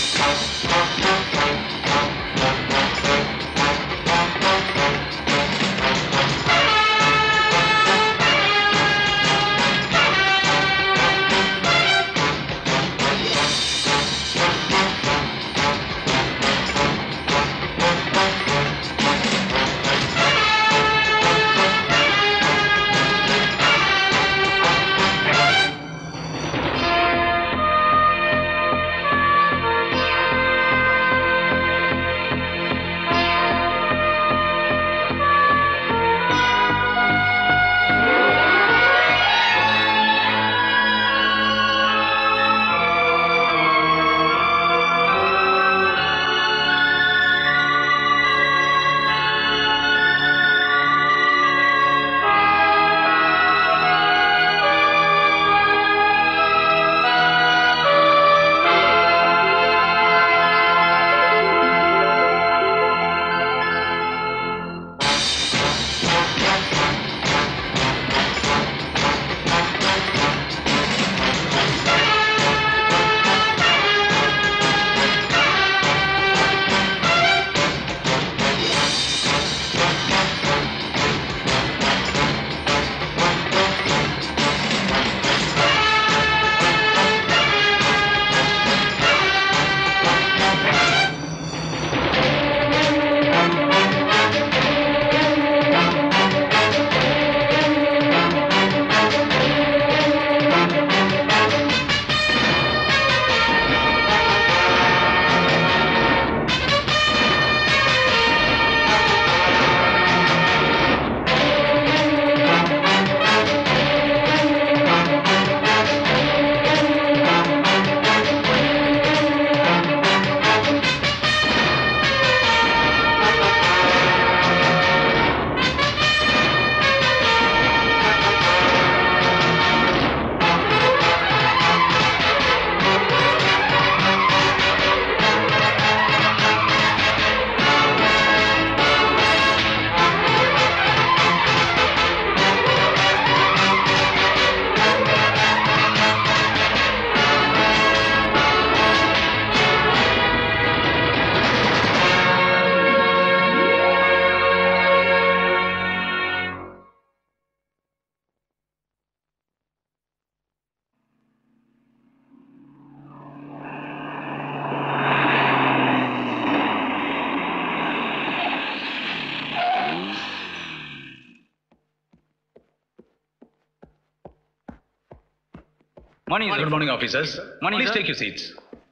Morning good morning officers Morning, please sir. Take you seats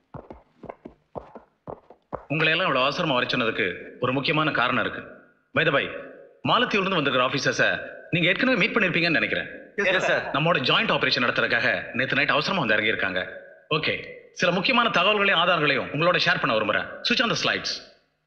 உங்களை எல்லாம் இவ்வளவு அவசரமா வர சொன்னதுக்கு ஒரு முக்கியமான காரணம் இருக்கு பை த பை மாலத்தீவுல வந்திருக்கிற ஆஃபீஸர்ஸை நீங்க ஏற்கனவே மீட் பண்ணிருப்பீங்கன்னு நினைக்கிறேன் எஸ் சார் நம்மோட ஜாயிண்ட் ஆபரேஷன் நடத்துறதுக்காக நேத்து நைட் அவசரமா வந்து இறங்கி இருக்காங்க ஓகே சில முக்கியமான தகவல்களையும் ஆதாரங்களையும் உங்களோட ஷேர் பண்ண விரும்புறேன் சுவிச் ஆன் த ஸ்லைட்ஸ்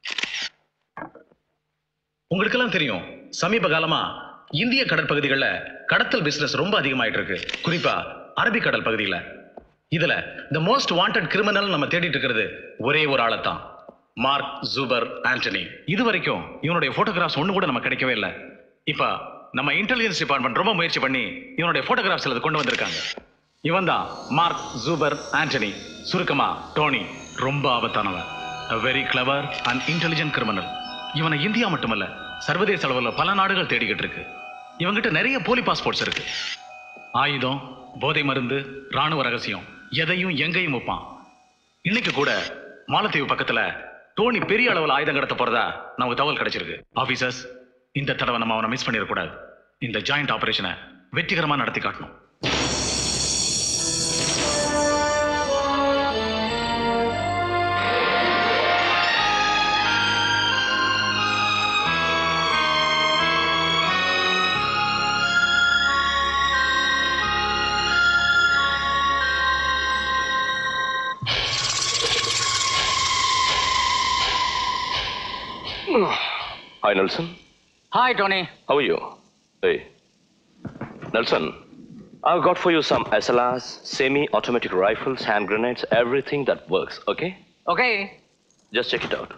உங்களுக்கெல்லாம் தெரியும் சமீப காலமா இந்திய கடற்பகுதிகளில் கடத்தல் பிசினஸ் ரொம்ப அதிகமாயிட்டு இருக்கு குறிப்பா அரபிக்கடல் பகுதியில் இதுல த மோஸ்ட் வாண்டட் கிரிமினல் நம்ம தேடிட்டு இருக்கிறது ஒரே ஒரு ஆளை தான் மார்க் ஜூபர் ஆண்டனி இது வரைக்கும் இவனுடைய போட்டோகிராஃப்ஸ் ஒண்ணு கூட நம்ம கிடைக்கவே இல்லை இப்ப நம்ம இன்டெலிஜென்ஸ் டிபார்ட்மெண்ட் ரொம்ப முயற்சி பண்ணி இவனுடைய போட்டோகிராஃப்ஸ் அதை கொண்டு வந்திருக்காங்க இவன் தான் மார்க் ஜூபர் ஆண்டனி சுருக்கமா டோனி ரொம்ப ஆபத்தானவன் a very clever and intelligent criminal இவனை இந்தியா மட்டுமல்ல சர்வதேச அளவில் பல நாடுகள் தேடிக்கிட்டு இருக்கு இவங்கிட்ட நிறைய போலி பாஸ்போர்ட்ஸ் இருக்கு ஆயுதம் போதை மருந்து ராணுவ ரகசியம் எதையும் எங்கேயும் வைப்பான் இன்னைக்கு கூட மாலத்தீவு பக்கத்துல டோனி பெரிய அளவில் ஆயுதம் கடத்த போறதா நமக்கு தகவல் கிடைச்சிருக்கு ஆபீசர்ஸ் இந்த தடவை நம்ம அவனை மிஸ் பண்ணிடக்கூடாது இந்த ஜாயிண்ட் ஆபரேஷனை வெற்றிகரமா நடத்தி காட்டணும் Hi, Nelson. Hi, Tony. How are you? Hey. Nelson, I've got for you some SLRs, semi-automatic rifles, hand grenades, everything that works, okay? Okay. Just check it out.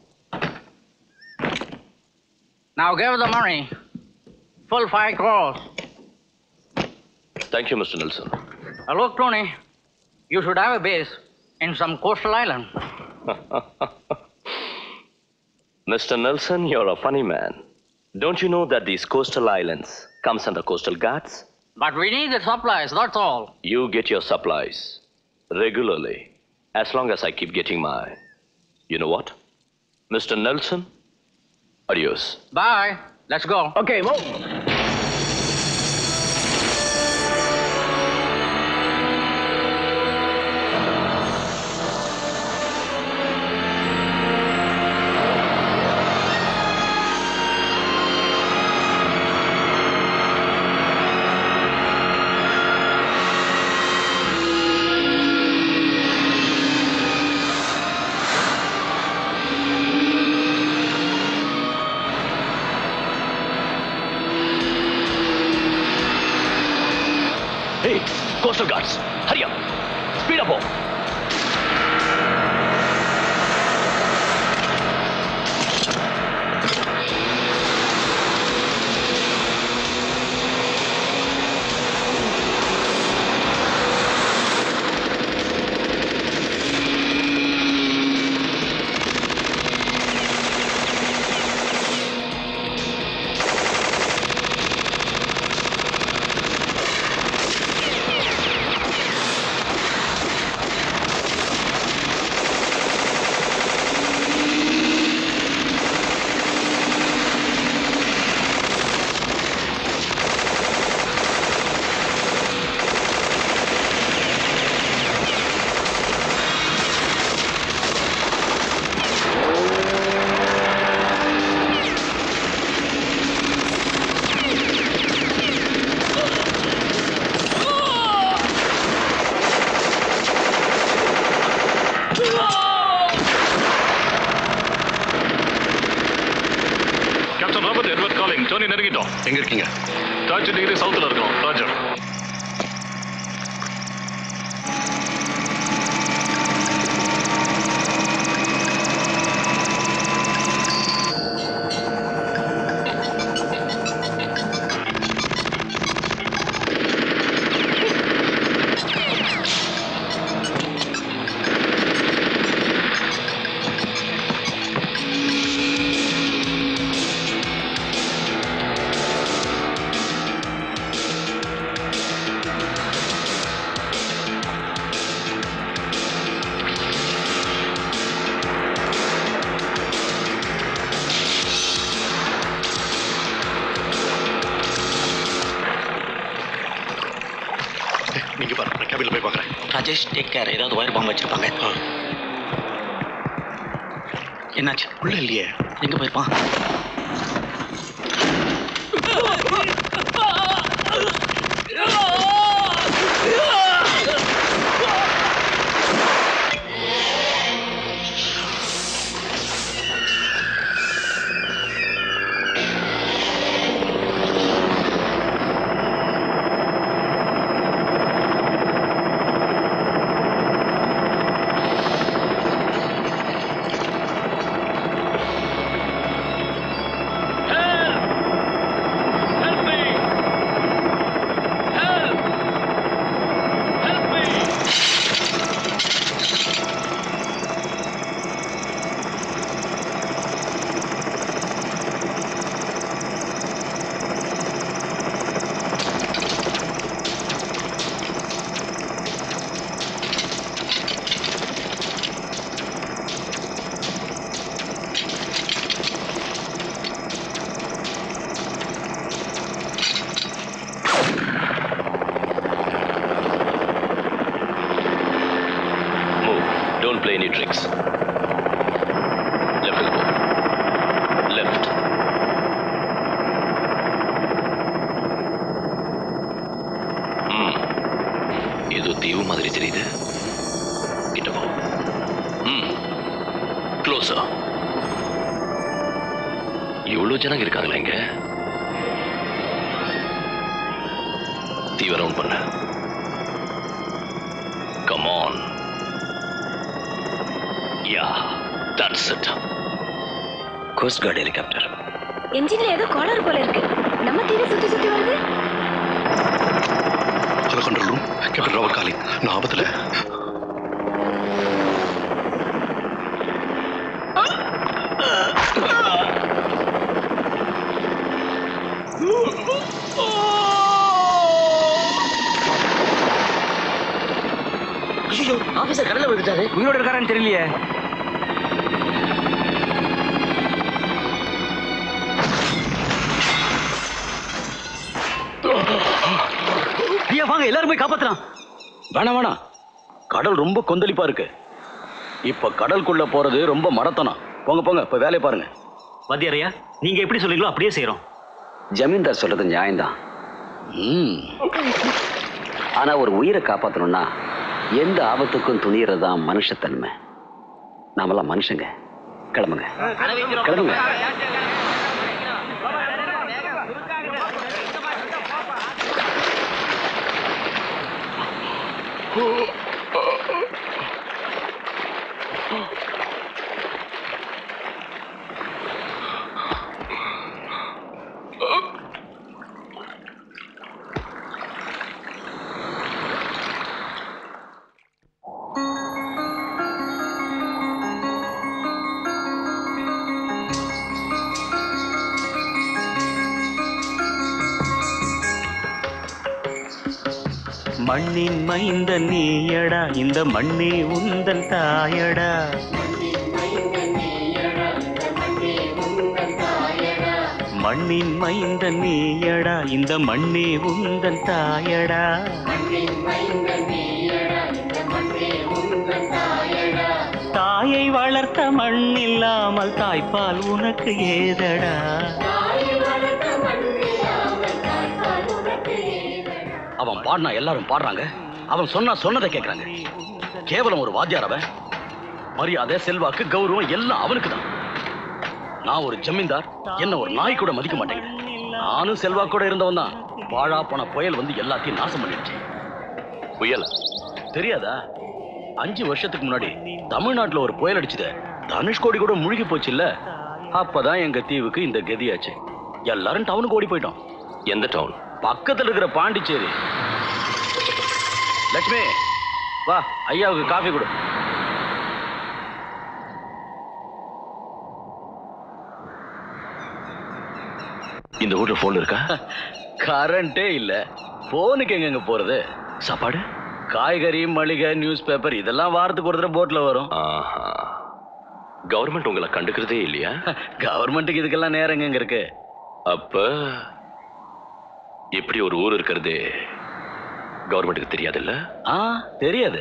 Now give the money. Full five crores. Thank you, Mr. Nelson. Uh, look, Tony, you should have a base in some coastal island. Mr. Nelson, you're a funny man. Don't you know that these coastal islands comes under coastal guards? But we need the supplies, that's all. You get your supplies regularly, as long as I keep getting mine. You know what? Mr. Nelson, adios. Bye. Let's go. Okay, move. Hey, coastal guards, hurry up. Speed up, oh. Captain Robert Edward calling Tony நெருங்கிட்டோம் எங்க இருக்கீங்க thirty degree சவுத்தில் இருக்கோம் ராஜர் நீங்க பாருங்க நான் கேபின்ல போய் பார்க்கறேன் ராஜேஷ் டேக் கேர் ஏதாவது ஒயர் பாம்பு வச்சிருப்பாங்க என்னாச்சு உள்ள இல்லையே எங்க போயிருப்பான் Move. Don't play any tricks. Left elbow. Left. ம் ஏதோ தீவு மாதிரி தெரியுது கிட்ட போ ம் க்ளோஸா இவ்வளோ ஜனங்க இருக்காங்களா இங்க தீவை ரவுண்ட் பண்ண come on yeah that's it coast guard helicopter என்ஜின்ல ஏதோ கோளாறு போல இருக்கு நம்ம தீவை சுத்தி சுத்தி வருது hello control room captain Robert calling நான் ஆபத்துல கடல்ல விழுந்துட்டாரு உயிரோட இருக்காரான்னு தெரியலையே ஐயா வாங்க எல்லாரும் போய் காப்பாத்தலாம் வேணாம் வேணாம் கடல் ரொம்ப கொந்தளிப்பா இருக்கு இப்ப கடலுக்குள்ள போறது ரொம்ப மரத்தனம் போங்க போங்க இப்ப வேலையை பாருங்க வாத்தியாரையா நீங்க எப்படி சொல்றீங்களோ அப்படியே செய்யறோம் ஜமீன்தார் சொல்றது நியாயம்தான் ம் ஆனா ஒரு உயிரை காப்பாத்தணும்னா எந்த ஆபத்துக்கும் துணியறது தான் மனுஷத்தன்மை நாமெல்லாம் மனுஷங்க கிளம்புங்க கிளம்புங்க மண்ணின் மைந்த நீயடா இந்த மண்ணே உந்தன் தாயடா மண்ணின் மைந்த நீயடா இந்த மண்ணே உந்தன் தாயடா தாயை வளர்த்த மண் இல்லாமல் தாய்ப்பால் உனக்கு ஏதடா அவன் பாடினா எல்லாரும் பாடுறாங்க அவன் சொன்னா சொன்னதை கேட்கறாங்க கேவலம் ஒரு வாத்தியார் அவன் மரியாதை செல்வாக்கு கௌரவம் எல்லாம் அவனுக்கு தான் நான் ஒரு ஜமீன்தார் என்ன ஒரு நாய் கூட மதிக்க மாட்டேங்குது நானும் செல்வாக்கூட இருந்தவன் தான் வாழா போன புயல் வந்து எல்லாத்தையும் நாசம் பண்ணிடுச்சு புயல் தெரியாதா அஞ்சு வருஷத்துக்கு முன்னாடி தமிழ்நாட்டுல ஒரு புயல் அடிச்சுது தனுஷ்கோடி கூட முழுகி போச்சு இல்ல அப்பதான் எங்க தீவுக்கு இந்த கதியாச்சு எல்லாரும் டவுனுக்கு ஓடி போயிட்டோம் எந்த டவுன் பக்கத்துல இருக்கிற பாண்டிச்சேரி லட்சுமி வா ஐயாவுக்கு காஃபி கொடு இந்த ஊர்ல போன் இருக்கா கரண்டே இல்ல போனுக்கு எங்கங்க போறது சாப்பாடு காய்கறி மளிகை நியூஸ் பேப்பர் இதெல்லாம் வாரத்துக்கு ஒரு தடவை போட்ல வரும் ஆஹா கவர்மெண்ட் உங்களை கண்டுக்கிறதே இல்லையா கவர்மெண்ட்டுக்கு இதுக்கெல்லாம் நேரம் எங்க இருக்கு அப்ப இப்படி ஒரு ஊர் இருக்கிறது கவர்மெண்ட்டுக்கு தெரியாதுல்ல ஆ தெரியாது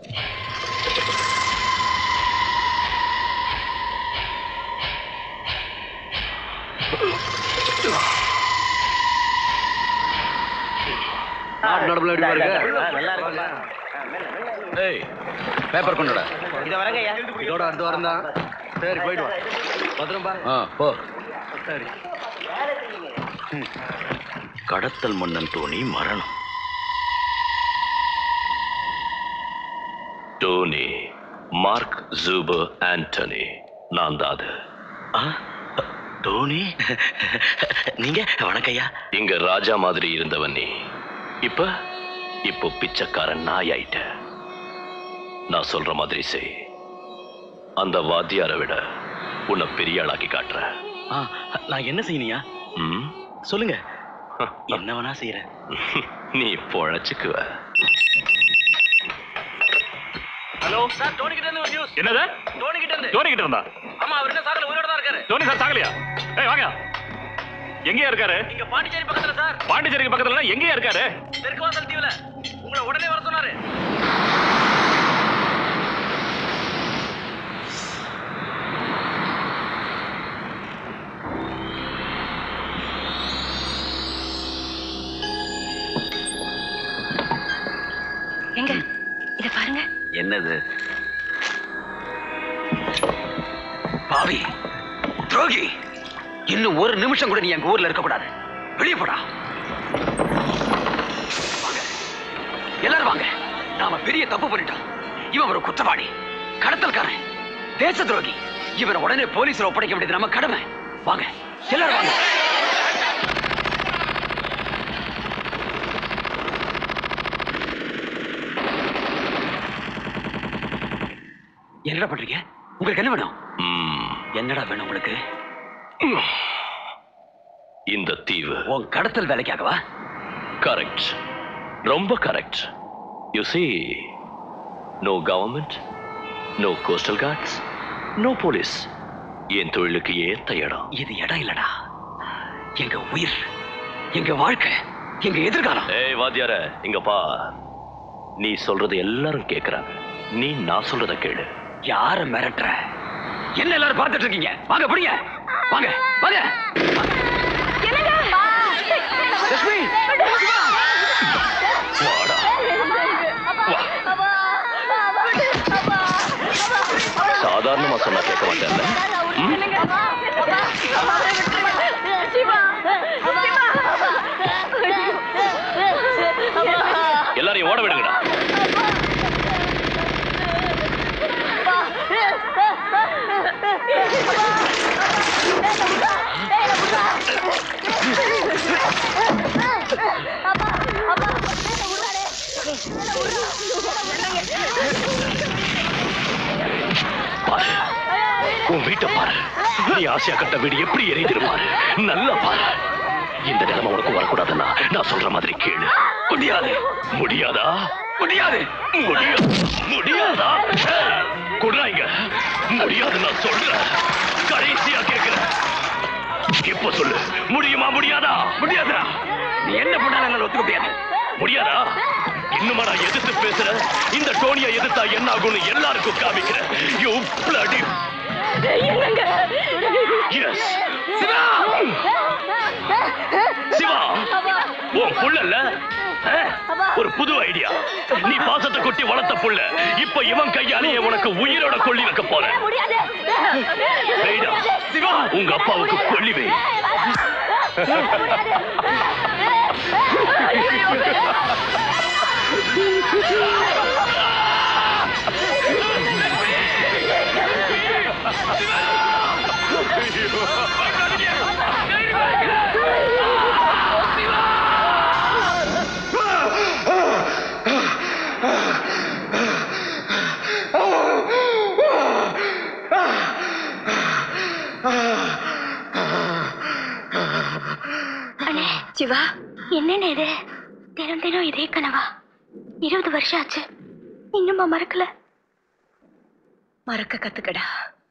நாட்டு நடப்புல எப்படி பாருங்க ஏய் பேப்பர் கொண்டுடா இதோட அடுத்த வாரம் தான் சரி போயிட்டு வா பத்திரம் பா ஆ போ சரி கடத்தல் மன்னன் தோணி மரணம் டோனி மார்க் ஜூபர் ஆண்டனி நான் தான் அது ஆ, தோனி நீங்க வணக்கம் ஐயா இங்க ராஜா மாதிரி இருந்தவன் நீ இப்ப இப்போ பிச்சைக்காரன் நாய் ஆயிட்ட நான் சொல்ற மாதிரி செய் அந்த வாத்தியாரை விட உன்னை பெரிய ஆளாக்கி காட்டுறேன் ஆ, நான் என்ன செய்யணியா ம்? சொல்லுங்க என்ன வேணா செய்யறேன் நீ பொழைச்சுக்குவ ஹலோ சார் டோனி கிட்ட இருந்து ஒரு நியூஸ் என்னது டோனி கிட்ட இருந்து டோனி கிட்ட இருந்தா ஆமா அவர் என்ன சாகல உயிரோட தான் இருக்காரு டோனி சார் சாகலையா ஏய் வாங்க எங்கேயா இருக்காரு இங்க பாண்டிச்சேரி பக்கத்துல சார் பாண்டிச்சேரிக்கு பக்கத்துல எங்கேயா இருக்காரு தெற்கு வாசல் தீவுல உங்களை உடனே வர சொன்னாரு எங்க இத பாருங்க என்னது பாவி துரோகி இன்னும் ஒரு நிமிஷம் கூட நீ எங்க ஊர்ல இருக்க கூடாது வெளியே போடா வாங்க. எல்லாரும் வாங்க நாம பெரிய தப்பு பண்ணிட்டோம் இவன் ஒரு குற்றவாளி கடத்தல்காரன் தேச துரோகி இவனை உடனே போலீஸ்ல ஒப்படைக்க வேண்டியது நம்ம கடமை வாங்க எல்லாரும் வாங்க என்னடா பண்றீங்க உங்களுக்கு என்ன வேணும் ம், என்னடா வேணும் உங்களுக்கு இந்த தீவு உன் கடத்தல் வேலைக்காகவா கரெக்ட் ரொம்ப correct you see no government no coastal guards no police என் தொழிலுக்கு ஏத்த இடம் இது இடம் இல்லடா எங்க உயிர் எங்க வாழ்க்கை எங்க எதிர்காலம் ஏய் வாத்தியார இங்க பா நீ சொல்றது எல்லாரும் கேக்குறாங்க நீ நான் சொல்றத கேளு யார மிரட்டுற என்ன எல்லாரும் பார்த்துட்டு இருக்கீங்க வாங்க பிடிங்க வாங்க வாங்க லட்சுமி வாடா சாதாரணமா சொன்னா கேட்க மாட்டேன்ல ம்? எல்லாரையும் ஓட விடுங்கடா பாரு உன் வீட்டை பாரு நீ ஆசையா கட்ட வீடு எப்படி எரியுது பாரு நல்லா பாரு இந்த நிலைமை உனக்கு வரக்கூடாதுன்னா நான் சொல்ற மாதிரி கேளு முடியாது முடியாதா முடியாது முடியாது முடியாதா குடுறாங்க முடியாது நான் சொல்றேன் கடைசியா கேக்குறேன் இப்ப சொல்லு முடியுமா முடியாதா முடியாதுடா நீ என்ன பண்ணாலும் என்னால ஒத்துக்க முடியாது முடியாதா இன்னுமா நான் எதிர்த்து பேசுறேன் இந்த டோனியை எதிர்த்தா என்ன ஆகும்னு எல்லாருக்கும் காமிக்கிறேன் யூ bloody yes சிவா உன் புள்ளல்ல ஆ? ஒரு புது ஐடியா நீ பாசத்தை கொட்டி வளர்த்த புள்ள இப்ப இவன் கையாலேயே உனக்கு உயிரோட கொள்ளி வைக்க போறேன் வெயிடா. சிவா உங்க அப்பாவுக்கு கொல்லி வை சிவா என்னென்ன இது தினம் தினம் இதே கனவா இருபது வருஷம் ஆச்சு இன்னுமா மறக்கல மறக்க கத்துக்கடா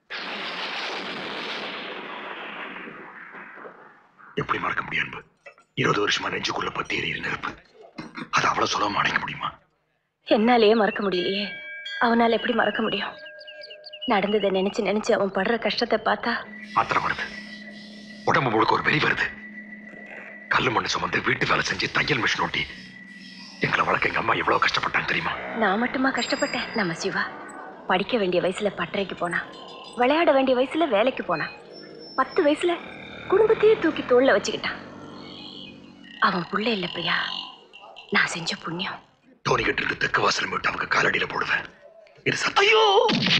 எப்படி மறக்க முடியும் அன்பு இருபது வருஷமா நெஞ்சுக்குள்ள பத்தி எறிகிற நெருப்பு அது அவ்வளவு சுலபமா அணைக்க முடியுமா என்னாலேயே மறக்க முடியலையே அவனால எப்படி மறக்க முடியும் நடந்ததை நினைச்சு நினைச்சு அவன் படுற கஷ்டத்தை பார்த்தா ஆத்திரம் வருது உடம்பு முழுக்க ஒரு வெறி வருது கல்லு மண்ணு சுமந்து வீட்டு வேலை செஞ்சு தையல் மிஷின் ஓட்டி எங்களை வளர்க்க எங்க அம்மா எவ்வளவு கஷ்டப்பட்டாங்க தெரியுமா நான் மட்டுமா கஷ்டப்பட்டேன் நம்ம சிவா படிக்க வேண்டிய வயசுல பட்டறைக்கு போனா விளையாட வேண்டிய வயசுல வேலைக்கு போனா பத்து வயசுல குடும்பத்தையே தூக்கி தோல்ல வச்சுக்கிட்டான் அவன் புள்ள இல்ல பிரியா நான் செஞ்ச புண்ணியம் தோனி கிட்ட இருந்து தெற்கு வாசல் விட்டு அவங்க காலடியில போடுவேன் இது சத்தியம் ஐயோ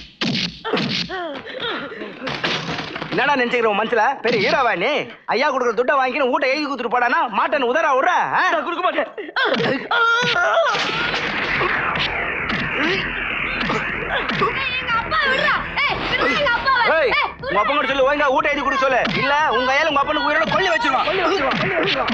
என்னடா நினைச்சுக்கிற உன் மனசுல பெரிய ஹீரோவா நீ ஐயா கொடுக்குற துட்டை வாங்கின்னு ஊட்ட எழுதி கொடுத்துட்டு போடானா மாட்டன் உதரா விடுற கொடுக்க மாட்டேன் ஏய், உங்க அப்பா கூட சொல்லு ஒழுங்கா ஊட்ட எழுதி கொடுக்க சொல்லு இல்ல உங்க கையால உங்க அப்பனுக்கு உயிரோட கொல்லி வச்சிருவான்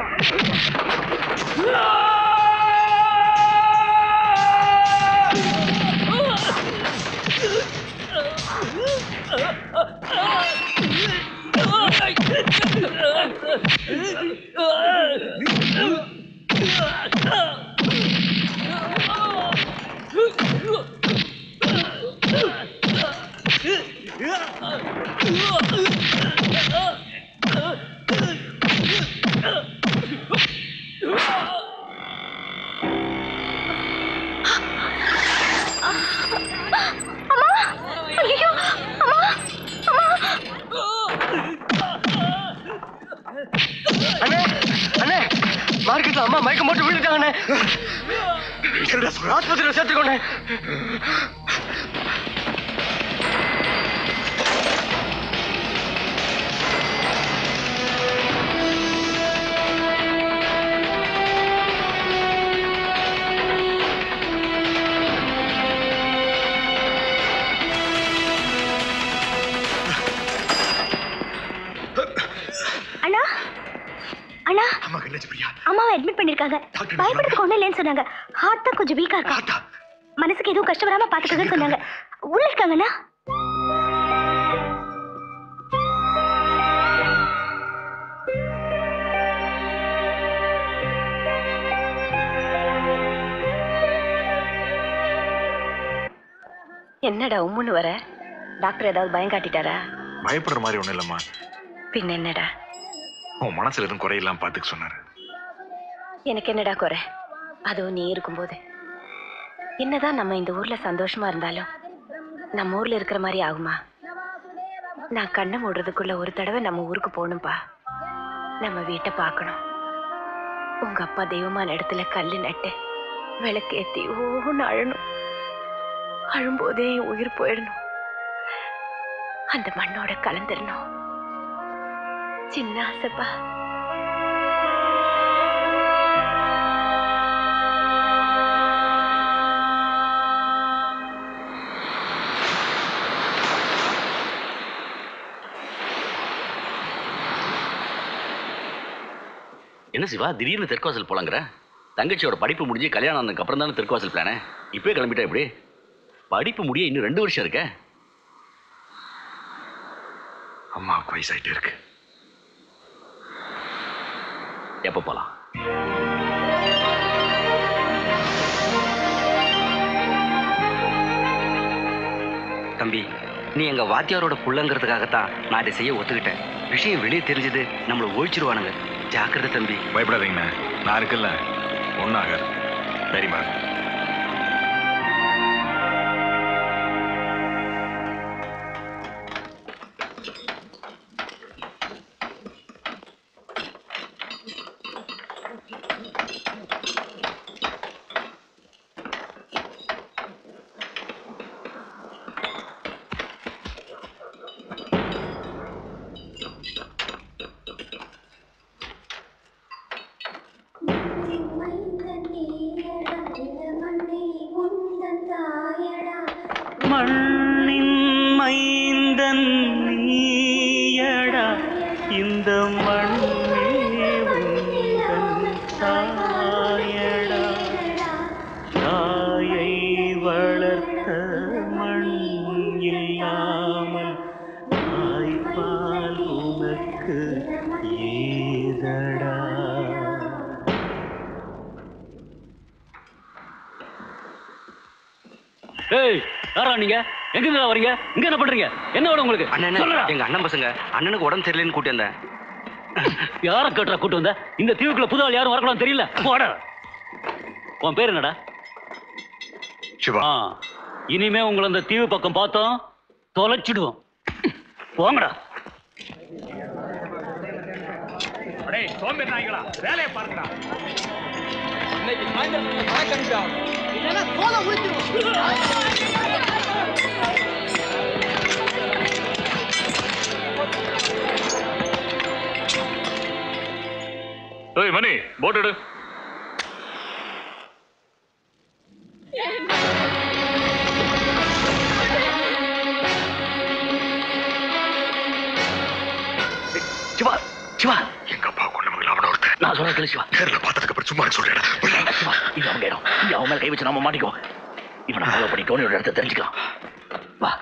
அண்ணே அண்ணே மார்க்கெட்ல அம்மா மயக்கம் போட்டு விழுந்துட்டாங்கண்ணே ஆஸ்பத்திரியில் சேர்த்துக்கோண்ணே அண்ணா அண்ணா அம்மாக்கு என்னாச்சு பிரியா அம்மாவை அட்மிட் பண்ணிருக்காங்க டாக்டர் பயப்படுறதுக்கு ஒண்ணும் இல்லைன்னு சொன்னாங்க ஹார்ட் தான் கொஞ்சம் வீக்கா இருக்கா மனசுக்கு எதுவும் கஷ்டம் வராம பாத்துக்கங்கன்னு சொன்னாங்க உள்ள இருக்காங்கண்ணா என்னடா உம்முன்னு வர டாக்டர் ஏதாவது பயம் காட்டிட்டாரா பயப்படுற மாதிரி ஒண்ணும் இல்லம்மா பின்ன என்னடா உன் மனசுல எதுவும் குறையெல்லாம் பாத்துக்க சொன்னாரு எனக்கு என்னடா குறை அதுவும் நீ இருக்கும்போது என்னதான் நம்ம இந்த ஊர்ல சந்தோஷமா இருந்தாலும் நம்ம ஊர்ல இருக்கிற மாதிரி ஆகுமா நான் கண்ணை மூடுறதுக்குள்ள ஒரு தடவை நம்ம ஊருக்கு போகணும்பா நம்ம வீட்டை பார்க்கணும் உங்க அப்பா தெய்வமான இடத்துல கல்லு நட்டு விளக்கேத்தி ஓன்னு அழணும் அழும்போதே என் உயிர் போயிடணும் அந்த மண்ணோட கலந்துடணும் சின்ன ஆசைப்பா என்ன சிவா திடீர்னு தெற்குவாசல் போலாங்கிற தங்கச்சியோட படிப்பு முடிஞ்சு கல்யாணம் ஆனதுக்கு அப்புறம் தானே தெற்குவாசல் பிளானே இப்பவே கிளம்பிட்டா எப்படி படிப்பு முடிய இன்னும் ரெண்டு வருஷம் இருக்க அம்மாவுக்கு வயசாயிட்டே இருக்கு எப்போ போலாம் தம்பி நீ எங்க வாத்தியாரோட புள்ளங்கிறதுக்காகத்தான் நான் இதை செய்ய ஒத்துக்கிட்டேன் விஷயம் வெளியே தெரிஞ்சது நம்மளை ஒழிச்சிருவானுங்க ஜாக்கிரதை தம்பி பயப்படாதீங்கண்ணா நான் இருக்குல்ல ஒன்னாக தைரியமா இருங்க. மண்ணின் மைந்தன் நீயடா இந்த மண்ணே உந்தன் தாயடா தாயை வளர்த்த மண் இல்லாமல் தாய்ப்பால் உனக்கு ஏதடா ஏய் யாரா நீங்க எங்க இருந்து வரீங்க இங்க என்ன பண்றீங்க என்ன வேணும் உங்களுக்கு அண்ணன் சொல்லுடா. எங்க அண்ணன் பசங்க அண்ணனுக்கு உடம்பு சரியில்லைன்னு கூட்டி வந்தேன் யார கேட்டா கூட்டு வந்த இந்த தீவுக்குள்ள புது ஆள் யாரும் வரக்கூடாது தெரியல போட உன் பேர் என்னடா சிவா ஆ இனிமே உங்களை அந்த தீவு பக்கம் பார்த்தோம் தொலைச்சிடுவோம் போங்கடா ஏய் மணி போட் எடு சிவா சிவா எங்க அப்பா கொண்ட மகள் அவன ஒருத்தன் நான் சொல்ற கேளு சிவா நேர்ல பார்த்ததுக்கு அப்புறம் சும்மா சொல்லிடா சிவா இது அவங்க இடம் இது அவன் மேல கை வச்சு நாம மாட்டிக்கோ இவனை ஃபாலோ பண்ணி டோனியோட இடத்த தெரிஞ்சுக்கலாம் வா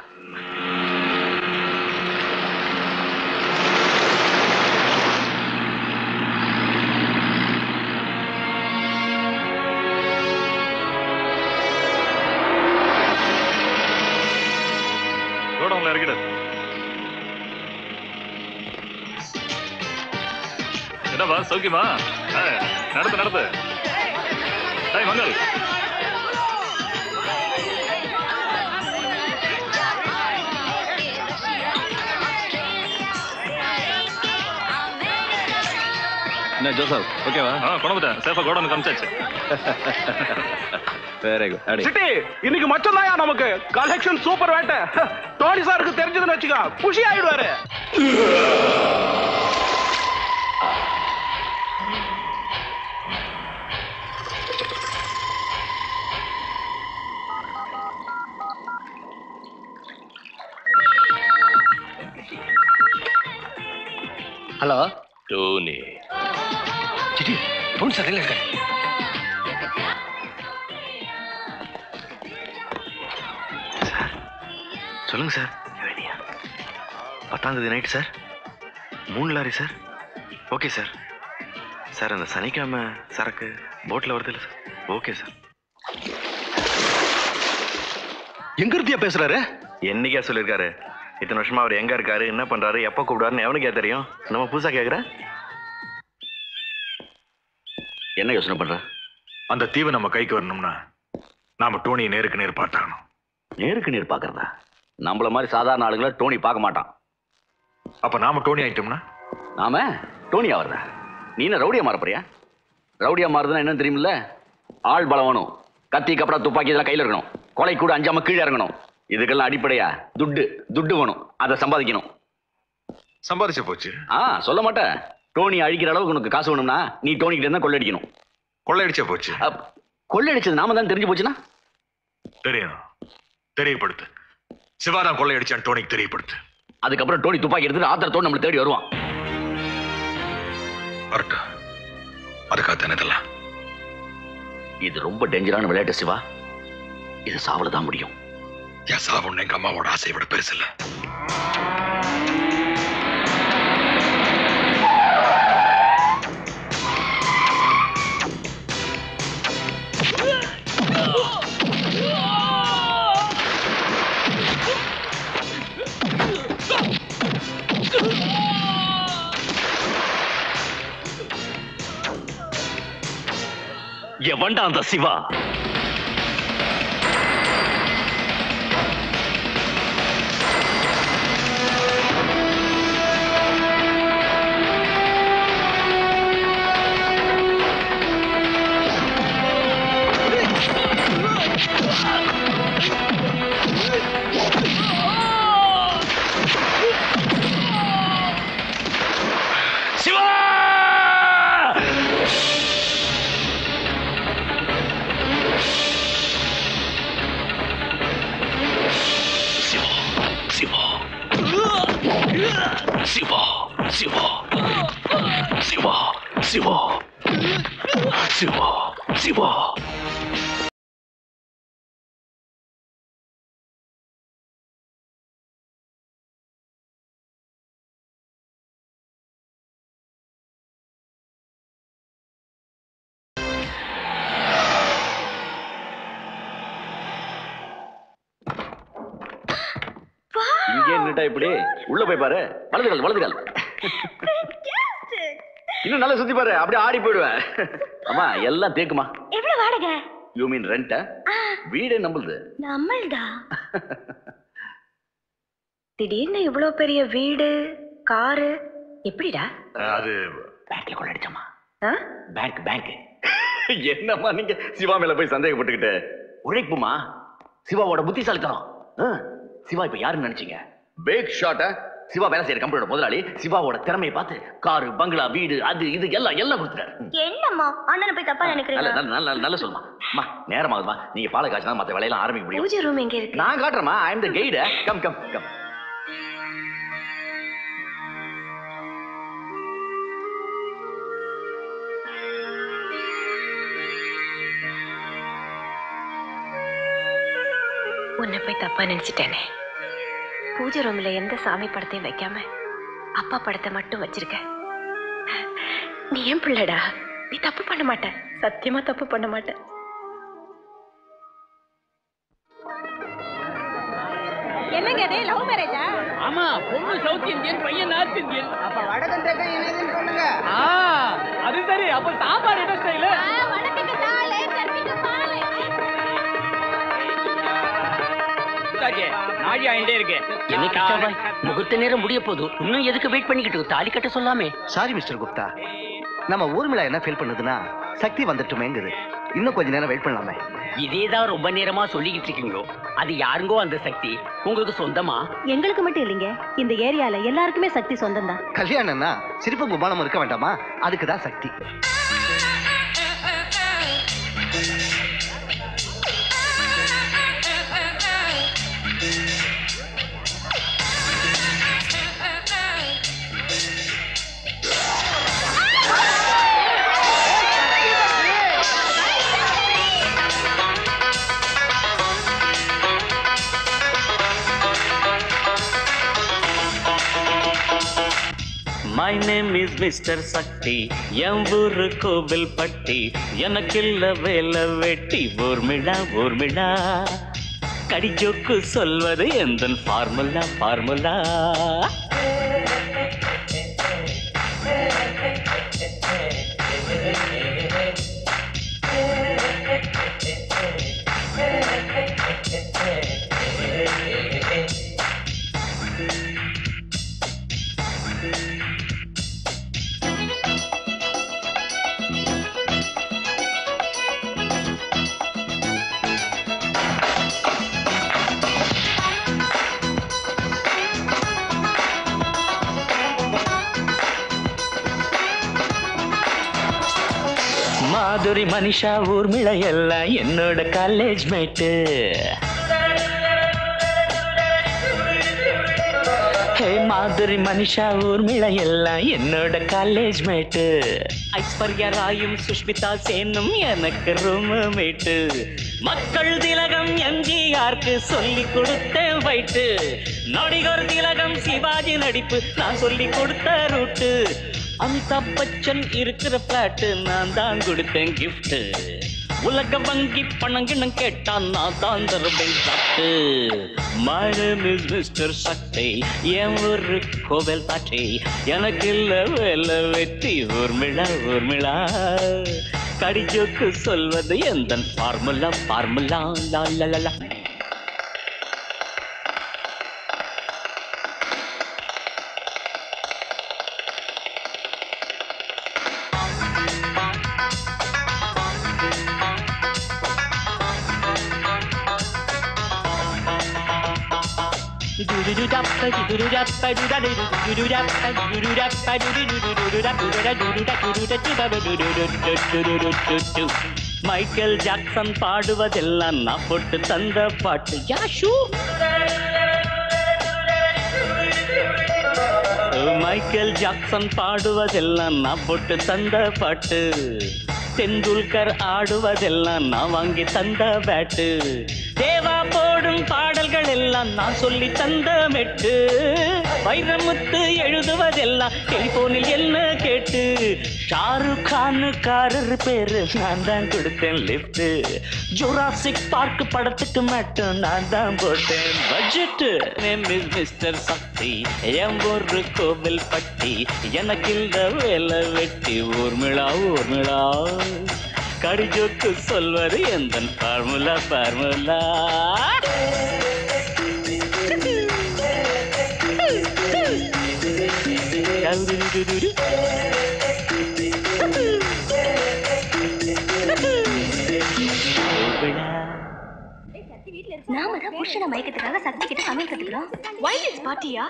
கோடவுன்ல இறக்கிடு என்னப்பா சௌக்கியமா ஆ, நடத்து நடத்து ஏய் மங்கள் என்ன ஜோசப் ஓகேவா ஆ கொண்டு வந்துட்டேன் சேஃபா கோடவுன் காமிச்சாச்சு வெரி குட் அடி சிட்டி இன்னைக்கு மச்சம் நமக்கு கலெக்ஷன் சூப்பர் வேட்டை டோனி சாருக்கு தெரிஞ்சதுன்னு வச்சுக்கோ குஷி ஆயிடுவாரு ஹலோ டோனி சிட்டி டோன் சார் இல்ல இருக்காரு சொல்லுங்க சார் பத்தாம் தேதி நைட் சார் மூணு lorry sir okay sir sir அந்த சனிக்கிழமை சரக்கு போட்டில் வருது இல்லை சார் ஓகே சார் எங்க இருந்தியா பேசுறாரு என்னைக்கா சொல்லியிருக்காரு இத்தனை வருஷமா அவர் எங்க இருக்காரு என்ன பண்றாரு எப்போ கூப்பிடாருன்னு எவனுக்கே தெரியும் நம்ம புதுசா கேக்குற என்ன யோசனை பண்ற அந்த தீவு நம்ம கைக்கு வரணும்னா நாம டோனியை நேருக்கு நேர் பார்த்தாகணும் நேருக்கு நேர் பாக்குறதா நம்மள மாதிரி சாதாரண ஆளுங்களை டோனி பார்க்க மாட்டான் அப்ப நாம டோனி ஆயிட்டோம்னா நாம டோனி ஆவறதா நீ என்ன ரவுடியா மாற போறியா ரவுடியா மாறுதுன்னா என்னன்னு தெரியுமில்ல ஆள் பலம் வேணும் கத்தி கப்படா துப்பாக்கி இதெல்லாம் கையில இருக்கணும் கொலை கூட அஞ்சாம கீழே இறங்கணும் இதுக்கெல்லாம் அடிப்படையா துட்டு துட்டு வேணும் அதை சம்பாதிக்கணும் சம்பாதிச்ச போச்சு ஆ சொல்ல மாட்டேன் டோனி அழிக்கிற அளவுக்கு உனக்கு காசு வேணும்னா நீ டோனி கிட்ட இருந்தா கொள்ளடிக்கணும் கொள்ளையடிச்ச போச்சு கொள்ளடிச்சது நாம தான் தெரிஞ்சு போச்சுன்னா தெரியும் தெரியப்படுத்து சிவாராம் கொள்ளையடிச்சான் டோனிக்கு தெரியப்படுத்து அதுக்கப்புறம் டோனி துப்பாக்கி எடுத்துட்டு ஆத்திரத்தோடு நம்மளை தேடி வருவான் வரட்டும் அதுக்காக தானே இதெல்லாம் இது ரொம்ப டேஞ்சரான விளையாட்டு சிவா இது சாவல தான் முடியும் என் சாவுன்னு எங்க அம்மாவோட ஆசையை விட பெருசு இல்ல எவன்டா அந்த சிவா சிவா சிவா சிவா சிவா சிவா சிவா சிவா சிவா சிவா இங்கே நின்னுட்டா இப்படி உள்ள போய் பாரு வலது கால் வலது கால் இன்னும் நல்லா சுத்தி பாரு அப்படியே ஆடி போயிடுவேன் அம்மா எல்லாம் தேக்குமா எவ்வளவு வாடகை யூ மீன் ரெண்ட் வீடே நம்மளுது நம்மள்தா திடீர்னு இவ்வளவு பெரிய வீடு காரு எப்படிடா அது பேங்க்ல கொள்ளடிச்சம்மா ஆ? பேங்க் பேங்க் என்னம்மா நீங்க சிவா மேல போய் சந்தேகப்பட்டுக்கிட்டு உழைப்புமா சிவாவோட புத்திசாலித்தனம் ஆ, சிவா இப்ப யாருன்னு நினைச்சீங்க பேக் ஷாட்ட சிவா வேலை செய்யற கம்பெனியோட முதலாளி சிவாவோட திறமையை பார்த்து காரு பங்களா வீடு அது இது எல்லாம் எல்லாம் கொடுத்துட்டாரு என்னம்மா அண்ணனை போய் தப்பா நல்ல நினைக்கிறீங்க நல்ல நல்ல நல்ல சொல்லுமா அம்மா நேரமாகுதுமா நீங்க பாலை காய்ச்சினா மத்த வேலையெல்லாம் ஆரம்பிக்க முடியும் பூஜை ரூம் எங்க இருக்கு நான் காட்டுறேம்மா I am the guide come come come உன்னை போய் தப்பா நினைச்சிட்டேனே பூஜை ரூம்ல எந்த சாமி படத்தையும் வைக்காம அப்பா படத்தை மட்டும் வச்சிருக்க நீ ஏன் பிள்ளடா நீ தப்பு பண்ண மாட்ட சத்தியமா தப்பு பண்ண மாட்ட என்னங்க அது லவ் மேரேஜா ஆமா பொண்ணு சவுத் இந்தியன் பையன் நார்த் இந்தியன் அப்ப வடக்கன் தெற்கன் என்னதுன்னு சொல்லுங்க ஆ அது சரி அப்ப சாப்பாடு என்ன ஸ்டைலு வடக்குக்கு தாளே தெற்குக்கு பாலை நாழி ஆயிட்டே இருக்கு என்ன கிருஷ்ணாபாய் முகூர்த்த நேரம் முடிய போகுது இன்னும் எதுக்கு வெயிட் பண்ணிக்கிட்டு தாலி கட்ட சொல்லாமே சாரி மிஸ்டர் குப்தா நம்ம ஊர்மிளா என்ன ஃபீல் பண்ணுதுன்னா சக்தி வந்துட்டுமேங்குது இன்னும் கொஞ்ச நேரம் வெயிட் பண்ணலாமே இதேதான் ரொம்ப நேரமா சொல்லிக்கிட்டு இருக்கீங்க அது யாருங்கோ அந்த சக்தி உங்களுக்கு சொந்தமா எங்களுக்கு மட்டும் இல்லைங்க இந்த ஏரியால எல்லாருக்குமே சக்தி சொந்தம் தான் கல்யாணம்னா சிரிப்பு குபானம் இருக்க வேண்டாமா அதுக்கு தான் சக்தி ஆ my name is mister Shakti என் ஊரு கோவில் பட்டி எனக்கில்ல வேலை வெட்டி ஊர்மிழா ஊர்மிழா கடிஜோக்கு சொல்வது எந்த ஃபார்முலா ஃபார்முலா மாதுரி மனிஷா ஊர்மிளை எல்லாம் என்னோட college mate hey Madhuri Manisha ஊர்மிளை எல்லாம் என்னோட காலேஜ் மேட்டு ஐஸ்வர்யா ராயும் சுஷ்மிதா சேனும் எனக்கு ரூம் மேட்டு மக்கள் திலகம் எம்ஜிஆருக்கு சொல்லி கொடுத்தேன் வைட்டு நடிகர் திலகம் சிவாஜி நடிப்பு நான் சொல்லி கொடுத்த ரூட்டு அமிதாப் பச்சன் இருக்கிற பிளாட்டு நான் தான் கொடுத்தேன் gift உலக வங்கி பணங்கினம் கேட்டான் நான் தான் தருவேன் சாப்பிட்டு My name is Mr. சக்தி என் ஒரு கோவில் பாட்டி எனக்கு இல்ல வேலை வெட்டி ஊர்மிழா ஊர்மிழா கடிஜோக்கு சொல்வது எந்த ஃபார்முலா ஃபார்முலா லா லா லா லா மைக்கேல் ஜாக்சன் பாடுவதெல்லாம் நான் போட்டு தந்த பாட்டு யாஷூ மைக்கேல் ஜாக்சன் பாடுவதெல்லாம் நான் போட்டு தந்த பாட்டு தெண்டுல்கர் ஆடுவதெல்லாம் நான் வாங்கி தந்த பேட்டு தேவா போடும் பாடல்கள் எல்லாம் நான் சொல்லி தந்த மெட்டு வைரமுத்து எழுதுவதெல்லாம் டெலிபோனில் என்ன கேட்டு ஷாருக் கானுக்காரர் பேரு நான் தான் கொடுத்தேன் லிஃப்ட் ஜுராசிக் பார்க் படத்துக்கு மட்டும் நான் தான் போட்டேன் budget name is mister Shakti என் ஒரு கோவில் பட்டி எனக்கு இந்த வேலை வெட்டி ஊர்மிழா ஊர்மிழா கடிஜோக்கு சொல்வது எந்த ஃபார்முலா ஃபார்முலா நாம தான் புருஷனை மயக்கத்துக்காக சக்தி கிட்ட சமையல் கத்துக்கிறோம் வைலன்ஸ் பார்ட்டியா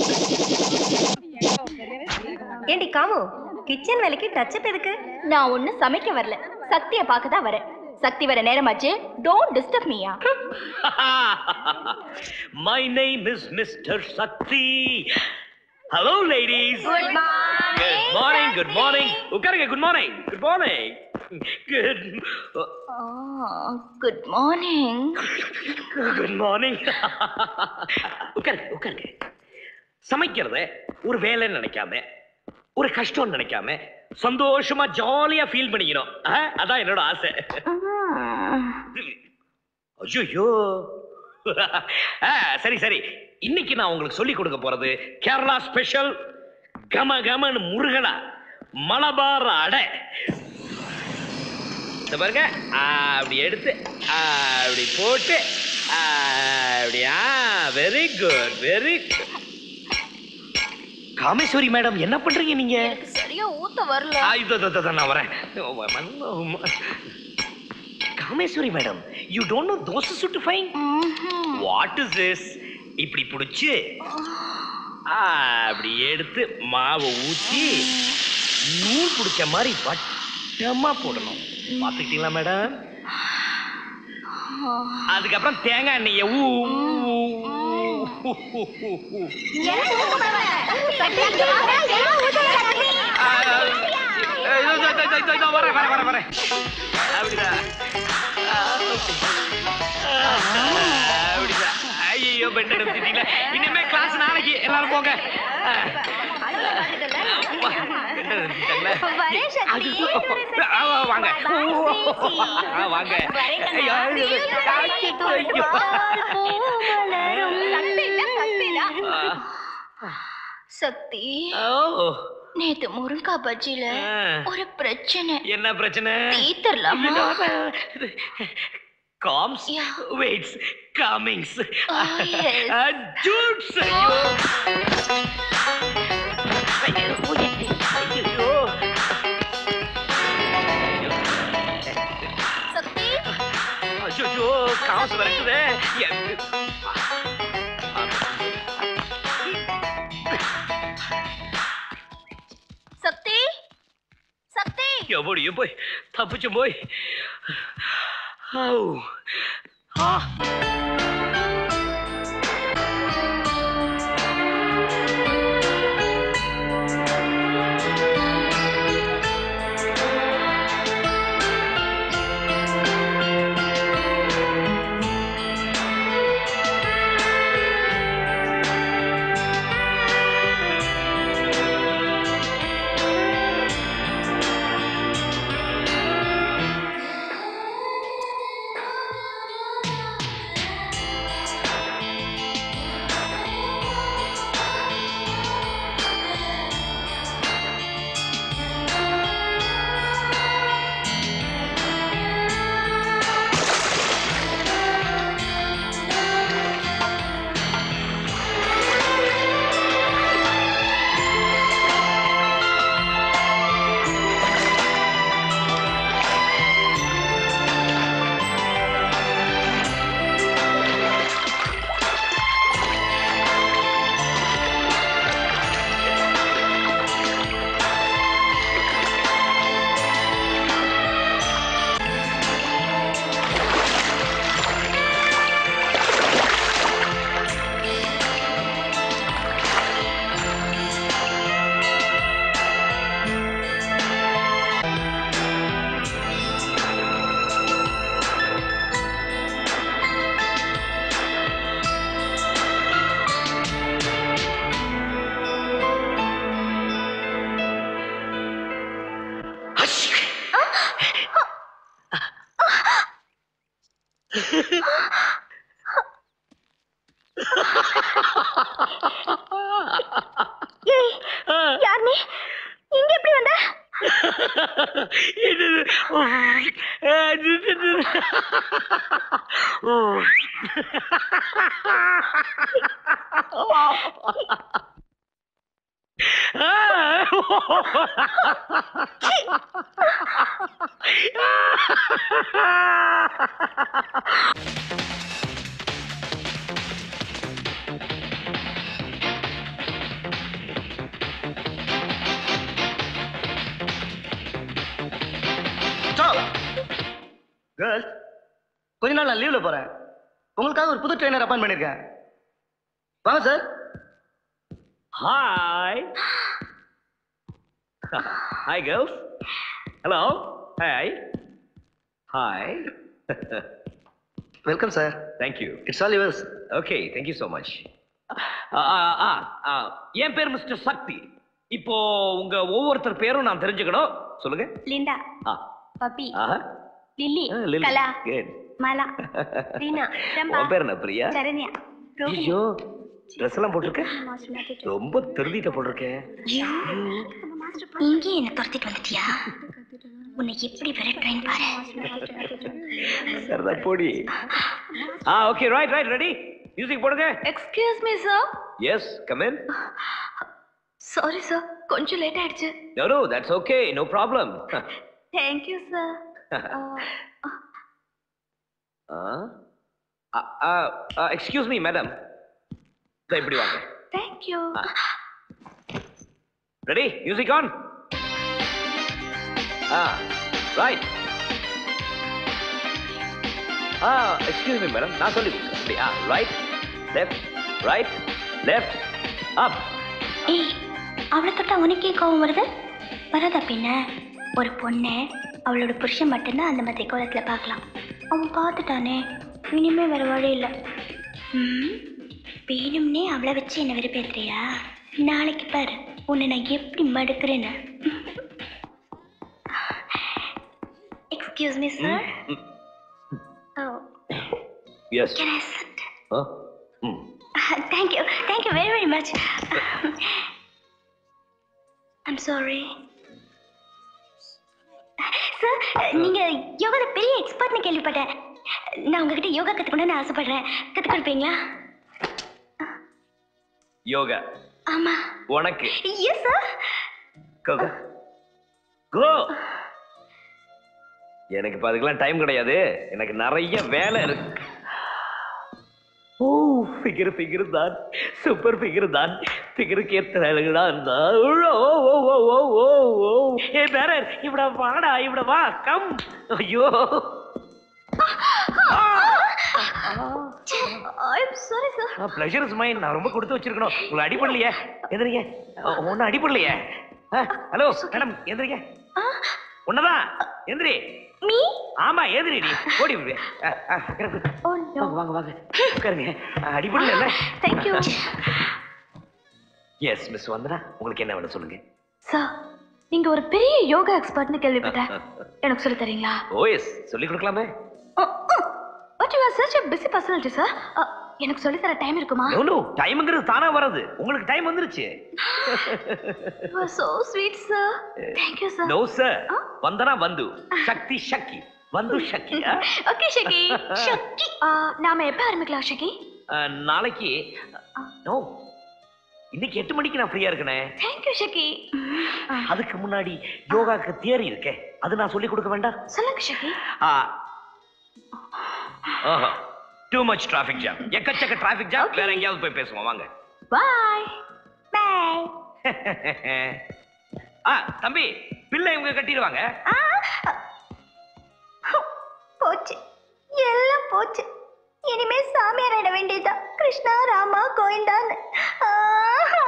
ஏண்டி காமு கிச்சன் வேலைக்கு டச்சப் எதுக்கு நான் ஒண்ணும் சமைக்க வரல சக்தியை பார்க்க தான் வரேன் சக்தி வர நேரமாச்சு டோன்ட் டிஸ்டர்ப் மீயா My name is Mr. Sakti. Hello, ladies. Good morning. Good morning. Good morning. உட்காருங்க. Good morning. Good morning. Good. Good morning Good morning. உட்காருங்க. உட்காருங்க. சமைக்கிறத ஒரு வேலைன்னு நினைக்காம ஒரு கஷ்டம்னு நினைக்காம சந்தோஷமா ஜாலியா ஃபீல் பண்ணிக்கணும் ஆ, அதான் என்னோட ஆசை ஐயோ சரி சரி இன்னைக்கு நான் உங்களுக்கு சொல்லி கொடுக்க போறது கேரளா ஸ்பெஷல் கம கமன்னு முருகலா மலபார் அடை இந்த பாருங்க ஆ, அப்படி எடுத்து ஆ, அப்படி போட்டு ஆ, அப்படியா very good very Kameswari madam என்ன பண்றீங்க நீங்க சரியா ஊத்த வரல ஆ, இதோ, இதோ, இதோ, நான் வரேன் Kameswari madam you don't know dosa சுட்டு ஃபைன் வாட் இஸ் திஸ் இப்படி பிடிச்சு அப்படி எடுத்து மாவை ஊத்தி நூல் பிடிச்ச மாதிரி வட்டமா போடணும் பார்த்துக்கிட்டீங்களா மேடம் அதுக்கப்புறம் தேங்காய் எண்ணெயை ஊ ஊ, ஊ, ஊ, ஊ, ஊ. ஆ, இதோ, இதோ, இதோ, இதோ, இதோ, வரேன் வரேன் வரேன் வரேன் அப்படிதான் ஆ, அப்படிதான் ஐயோ ஐயோ பெண்ட் அனுப்பிச்சிட்டீங்களா இனிமே கிளாஸ் நாளைக்கு எல்லாரும் போங்க பெண்ட் அனுப்பிச்சிட்டாங்களா ஆ, வாங்க ஆ, வாங்க ஐயோ, ஐயோ. சக்தி ஓ நேத்து முருங்கா பஜ்ஜில ஒரு பிரச்சனை என்ன பிரச்சனை தீர்த்தரலாமா காம்ஸ் வெயிட்ஸ் கமிங்ஸ் yes. ஜூட்ஸ் ஐயோ ஐயோ சக்தி ஐயோ காசு வரட்டுதே சக்தி சக்தி எப்படியும் போய் தப்பிச்சு போய் ஔ. ஆ யார் நீ இங்க எப்படி வந்த கேர்ள்ஸ் கொஞ்ச நாள் நான் லீவ்ல போறேன் உங்களுக்காக ஒரு புது ட்ரெயினர் அப்பாயின் பண்ணிருக்கேன் வாங்க sir hi hi girls hello hi hi welcome sir thank you it's all yours okay thank you so much என் பேர் மிஸ்டர் சக்தி இப்போ உங்க ஒவ்வொருத்தர் பேரும் நான் தெரிஞ்சுக்கணும் சொல்லுங்க லிண்டா ஆ பப்பி ஆஹா லில்லி ஆ, லில்லி. கலா Good. மாலா ரீனா ரம்பா உன் பேர் என்ன பிரியா சரண்யா ரோஹிணி ஐயோ ட்ரெஸ் எல்லாம் போட்டிருக்க ரொம்ப திருதிட்ட போட்டிருக்கேன் இங்கே என்ன துரத்திட்டு வந்துட்டியா உன்னை எப்படி விரட்டுறேன்னு பாரு சரிதான் போடி ஆ okay right right ready music போடுங்க excuse me sir yes come in sorry sir கொஞ்சம் லேட் ஆயிடுச்சு no no that's okay no problem thank you sir excuse me madam இப்படி வாங்க thank you ready music on ah right ah excuse me madam நான் சொல்லி கொடுக்குறேன் அப்படி ah right left right left up ஏய் அவளை தொட்டா உனக்கே கோவம் வருது வராதா பின்ன ஒரு பொண்ணை அவளோட புருஷன் மட்டும்தான் அந்த மாதிரி கோலத்தில் பார்க்கலாம் அவன் பார்த்துட்டானே இனிமே வேற வழி இல்லை ம் வேணும்னே அவளை வச்சு என்ன வெறுப்பேத்துறியா நாளைக்கு பாரு உன்னை நான் எப்படி மடுக்கிறேன்னு excuse me sir yes can I sit thank you thank you very very much I'm sorry sir நீங்க யோகால பெரிய எக்ஸ்பர்ட்னு கேள்விப்பட்டேன் நான் உங்ககிட்ட யோகா கத்துக்கணும்னு ஆசைப்படுறேன் கத்துக் கொடுப்பீங்களா யோகா ஆமா உனக்கு எஸ் சார் கோ கோ எனக்கு இப்ப அதுக்கெல்லாம் டைம் கிடையாது எனக்கு நிறைய வேலை இருக்கு ஓ ஃபிகர் ஃபிகர் தான் சூப்பர் ஃபிகர் தான் ஃபிகருக்கு எத்தனை அழகுடா இருந்தா ஓ ஓ ஓ ஓ ஓ ஓ ஏ பேரர் இவட வாடா இவட வா கம் ஐயோ I'm sorry sir pleasure is mine நான் ரொம்ப கொடுத்து வச்சிருக்கணும் உங்களை அடிப்படலையே எந்திரிங்க ஒன்றும் அடிப்படலையே ஹலோ மேடம் எந்திரிங்க உன்னதான் எந்திரி மீ ஆமா எதிரி நீ ஓடி விடு அஹ், அஹ், கிளம்பு. வாங்க வாங்க வாங்க உட்காருங்க அஹ், அடிபடல இல்ல thank you yes miss Vandana உங்களுக்கு என்ன வேணும் சொல்லுங்க சார் நீங்க ஒரு பெரிய யோகா எக்ஸ்பர்ட்னு கேள்விப்பட்டேன் எனக்கு சொல்லி தரீங்களா ஓ எஸ் சொல்லி கொடுக்கலாமே but you are such a busy personality sir எனக்கு சொல்லி தர டைம் இருக்குமா நோ நோ டைம்ங்கிறது தானா வர்றது உங்களுக்கு டைம் வந்துருச்சு you are so sweet sir thank you sir no sir Vandana வந்து சக்தி ஷக்கி வந்து ஷக்கி ஆ? ஓகே ஷகி ஷகி நாம எப்ப ஆரம்பிக்கலாம் ஷகி அஹ், நாளைக்கு நோ இன்னைக்கு எட்டு மணிக்கு நான் ஃப்ரீயா இருக்கனே தேங்க் யூ ஷகி அதுக்கு முன்னாடி யோகாக்கு தியரி இருக்கே அது நான் சொல்லி கொடுக்க வேண்டாம் சொல்லுங்க Shaki too much traffic jam எக்கச்சக்க டிராஃபிக் ஜாம் வேற எங்கேயாவது போய் பேசுவோம் வாங்க பாய் பாய் ஆ தம்பி பிள்ளை இவங்க கட்டிடுவாங்க போச்சு எல்லாம் போச்சு இனிமே சாமியார் ஆயிட வேண்டியதுதான் கிருஷ்ணா ராமா கோவிந்தான்னு ஆஹா.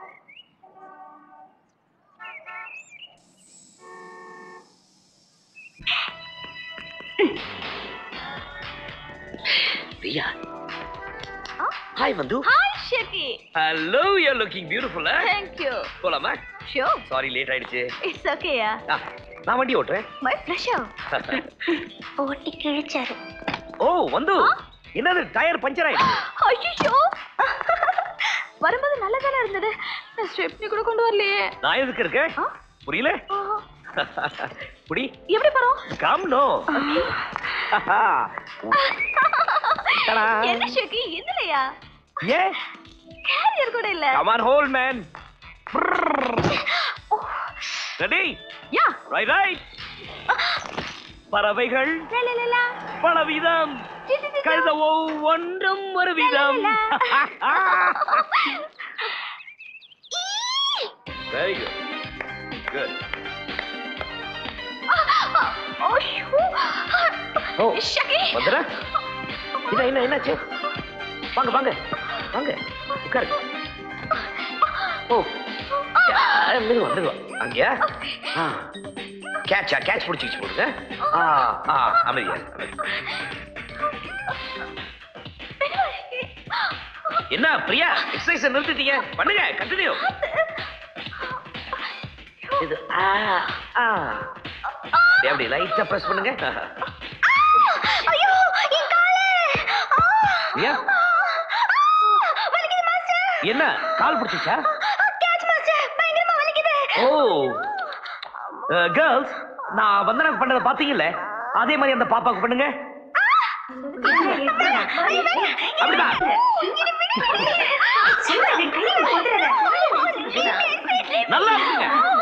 பிரியா ஹாய் வந்து hi Shaki hello you looking beautiful thank you போலாமா ஷூர் சாரி லேட் ஆயிடுச்சு இட்ஸ் ஓகேயா ஆ, நான் வண்டி ஓட்டுறேன் மை ப்ளஷர் ஓட்டி கிழிச்சாரு ஓ வந்து என்னது டயர் பஞ்சர் ஆயிடுச்சு ஐயோ வரும்போது நல்லா தானே இருந்தது நான் ஸ்டெப்னி கூட கொண்டு வரலையே நான் எதுக்கு இருக்கேன் புரியல புடி எப்படி போறோம் கம் நோ என்ன ஷகி இதுலயா ஏ கேரியர் கூட இல்ல come on hold man ready yeah right right பறவைகள் லா, லா, லா, லா. பலவிதம் கழுத ஒவ்வொன்றும் ஒரு விதம் வெரி குட் குட் ஐயோ ஓ ஷகி வந்துடா என்ன என்ன என்னாச்சு வாங்க வாங்க வாங்க உட்காரு ஓ ஆ, மெதுவா மெதுவா அங்கயா ஆ கேட்சா கேட்ச் பிடிச்சிக்கிச்சு போடுங்க ஆ ஆ அமைதியா அமைதியா. என்ன பிரியா எக்ஸசைஸ் நிறுத்திட்டீங்க பண்ணுங்க கண்டினியூ இது ஆ ஆ அப்படியே அப்படி லைட்டா பிரஸ் பண்ணுங்க ஐயோ என் காலு பிரியா வலிக்குது மாஸ்டர் என்ன கால் பிடிச்சிச்சா கேட்ச் மாஸ்டர் பயங்கரமா வலிக்குது ஓ கேர்ள்ஸ் நான் வந்தனக்கு பண்ணதை பாத்தீங்கல்ல அதே மாதிரி அந்த பாப்பாக்கு பண்ணுங்க அப்படிதான் நல்லா இருக்குங்க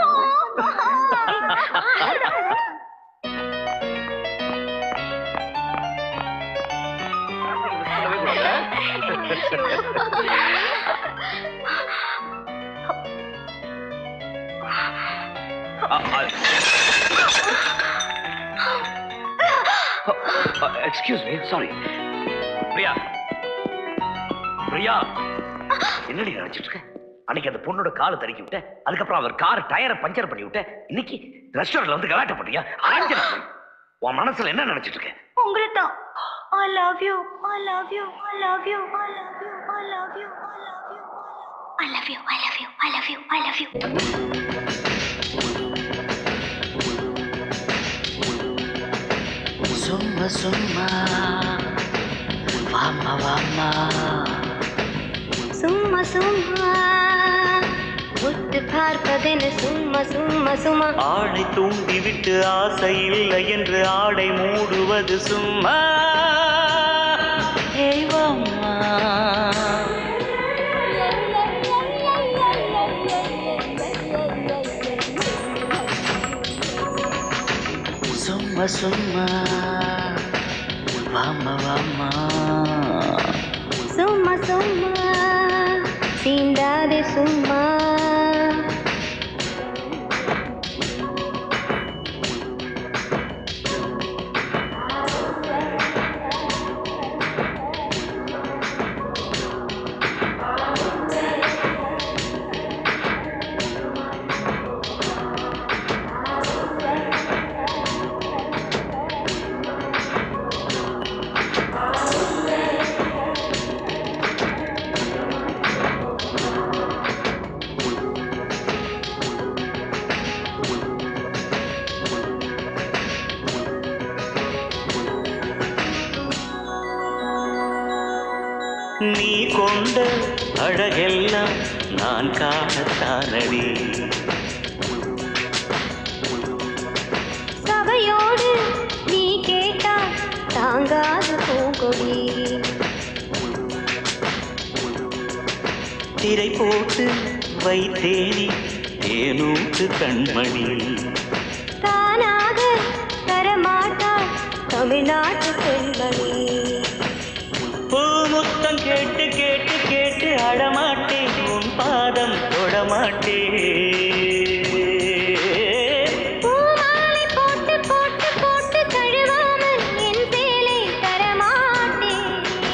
excuse me sorry Priya Priya என்னடி நினைச்சிட்டு இருக்க அன்னைக்கு அந்த பொண்ணோட காலை தடுக்கி விட்ட அதுக்கப்புறம் அவர் கார் டயரை பஞ்சர் பண்ணி விட்ட இன்னைக்கு ரெஸ்டாரண்ட்ல வந்து கலாட்ட பண்ணியா ஆஞ்சனா உன் மனசுல என்ன நினைச்சிட்டு இருக்க உங்களை தான் I love you I love you I love you I love you I I love you, I love you, I love you, I love you. சும்மா சும்மா வாமா வாமா சும்மா சும்மா உத்து பார்ப்பதென சும்மா சும்மா சும்மா ஆடை தூண்டிவிட்டு ஆசை இல்லை என்று ஆடை மூடுவது சும்மா ஏய் வாம்மா. சும்மா சும்மா வாமா வாமா சும்மா சும்மா சீண்டாதே சும்மா நீ கொண்ட அழகெல்லாம் நான் காணத்தானடி சபையோடு நீ கேட்டா தாங்காது பூங்கொடி திரை போட்டு வைத்தேனி தேனூட்டு கண்மணி தானாக தரமாட்டா தமிழ்நாட்டு பெண்மணி பூமுத்தம் கேட்டு கேட்டு கேட்டு அடமாட்டேன் உன் பாதம் தொடமாட்டேன் பூமாலை போட்டு போட்டு போட்டு கழுவாமல் என் சேலை தரமாட்டேன்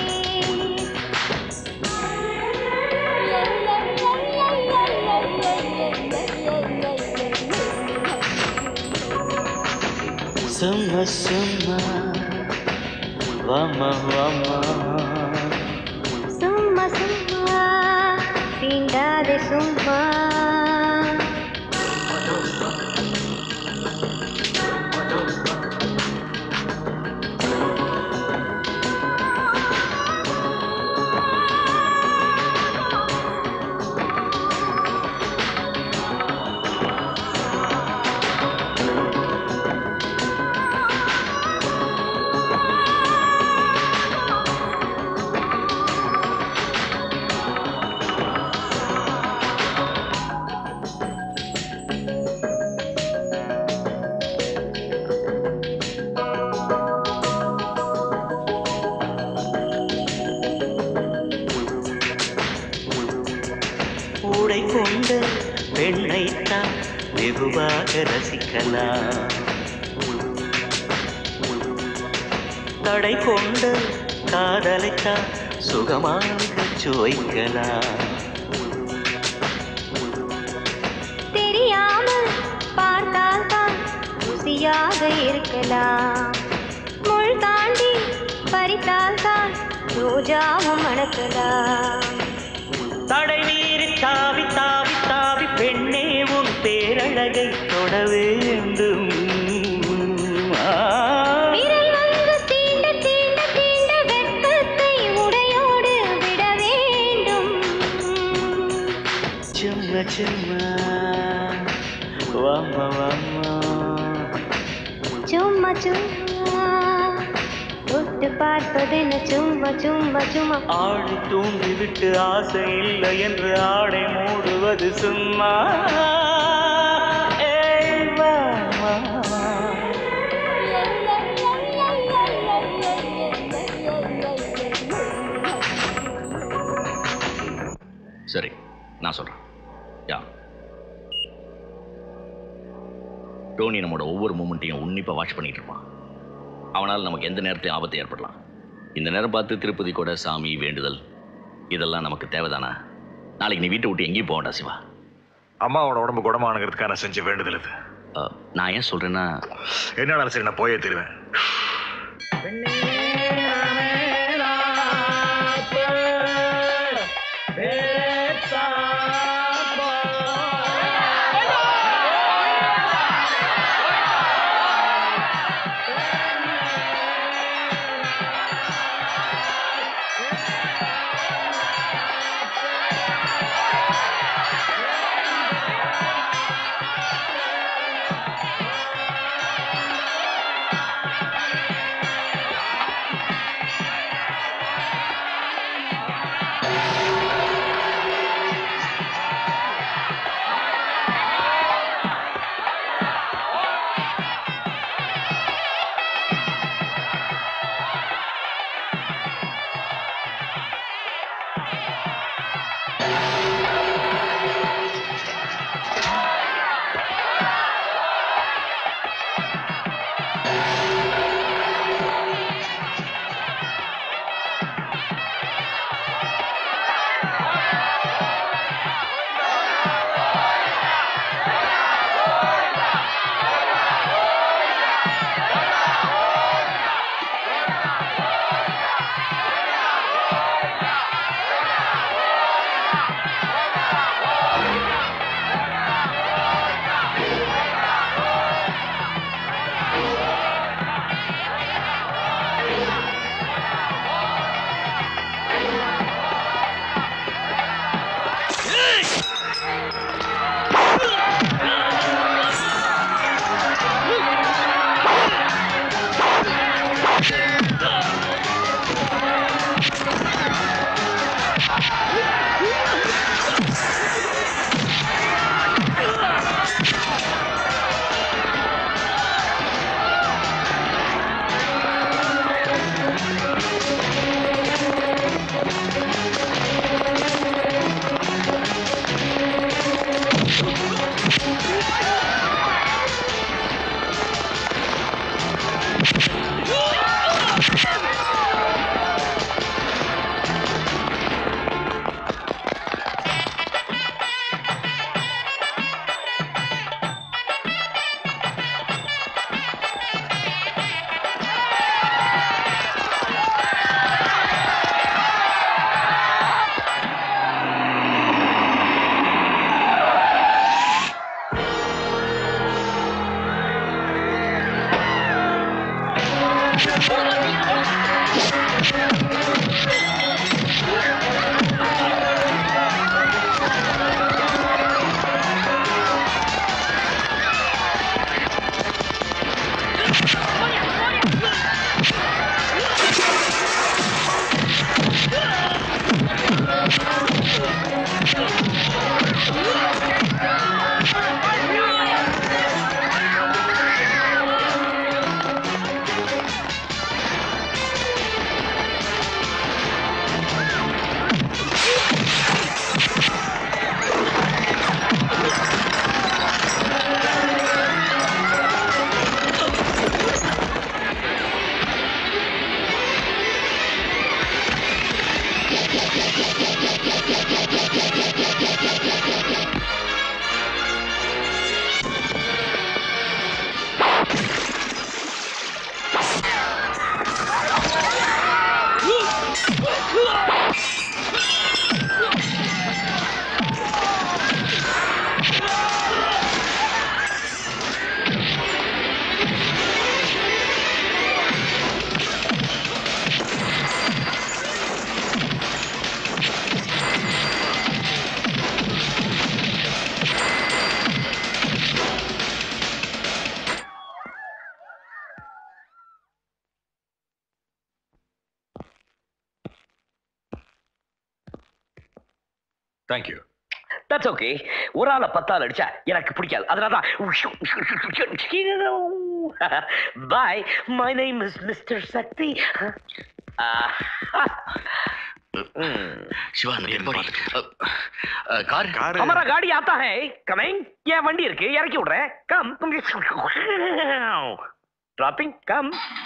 சும்மா சும்மா வாமா வாமா சும்மா சும்மா தீண்டாதே சும்மா ஊடை கொண்ட பெண்ணைத்தான் வெகுவாக ரசிக்கலாம் தடை கொண்ட காதலைத்தான் சுகமாக சுவைக்கலாம் தெரியாமல் பார்த்தால் தான் ருசியாக இருக்கலாம் முள் தாண்டி பறித்தால் தான் ரோஜாவும் மணக்கலாம் தடை மீறி தாவி தாவி தாவி பெண்ணே உன் பேரழகை தொட வேண்டும் ஆ. விரல் வந்து தீண்ட தீண்ட தீண்ட வெட்கத்தை உடையோடு விட வேண்டும் சும்மா சும்மா வாமா வாமா சும்மா சும்மா தொட்டு பார்ப்பதென்ன சும்மா சும்மா சும்மா ஆடி தூண்டி விட்டு ஆசை இல்லை என்று ஆடை மூடுவது சும்மா ஏய் வாமா. சரி நான் சொல்றேன் யா டோனி நம்மளோட ஒவ்வொரு மூமெண்ட்டையும் உன்னிப்பாக வாட்ச் பண்ணிட்டு இருப்பான் அவனால் நமக்கு எந்த நேரத்தையும் ஆபத்து ஏற்படலாம் இந்த நேரம் பார்த்து திருப்பதி கூட சாமி வேண்டுதல் இதெல்லாம் நமக்கு தேவைதானா நாளைக்கு நீ வீட்டை விட்டு எங்கேயும் போக வேண்டாம் சிவா அம்மாவோட உடம்பு குணமானுங்கிறதுக்காக நான் செஞ்ச வேண்டுதல் இது அஹ், நான் ஏன் சொல்றேன்னா என்னடா சரி நான் போயே தருவேன் தேங்க்யூ தட்ஸ் ஓகே ஒரு ஆளை பத்தாள் அடிச்சா எனக்கு பிடிக்காது அதனால தான் bye my name is mister Shakti Siva அந்த கார் கார் हमारा गाड़ी आता है कमिंग ஏன் வண்டி இருக்கு இறக்கி விடுறேன் கம் டிராப்பிங் கம்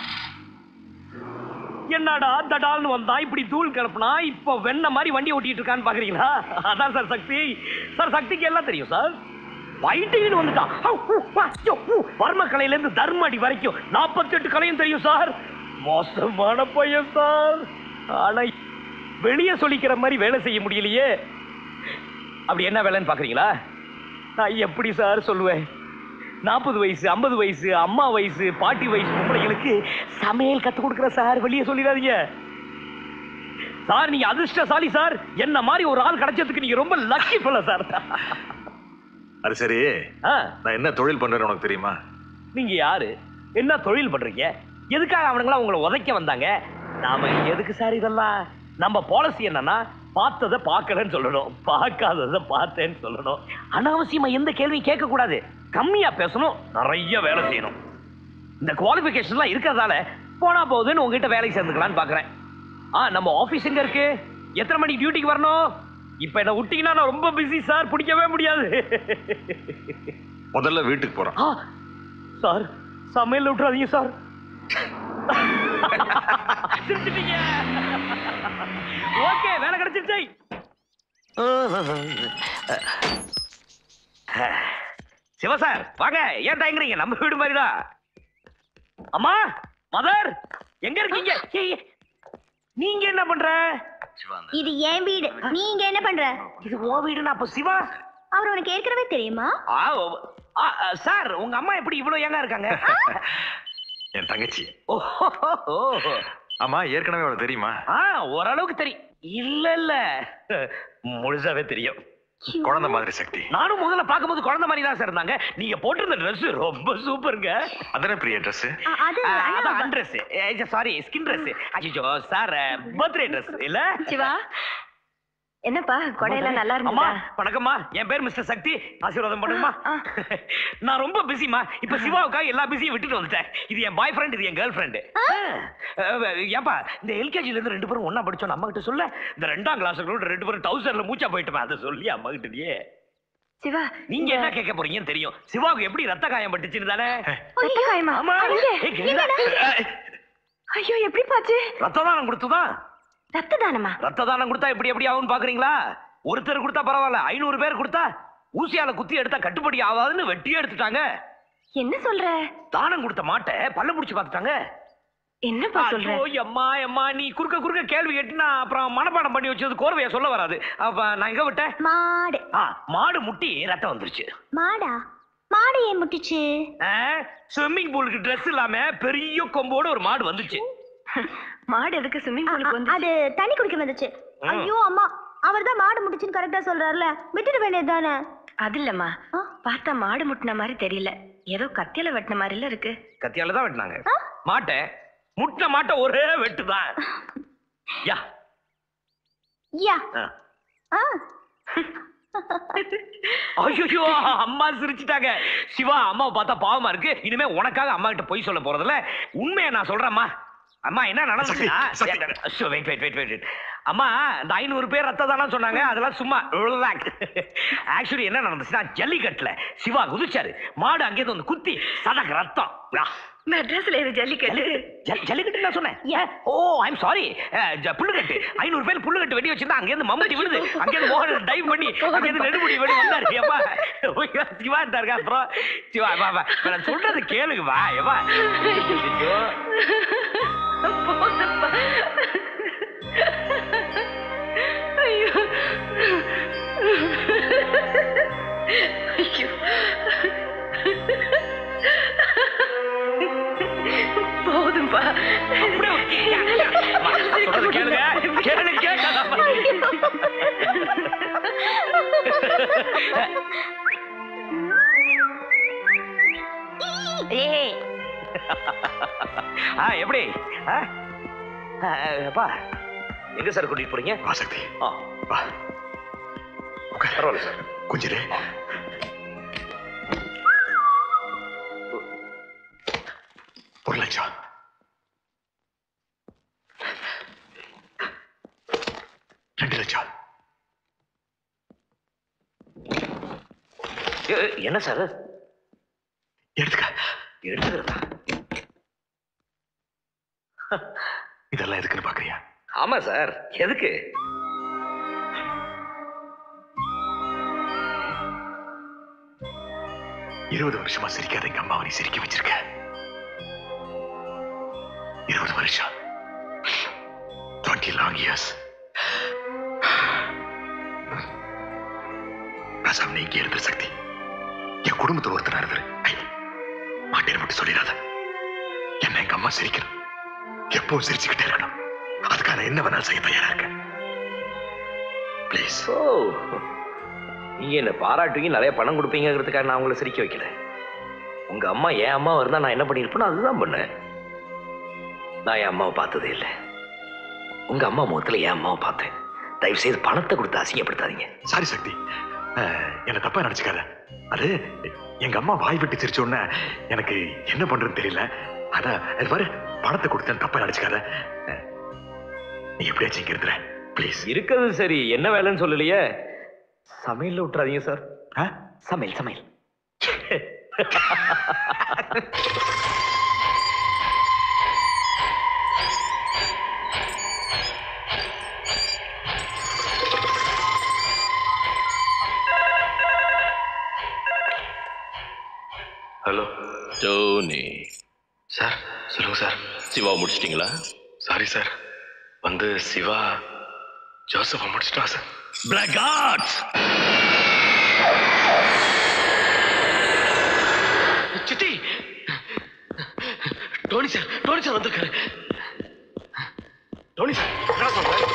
என்னடா தடால்னு வந்தா இப்படி தூள் கிளப்புனா இப்போ வெண்ண மாதிரி வண்டி ஓட்டிட்டு இருக்கான்னு பாக்குறீங்களா அதான் சார் சக்தி சார் சக்திக்கு எல்லாம் தெரியும் சார் ஃபைட்டிங்னு வந்துட்டான் ஹவ், ஹூ, வா, யோ, ஹூ. வர்ம கலையில இருந்து தர்மடி வரைக்கும் 48 கலையும் தெரியும் சார் மோசமான பையன் சார் ஆனா வெளியே சொல்லிக்கிற மாதிரி வேலை செய்ய முடியலையே அப்படி என்ன வேலைன்னு பாக்குறீங்களா நான் எப்படி சார் சொல்லுவேன் நாற்பது வயசு ஐம்பது வயசு அம்மா வயசு பாட்டி வயசு பொம்பளைங்களுக்கு சமையல் கத்து கொடுக்குற சார் வெளியே சொல்லிடாதீங்க சார் நீங்க அதிர்ஷ்டசாலி சார் என்ன மாதிரி ஒரு ஆள் கிடைச்சதுக்கு நீங்க ரொம்ப லக்கி ஃபெல்லோ சார் அது சரி நான் என்ன தொழில் பண்றேன்னு உனக்கு தெரியுமா நீங்க யாரு என்ன தொழில் பண்றீங்க எதுக்காக அவனுங்களா உங்களை உதைக்க வந்தாங்க நாம எதுக்கு சார் இதெல்லாம் நம்ம பாலிசி என்னன்னா பார்த்ததை பார்க்கலன்னு சொல்லணும் பார்க்காததை பார்த்தேன்னு சொல்லணும் அனாவசியமா எந்த கேள்வியும் கேட்க கூடாது கம்மியா பேசணும் நிறைய வேலை செய்யணும் இந்த குவாலிஃபிகேஷன்லாம் இருக்கிறதால போனா போகுதுன்னு உங்ககிட்ட வேலைக்கு சேர்ந்துக்கலான்னு பாக்குறேன் ஆ நம்ம ஆபீஸ் எங்க இருக்கு எத்தனை மணிக்கு டியூட்டிக்கு வரணும் இப்ப என்ன விட்டீங்கன்னா நான் ரொம்ப பிஸி சார் பிடிக்கவே முடியாது முதல்ல வீட்டுக்கு போறோம் ஆ, சார் சமையல் விட்டுறாதீங்க சார் சிரிச்சிட்டீங்க ஓகே வேலை கிடைச்சிருச்சு சிவா சார் வாங்க ஏன் தயங்குறீங்க நம்ம வீடு மாதிரிதான் அம்மா மதர் எங்க இருக்கீங்க ஏய், நீங்க என்ன பண்ற இது என் வீடு நீங்க என்ன பண்ற இது ஓ வீடுனா அப்ப சிவா அவர் உனக்கு ஏற்கனவே தெரியுமா ஆ, ஓ- ஆ, ஆ, சார் உங்க அம்மா எப்படி இவ்வளவு ஏங்க இருக்காங்க என் தங்கச்சி ஓஹோ ஆமா ஏற்கனவே அவளுக்கு தெரியுமா ஆ ஓரளவுக்கு தெரியும் இல்ல இல்ல முழுசாவே தெரியும் குழந்தை மாதிரி சக்தி நானும் முதல்ல பார்க்கும்போது குழந்தை மாதிரி தான் சார் இருந்தாங்க நீங்க போட்டிருந்த Dress ரொம்ப சூப்பருங்க அதானே பிரிய ட்ரெஸ் அது அதான் அன்ட்ரெஸ் சாரி ஸ்கின் Dress அச்சோ சார் பர்த்டே Dress இல்ல சிவா என்னப்பா கொடையெல்லாம் நல்லா அம்மா இருந்ததா வணக்கம்மா என் பேர் மிஸ்டர் சக்தி ஆசீர்வாதம் பண்ணுமா நான் ரொம்ப பிஸிமா இப்ப சிவாவுக்காக எல்லா பிஸியும் விட்டுட்டு வந்துட்டேன் இது என் பாய் ஃப்ரெண்ட் இது என் கேர்ள் ஃப்ரெண்டு ஏப்பா இந்த எல்கேஜில இருந்து ரெண்டு பேரும் ஒண்ணா படிச்சோம் அம்மா கிட்ட சொல்ல இந்த ரெண்டாம் கிளாஸ் ரெண்டு பேரும் டவுசர்ல மூச்சா போயிட்டுமா அதை சொல்லி அம்மா கிட்டயே சிவா நீங்க என்ன கேட்க போறீங்கன்னு தெரியும் சிவாவுக்கு எப்படி ரத்த காயம் பட்டுச்சுன்னு தானே ரத்த காயமா ஆமா. அங்க. ஏய், என்னடா? ஐயோ எப்படி பாச்சு ரத்த தானம் கொடுத்துதான் ரத்த தானமா ரத்த தானம் கொடுத்தா எப்படி எப்படி ஆகும்னு பாக்குறீங்களா ஒருத்தர் கொடுத்தா பரவாயில்ல ஐநூறு பேர் கொடுத்தா ஊசியால குத்தி எடுத்தா கட்டுப்படி ஆகாதுன்னு வெட்டியே எடுத்துட்டாங்க என்ன சொல்ற தானம் கொடுத்த மாட்டை பல்ல புடிச்சு பார்த்துட்டாங்க என்னப்பா சொல்ற ஐயோ, எம்மா எம்மா நீ குறுக்க குறுக்க கேள்வி கேட்டுனா அப்புறம் மனப்பாடம் பண்ணி வச்சது கோர்வையா சொல்ல வராது அப்ப நான் எங்க விட்டேன் மாடு ஆ, மாடு முட்டி ரத்தம் வந்துருச்சு மாடா மாடு ஏன் முட்டுச்சு ஸ்விம்மிங் பூலுக்கு Dress இல்லாம பெரிய கொம்போட ஒரு மாடு வந்துச்சு மாடு எதுக்கு ஸ்விம்மிங் பூலுக்கு வந்து அது தண்ணி குடிக்க வந்துச்சு ம். ஐயோ அம்மா அவர் தான் மாடு முட்டுச்சுன்னு கரெக்டா சொல்றாருல விட்டுட வேண்டியது தானே அது இல்லம்மா பார்த்தா மாடு முட்டின மாதிரி தெரியல ஏதோ கத்தியில வெட்டின மாதிரில இருக்கு கத்தியால தான் வெட்டினாங்க மாட்டை முட்டின மாட்டை ஒரே வெட்டுதான் யா யா ஆ. ஆ ஐயோ அம்மா சிரிச்சிட்டாங்க சிவா அம்மாவை பார்த்தா பாவமா இருக்கு இனிமே உனக்காக அம்மா கிட்ட போய் சொல்ல போறதில்ல உண்மையை நான் சொல்றேன்மா அம்மா என்ன நடந்துச்சுன்னா வெயிட் வெயிட் வெயிட் வெயிட் அம்மா இந்த ஐநூறு பேர் ரத்த தானம் சொன்னாங்க அதெல்லாம் சும்மா ஆக்சுவலி என்ன நடந்துச்சுன்னா ஜல்லிக்கட்டுல சிவா குதிச்சாரு மாடு அங்கேயிருந்து வந்து குத்தி சதக்கு ரத்தம் மெட்ராஸ்ல இது ஜல்லிக்கட்டு ஜல்- ஜல்லிக்கட்டு நான் சொன்னேன் ஓ ஐம் சாரி புல்லுக்கட்டு ஐநூறு பேர் புல்லுக்கட்டு வெடி வச்சிருந்தா அங்கேருந்து மம்மட்டி விழுது அங்கேருந்து மோகன் டைவ் பண்ணி அங்கேருந்து நெடுமுடி வெடி வந்தாரு ஏப்பா சிவா இருந்தாருங்க அப்புறம் சிவா வா வா இப்ப நான் சொல்றது கேளுங்க வா ஏப்பா ஐயோ. ஐயோ ஐயோ போதும்பா சொல்றது கேளுங்க கேளுங்க கேட்காதம்மா. ஏய் ஆ எப்படி ஆ? ஆ, அப்பா எங்க சார் கூட்டிட்டு போறீங்க வாசக்தி ஆ வா பரவாயில்ல சார் கொஞ்சம் இரு. ஒரு லட்சம் ரெண்டு லட்சம் ஏ, என்ன சார் எடுத்துக்க எடுத்துக்கிறதா இதெல்லாம் எதுக்குன்னு பாக்குறியா ஆமா சார் எதுக்கு இருபது வருஷமா சிரிக்காத எங்க அம்மாவை நீ சிரிக்க வச்சிருக்க இருபது வருஷம் டுவெண்ட்டி லாங் இயர்ஸ் பேசாம நீ இங்கே இருந்த சக்தி என் குடும்பத்தில் ஒருத்தனா இருந்தது மாட்டேன்னு மட்டும் சொல்லிடாத என்ன எங்க அம்மா சிரிக்கணும் எப்பவும் சிரிச்சுக்கிட்டே இருக்கணும் அதுக்காக நான் என்ன வேணாலும் செய்ய தயாரா இருக்கேன் ப்ளீஸ் ஓ நீங்க என்ன பாராட்டுவீங்க நிறைய பணம் கொடுப்பீங்கிறதுக்காக நான் உங்களை சிரிக்க வைக்கல உங்க அம்மா என் அம்மா இருந்தா நான் என்ன பண்ணியிருப்பேனோ அதுதான் பண்ணேன் நான் என் அம்மாவை பார்த்ததே இல்லை உங்க அம்மா முகத்துல என் அம்மாவை பார்த்தேன் தயவு செய்து பணத்தை கொடுத்து அசிங்கப்படுத்தாதீங்க சாரி சக்தி அஹ், என்னை தப்பா நினைச்சுக்காத அது எங்க அம்மா வாய் விட்டு சிரிச்ச உடனே எனக்கு என்ன பண்றதுன்னு தெரியல அதான் அது பாரு பணத்தை கொடுத்தேன் தப்பா நினைச்சுக்காத அஹ், நீ எப்படியாச்சும் இங்க இருந்துற ப்ளீஸ் இருக்கிறது சரி என்ன வேலைன்னு சொல்லலையே சமையல்ல விட்டுறாதீங்க சார் சமையல் சமையல் ஹலோ டோனி சார் சொல்லுங்க சார் சிவா முடிச்சிட்டீங்களா சாரி சார் வந்து சிவா ஜோசஃபை முடிச்சிட்டா சார் பிளாக் ஆர்ட்ஸ் சித்தி டோனி சார் டோனி சார் வந்திருக்காரு டோனி சார் என்ன சொல்ற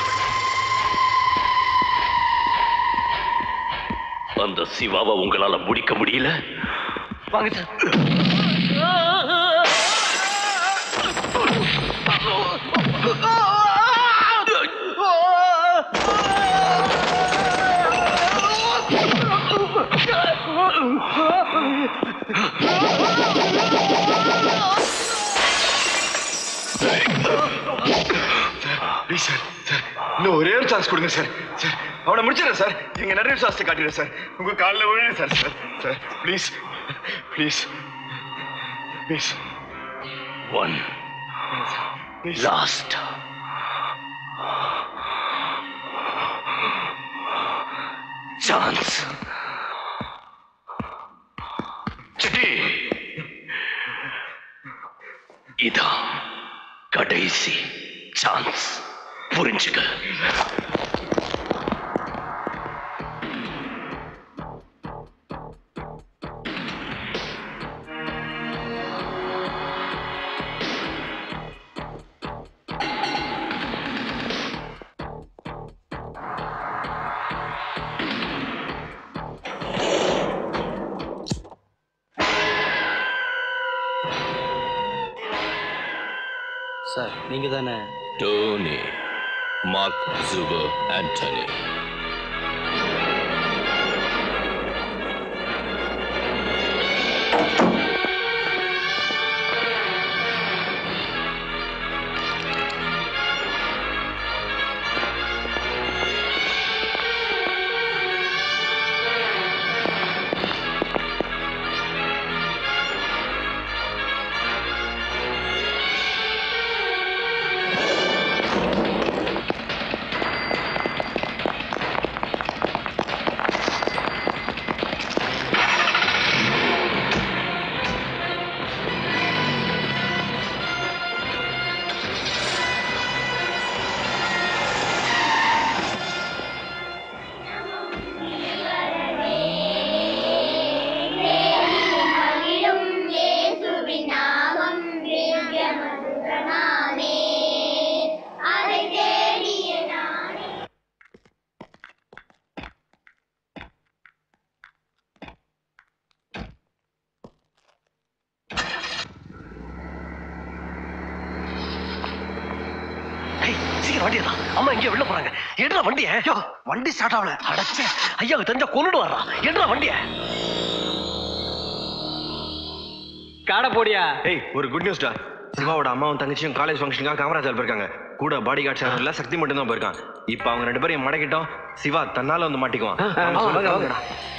அந்த சிவாவை உங்களால முடிக்க முடியல வாங்க சார் ப்ளீஸ் சார் சார் இன்னும் ஒரே ஒரு சான்ஸ் கொடுங்க சார் சார் அவனை முடிச்சிடறேன் சார் எங்க நிறைய சாஸ்தை காட்டிடுறேன் சார் உங்க காலில் விழுறேன் sir sir sir please please please one last chance Chitti இதான் கடைசி சான்ஸ் புரிஞ்சுக்க சார் நீங்க தானே டோனி மார்க் ஜுபர் ஆண்டனி நினைக்கிற வண்டியை தான் அம்மா இங்கே வெளில போறாங்க எடுறா வண்டியை ஐயோ வண்டி ஸ்டார்ட் ஆகல அடச்சே ஐயாவுக்கு தெரிஞ்சா கொண்டுட்டு வர்றான் எடுறா வண்டியை காடை போடியா ஏய் ஒரு குட் நியூஸ்டா சிவாவோட அம்மாவும் தங்கச்சியும் காலேஜ் ஃபங்க்ஷனுக்காக காமராஜர் போயிருக்காங்க கூட பாடி கார்ட்ஸ் யாரும் இல்ல சக்தி மட்டும் தான் போயிருக்கான் இப்போ அவங்க ரெண்டு பேரையும் மடக்கிட்டோம் சிவா தன்னால வந்து மாட்டிக்குவான் ஆமா, வாங்க, வாங்க.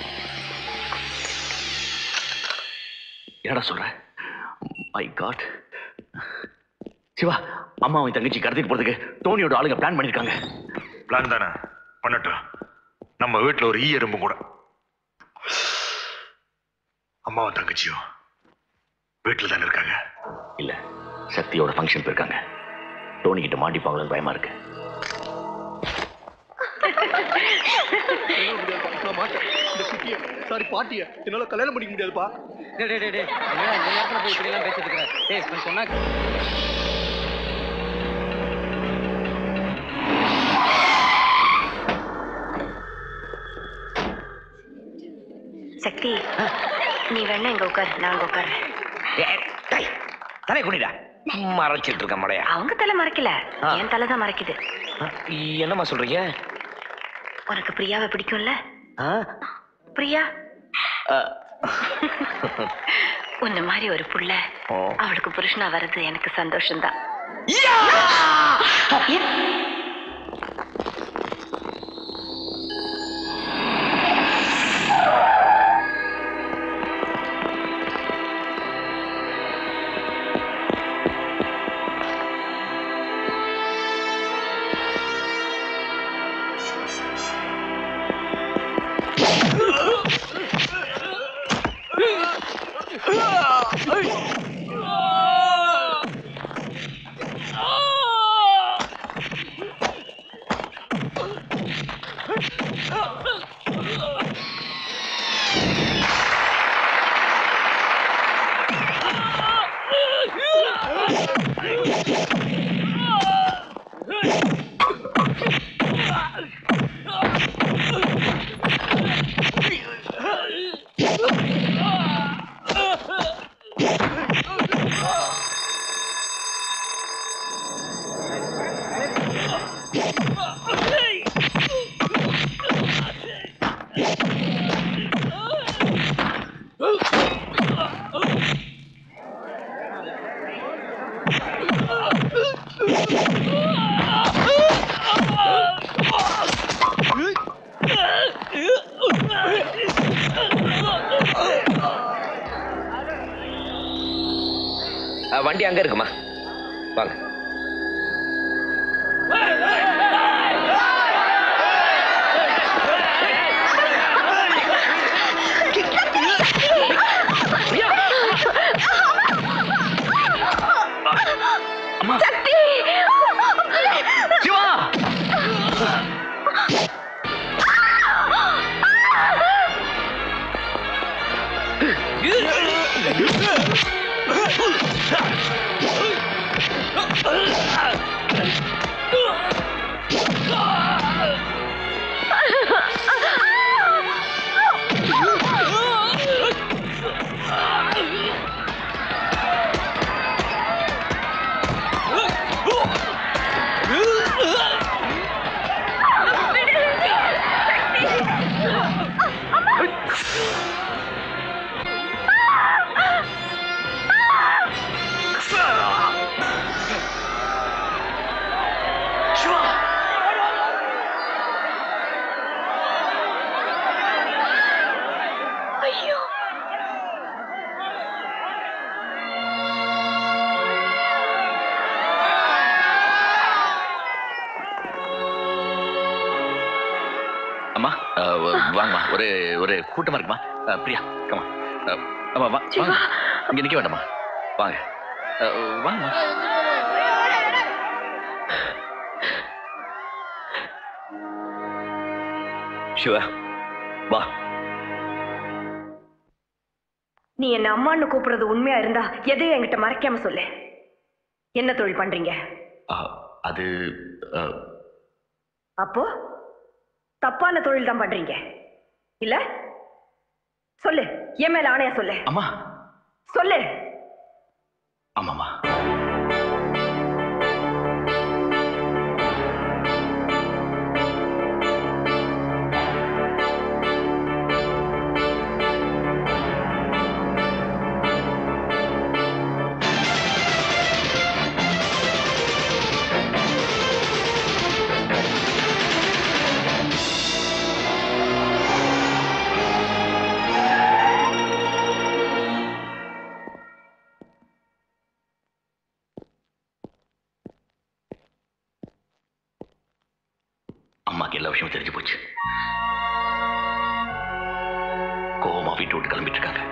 என்னடா சொல்ற மை காட் சிவா அம்மாவை தங்கச்சி கடத்திட்டு போறதுக்கு டோனியோட ஆளுங்க பிளான் பண்ணிருக்காங்க பிளான் தானே பண்ணட்டும் நம்ம வீட்டுல ஒரு ஈ எறும்பு கூட அம்மாவும் தங்கச்சியும் வீட்டுல தானே இருக்காங்க இல்ல சக்தியோட ஃபங்க்ஷன் போயிருக்காங்க டோனி கிட்ட மாட்டிப்பாங்களோன்னு பயமா இருக்கு சாரி பாட்டிய என்னால கல்யாணம் பண்ணிக்க முடியாதுப்பா டேய் டேய் டேய், டேய் என்னடா இந்த நேரத்துல போய் இப்படி எல்லாம் பேசிட்டு இருக்கிற டேய் கொஞ்சம் சொன்னா சக்தி நீ வேணா இங்க உட்கார் நான் அங்க உட்கார்றேன் தலை குனிடா மறைச்சிட்டு இருக்க மடையா அவங்க தலை மறைக்கல என் தலை தான் மறைக்குது என்னம்மா சொல்றீங்க உனக்கு பிரியாவை பிடிக்கும்ல ஆ? பிரியா ஆ. உன்ன மாதிரி ஒரு புள்ள ஓ. அவளுக்கு புருஷனா வர்றது எனக்கு சந்தோஷம்தான் ஆ, வண்டி அங்க இருக்குமா வாங்க சக்தி சிவா ஐயோ அம்மா அஹ், வ- வாங்கம்மா ஒரு ஒரு கூட்டமா இருக்குமா அஹ், பிரியா கமா அம்மா வா வாங்க இங்க நிக்க வேண்டாமா வாங்க அஹ், வாங்கம்மா சிவா வா நீ என்ன அம்மான்னு கூப்பிடுறது உண்மையா இருந்தா எதையும் என்கிட்ட மறைக்காம சொல்லு என்ன தொழில் பண்றீங்க அஹ், அது அஹ், அப்போ தப்பான தொழில் தான் பண்றீங்க இல்ல சொல்லு என் மேல ஆணையா சொல்லு அம்மா சொல்லு ஆமாம்மா விஷயமும் தெரிஞ்சு போச்சு கோவமா வீட்டு விட்டு கிளம்பிட்டு இருக்காங்க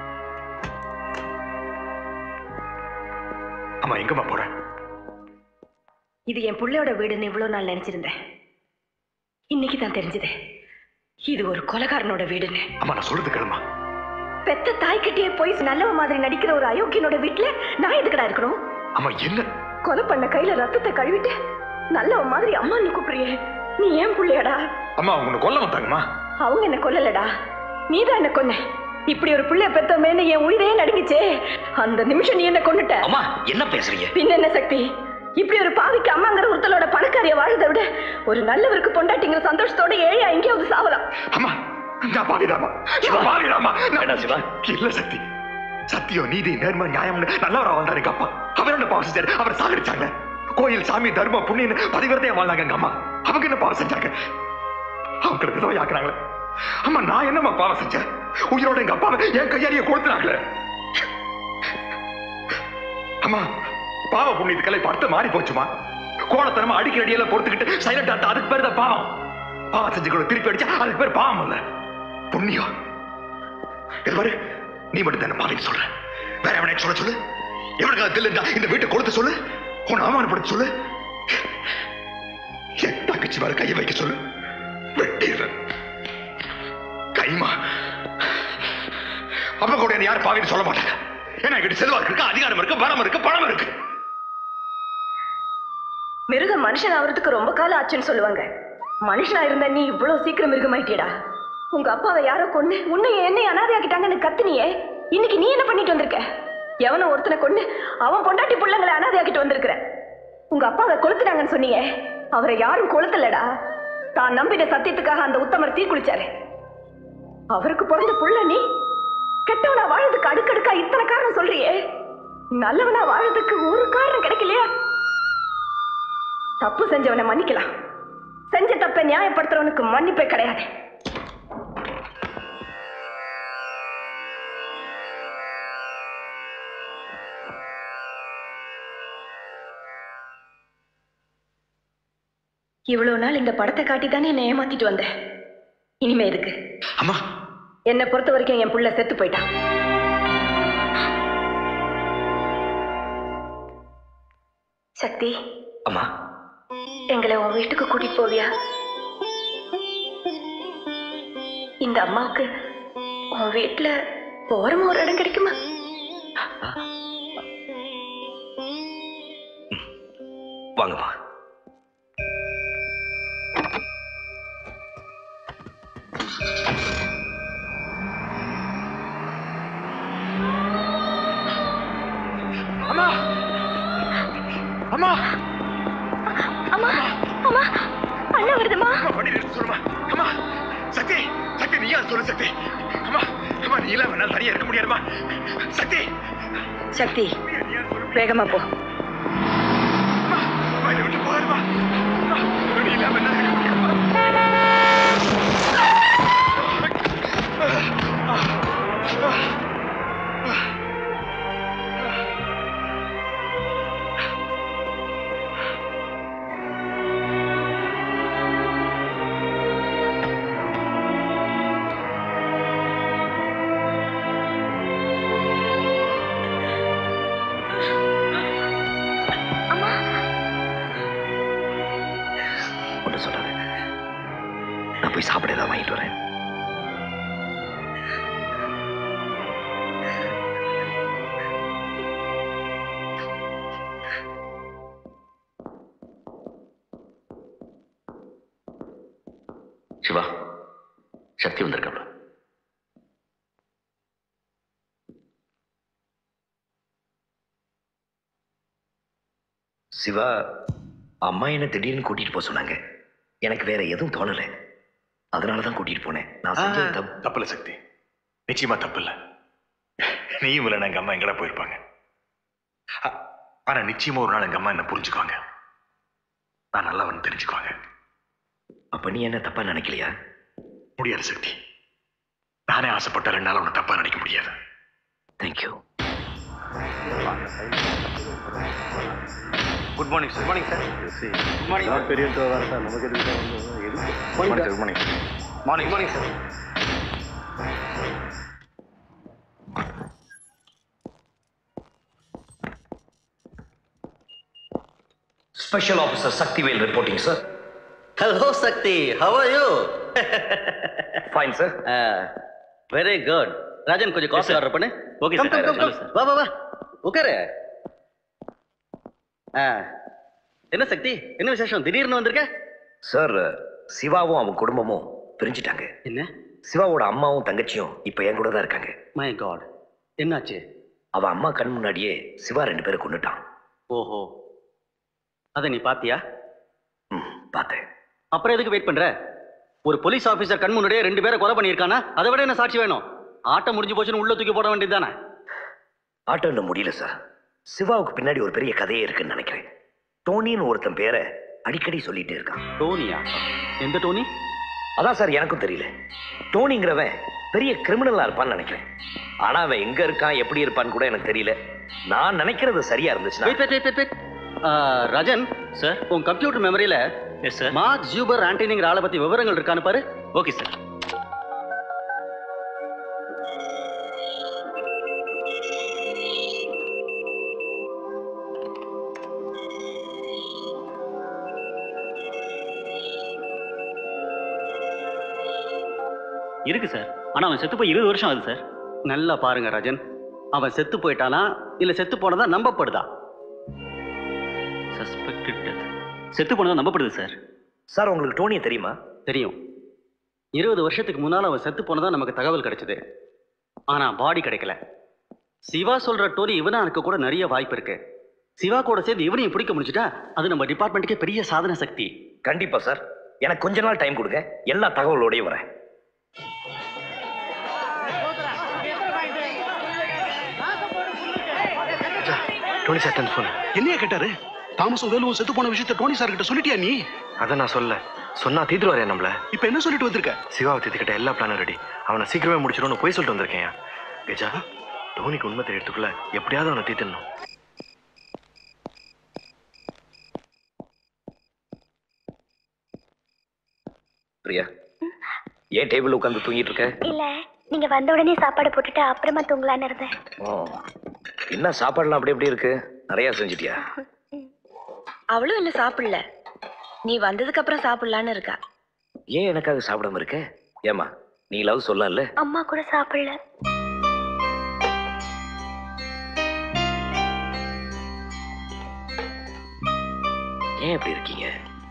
அம்மா எங்கம்மா போற இது என் புள்ளையோட வீடுன்னு இவ்வளவு நாள் நினைச்சிருந்தேன் இன்னைக்கு தான் தெரிஞ்சது இது ஒரு கொலகாரனோட வீடுன்னு அம்மா நான் சொல்றது கேளுமா பெத்த தாய்கிட்டயே போய் நல்லவ மாதிரி நடிக்கிற ஒரு அயோக்கியனோட வீட்டுல நான் எதுக்கடா இருக்கணும் அம்மா என்ன கொலை பண்ண கையில ரத்தத்தை கழுவிட்டு நல்லவ மாதிரி அம்மா நீ கூப்பிடுறியே நீ ஏன் புள்ளையடா அம்மா உன்னை கொல்ல வந்தாங்கம்மா அவங்க என்ன கொல்லலடா நீதான் என்ன கொன்ன இப்படி ஒரு புள்ளைய பெத்தோமேன்னு என் உயிரே நடுங்குச்சே அந்த நிமிஷம் நீ என்ன கொன்னுட்ட அம்மா என்ன பேசுறீங்க பின்ன என்ன சக்தி இப்படி ஒரு பாவிக்கு அம்மாங்கிற ஒருத்தலோட பணக்காரிய வாழதை விட ஒரு நல்லவருக்கு பொண்டாட்டிங்கிற சந்தோஷத்தோட ஏழையா எங்கேயாவது சாவலாம் அம்மா நான் பாவிதாமா நான் பாவிதாமா என்ன சிவா இல்ல சக்தி சத்தியம் நீதி நேர்மை நியாயம்னு நல்லவரா வாழ்ந்தாரு எங்க அப்பா அவர் என்ன பாவம் செஞ்சாரு அவர் சாகடிச்சாங்க கோயில் சாமி தர்மம் புண்ணியன்னு பதிவிரதையா வாழ்ந்தாங்க எங்க அம்மா அவங்க என்ன பாவம் செஞ்சாங்க அவங்களை விதவை ஆக்குறாங்களே அம்மா நான் என்னம்மா பாவம் செஞ்சேன் உயிரோட எங்க அப்பாவை என் கையாலேயே கொடுத்துறாங்களே அம்மா பாவ புண்ணியத்துக்களை பார்த்து மாறி போச்சுமா கோணத்தனமா அடிக்கிற அடியெல்லாம் பொறுத்துக்கிட்டு சைலண்ட் ஆட்டா அதுக்கு பேர் தான் பாவம் பாவம் செஞ்சு கூட திருப்பி அடிச்சா அதுக்கு பேர் பாவம் இல்ல புண்ணியம் இது பாரு நீ மட்டும் தானே பாவின்னு சொல்ற வேற எவனை சொல்ல சொல்லு எவனுக்கு தில் இருந்தா இந்த வீட்டை கொடுத்து சொல்லு உன்னை அவமானப்படுத்த சொல்லு என் தங்கச்சி மேல கையை வைக்க சொல்லு வெட்டிடுறேன் கைமா அப்ப கூட என்ன யாரும் பாவின்னு சொல்ல மாட்டாங்க ஏன்னா என்கிட்ட செல்வாக்கு இருக்கு அதிகாரம் இருக்கு பணம் இருக்கு பணம் இருக்கு மிருகம் மனுஷன் ஆவறதுக்கு ரொம்ப காலம் ஆச்சுன்னு சொல்லுவாங்க மனுஷனா இருந்த நீ இவ்வளவு சீக்கிரம் மிருகமாயிட்டியடா உங்க அப்பாவை யாரோ கொண்டு உன்னை என்னை அனாதையாக்கிட்டாங்கன்னு கத்துனியே இன்னைக்கு நீ என்ன பண்ணிட்டு வந்திருக்க எவனோ ஒருத்தனை கொண்டு அவன் பொண்டாட்டி புள்ளங்களை அனாதையாக்கிட்டு வந்திருக்கிற உங்க அப்பாவை கொளுத்துனாங்கன்னு சொன்னீங்க அவரை யாரும் கொளுத்தலடா தான் நம்பின சத்தியத்துக்காக அந்த உத்தமர் தீ குளிச்சாரு அவருக்கு பிறந்த புள்ள நீ கெட்டவனா வாழறதுக்கு அடுக்கடுக்கா இத்தனை காரணம் சொல்றியே நல்லவனா வாழறதுக்கு ஒரு காரணம் கிடைக்கலையா தப்பு செஞ்சவனை மன்னிக்கலாம் செஞ்ச தப்பை நியாயப்படுத்துறவனுக்கு மன்னிப்பே கிடையாது இவ்வளவு நாள் இந்த படத்தை காட்டி தானே என்னை ஏமாத்திட்டு வந்த இனிமே இருக்கு அம்மா என்னை பொறுத்த வரைக்கும் என் புள்ள செத்து போயிட்டான் சக்தி அம்மா எங்களை உன் வீட்டுக்கு கூட்டிட்டு போவியா இந்த அம்மாவுக்கு உன் வீட்டுல ஓரமா ஒரு இடம் கிடைக்குமா வாங்கம்மா அம்மா அம்மா அம்மா அம்மா அண்ணா வருதுமா வண்டி நிறுத்த சொல்லுமா அம்மா சக்தி சக்தி நீயா சொல்லு சக்தி அம்மா அம்மா நீ எல்லாம் வேணாலும் தனியா இருக்க முடியாதுமா சக்தி சக்தி வேகமா போ அம்மா இதை விட்டு போகாதுமா அம்மா நீ எல்லாம் வேணாலும் இருக்க முடியாதுமா ஒன்றும் சொல்லாத நான் போய் சாப்பிட ஏதாவது வாங்கிட்டு வரேன் சிவா சக்தி வந்திருக்காப்ல சிவா அம்மா என்ன திடீர்னு கூட்டிட்டு போக சொன்னாங்க எனக்கு வேற எதுவும் தோணல அதனால தான் கூட்டிட்டு போனேன் நான் செஞ்சது தப்பு தப்பில்ல சக்தி நிச்சயமா தப்பில்ல நீயும் இல்லை எங்க அம்மா எங்கடா போயிருப்பாங்க ஆ- ஆனா நிச்சயமா ஒரு நாள் எங்க அம்மா என்ன புரிஞ்சுக்குவாங்க நான் நல்லவன் தெரிஞ்சுக்குவாங்க அப்ப நீ என்ன தப்பா நினைக்கலையா முடியாது சக்தி நானே ஆசைப்பட்ட ரெண்டு நாள் உன்னை தப்பா நினைக்க முடியாது thank you good morning sir morning sir good morning பெரிய சார் நமக்கு எதுக்கு சார் வந்து எதுக்கு morning sir morning morning morning sir special officer Shaktivel reporting sir hello Shakti how are you fine sir very good Rajan கொஞ்சம் காஃபி ஆர்டர் பண்ணு Okay, Come, sir. come, come, நல்லது, come. வா வா வா உட்காரு ஆ, என்ன சக்தி என்ன விசேஷம் திடீர்னு வந்திருக்க சார் சிவாவும் அவன் குடும்பமும் பிரிஞ்சுட்டாங்க என்ன சிவாவோட அம்மாவும் தங்கச்சியும் இப்ப என் கூட தான் இருக்காங்க மை காட் என்னாச்சு அவ அம்மா கண் முன்னாடியே சிவா ரெண்டு பேரை கொண்டுட்டான் ஓஹோ அதை நீ பாத்தியா பார்த்தேன் அப்புறம் எதுக்கு வெயிட் பண்ற ஒரு போலீஸ் ஆபீசர் கண் முன்னாடியே ரெண்டு பேரை கொலை பண்ணியிருக்கானா அதை விட என்ன சாட்சி வேணும் ஆட்டம் முடிஞ்சு போச்சுன்னு உள்ள தூக்கி போட வேண்டியது தானே ஆட்டோன்னு முடியல சார் சிவாவுக்கு பின்னாடி ஒரு பெரிய கதையே இருக்குன்னு நினைக்கிறேன் டோனின்னு ஒருத்தன் பேரை அடிக்கடி சொல்லிட்டே இருக்கான் டோனியா எந்த டோனி அதான் சார் எனக்கும் தெரியல டோனிங்கிறவன் பெரிய கிரிமினலா இருப்பான்னு நினைக்கிறேன் ஆனா அவன் எங்க இருக்கான் எப்படி இருப்பான்னு கூட எனக்கு தெரியல நான் நினைக்கிறது சரியா இருந்துச்சுன்னா wait wait wait wait Rajan sir உன் கம்ப்யூட்டர் மெமரியில எஸ் சார் மார்க் ஜூபர் ஆண்டனிங்கிற ஆளை பத்தி விவரங்கள் இருக்கான்னு பாரு ஓகே சார் இருக்கு சார் ஆனா அவன் செத்து போய் இருபது வருஷம் ஆகுது சார் நல்லா பாருங்க ராஜன் அவன் செத்து போயிட்டானா இல்ல செத்து போனதா நம்பப்படுதா சஸ்பெக்டட் செத்து போனதா நம்பப்படுது சார் சார் உங்களுக்கு டோனியை தெரியுமா தெரியும் இருபது வருஷத்துக்கு முன்னால அவன் செத்து போனதா நமக்கு தகவல் கிடைச்சது ஆனா பாடி கிடைக்கல சிவா சொல்ற டோரி இவனா இருக்க கூட நிறைய வாய்ப்பு இருக்கு சிவா கூட சேர்ந்து இவனையும் பிடிக்க முடிஞ்சுட்டா அது நம்ம டிபார்ட்மெண்ட்டுக்கே பெரிய சாதன சக்தி கண்டிப்பா சார் எனக்கு கொஞ்ச நாள் டைம் கொடுங்க எல்லா தகவலோடய வரேன் டோனி சார் தான் ஃபோன் என்னைய கேட்டாரு தாமஸும் வேலுவும் செத்து போன விஷயத்த டோனி சார் கிட்ட சொல்லிட்டியா நீ அதை நான் சொல்ல சொன்னா தீத்துருவாரியா நம்மள இப்ப என்ன சொல்லிட்டு வந்திருக்க சிவாவை தீத்துக்கிட்ட எல்லா பிளானும் ரெடி அவனை சீக்கிரமே முடிச்சிடும்னு போய் சொல்லிட்டு வந்திருக்கேன் கஜா டோனிக்கு உண்மை தெரியறதுக்குள்ள எப்படியாவது அவனை தீத்துடணும் பிரியா ஏன் டேபிள் உட்காந்து தூங்கிட்டு இருக்க இல்ல நீங்க வந்த உடனே சாப்பாடு போட்டுட்டு அப்புறமா தூங்கலான்னு இருந்தேன் ஓ என்ன சாப்பாடுலாம் அப்படி எப்படி இருக்கு நிறைய செஞ்சிட்டியா அவளும் இன்னும் சாப்பிடல நீ வந்ததுக்கு அப்புறம் சாப்பிடலான்னு இருக்கா ஏன் எனக்காக சாப்பிடாம இருக்க ஏமா நீங்களாவது சொல்லலாம்ல அம்மா கூட சாப்பிடல ஏன் இப்படி இருக்கீங்க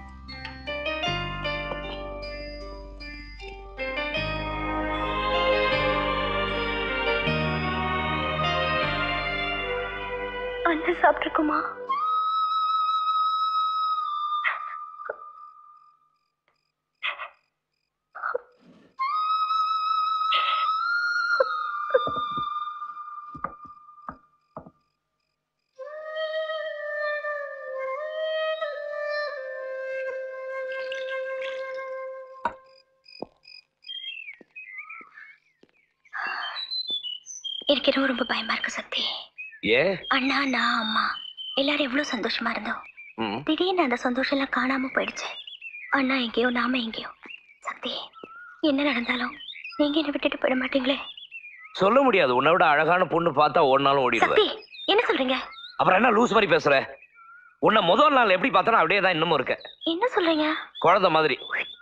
அண்ணன் சாப்பிட்டுருக்குமா எனக்கு என்னவோ ரொம்ப பயமா இருக்கு சக்தி ஏன் அண்ணா நான் அம்மா எல்லாரும் எவ்வளவு சந்தோஷமா இருந்தோம் ம். திடீர்னு அந்த சந்தோஷம் எல்லாம் காணாம போயிடுச்சு அண்ணா எங்கேயோ நாம எங்கேயோ சக்தி என்ன நடந்தாலும் நீங்க என்ன விட்டுட்டு போயிட மாட்டீங்களே சொல்ல முடியாது உன்னை விட அழகான பொண்ணு பார்த்தா ஒரு நாளும் சக்தி ஓடிடுவேன் என்ன சொல்றீங்க அப்புறம் என்ன லூஸ் மாதிரி பேசுற உன்னை முதல் நாள் எப்படி பார்த்தனா அப்படியே தான் இன்னமும் இருக்க என்ன சொல்றீங்க குழந்தை மாதிரி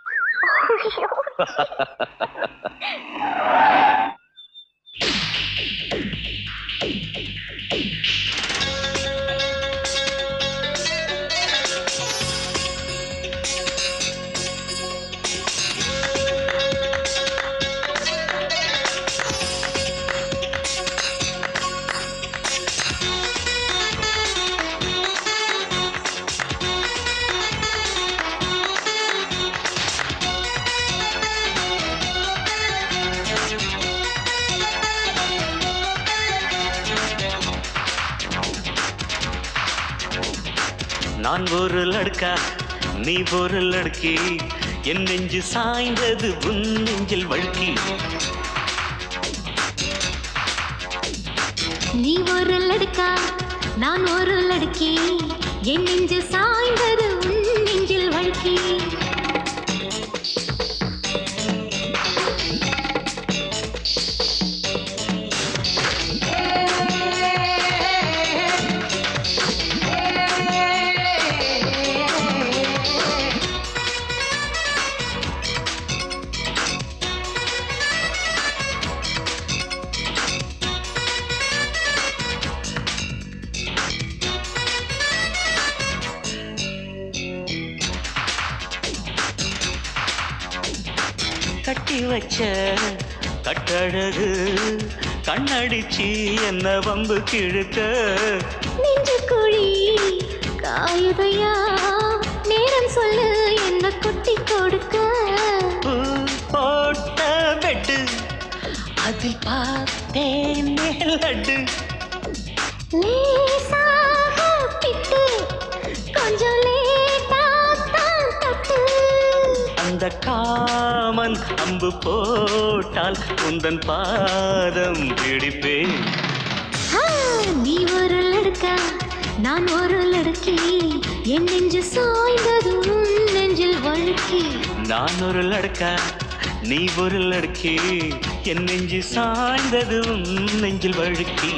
நான் ஒரு லடுக்கா நீ ஒரு லடுக்கி என் நெஞ்சு சாய்ந்தது உன் நெஞ்சில் வழுக்கி நீ ஒரு லடுக்கா நான் ஒரு லடுக்கி என் நெஞ்சு சாய்ந்தது உன் நெஞ்சில் வழுக்கி கட்டி வச்ச கட்டழகு கண்ணடிச்சு என்ன வம்பு கிழக்க நெஞ்சு குழி காயுதையா நேரம் சொல்லு என்ன கொட்டி கொடுக்க பூ போட்ட பெட்டு அதில் பார்த்தேன் மேலடு லேசாக பிட்டு கொஞ்சம் லேட்டா தான் தட்டு அந்த காமன் அம்பு போட்டால் உந்தன் பாதம் பிடிப்பேன் ஆ, நீ ஒரு லடுக்கா நான் ஒரு லடுக்கி என் நெஞ்சு சாய்ந்தது உன் நெஞ்சில் வழுக்கி நான் ஒரு லடுக்கா நீ ஒரு லடுக்கி என் நெஞ்சு சாய்ந்தது உன் நெஞ்சில் வழுக்கி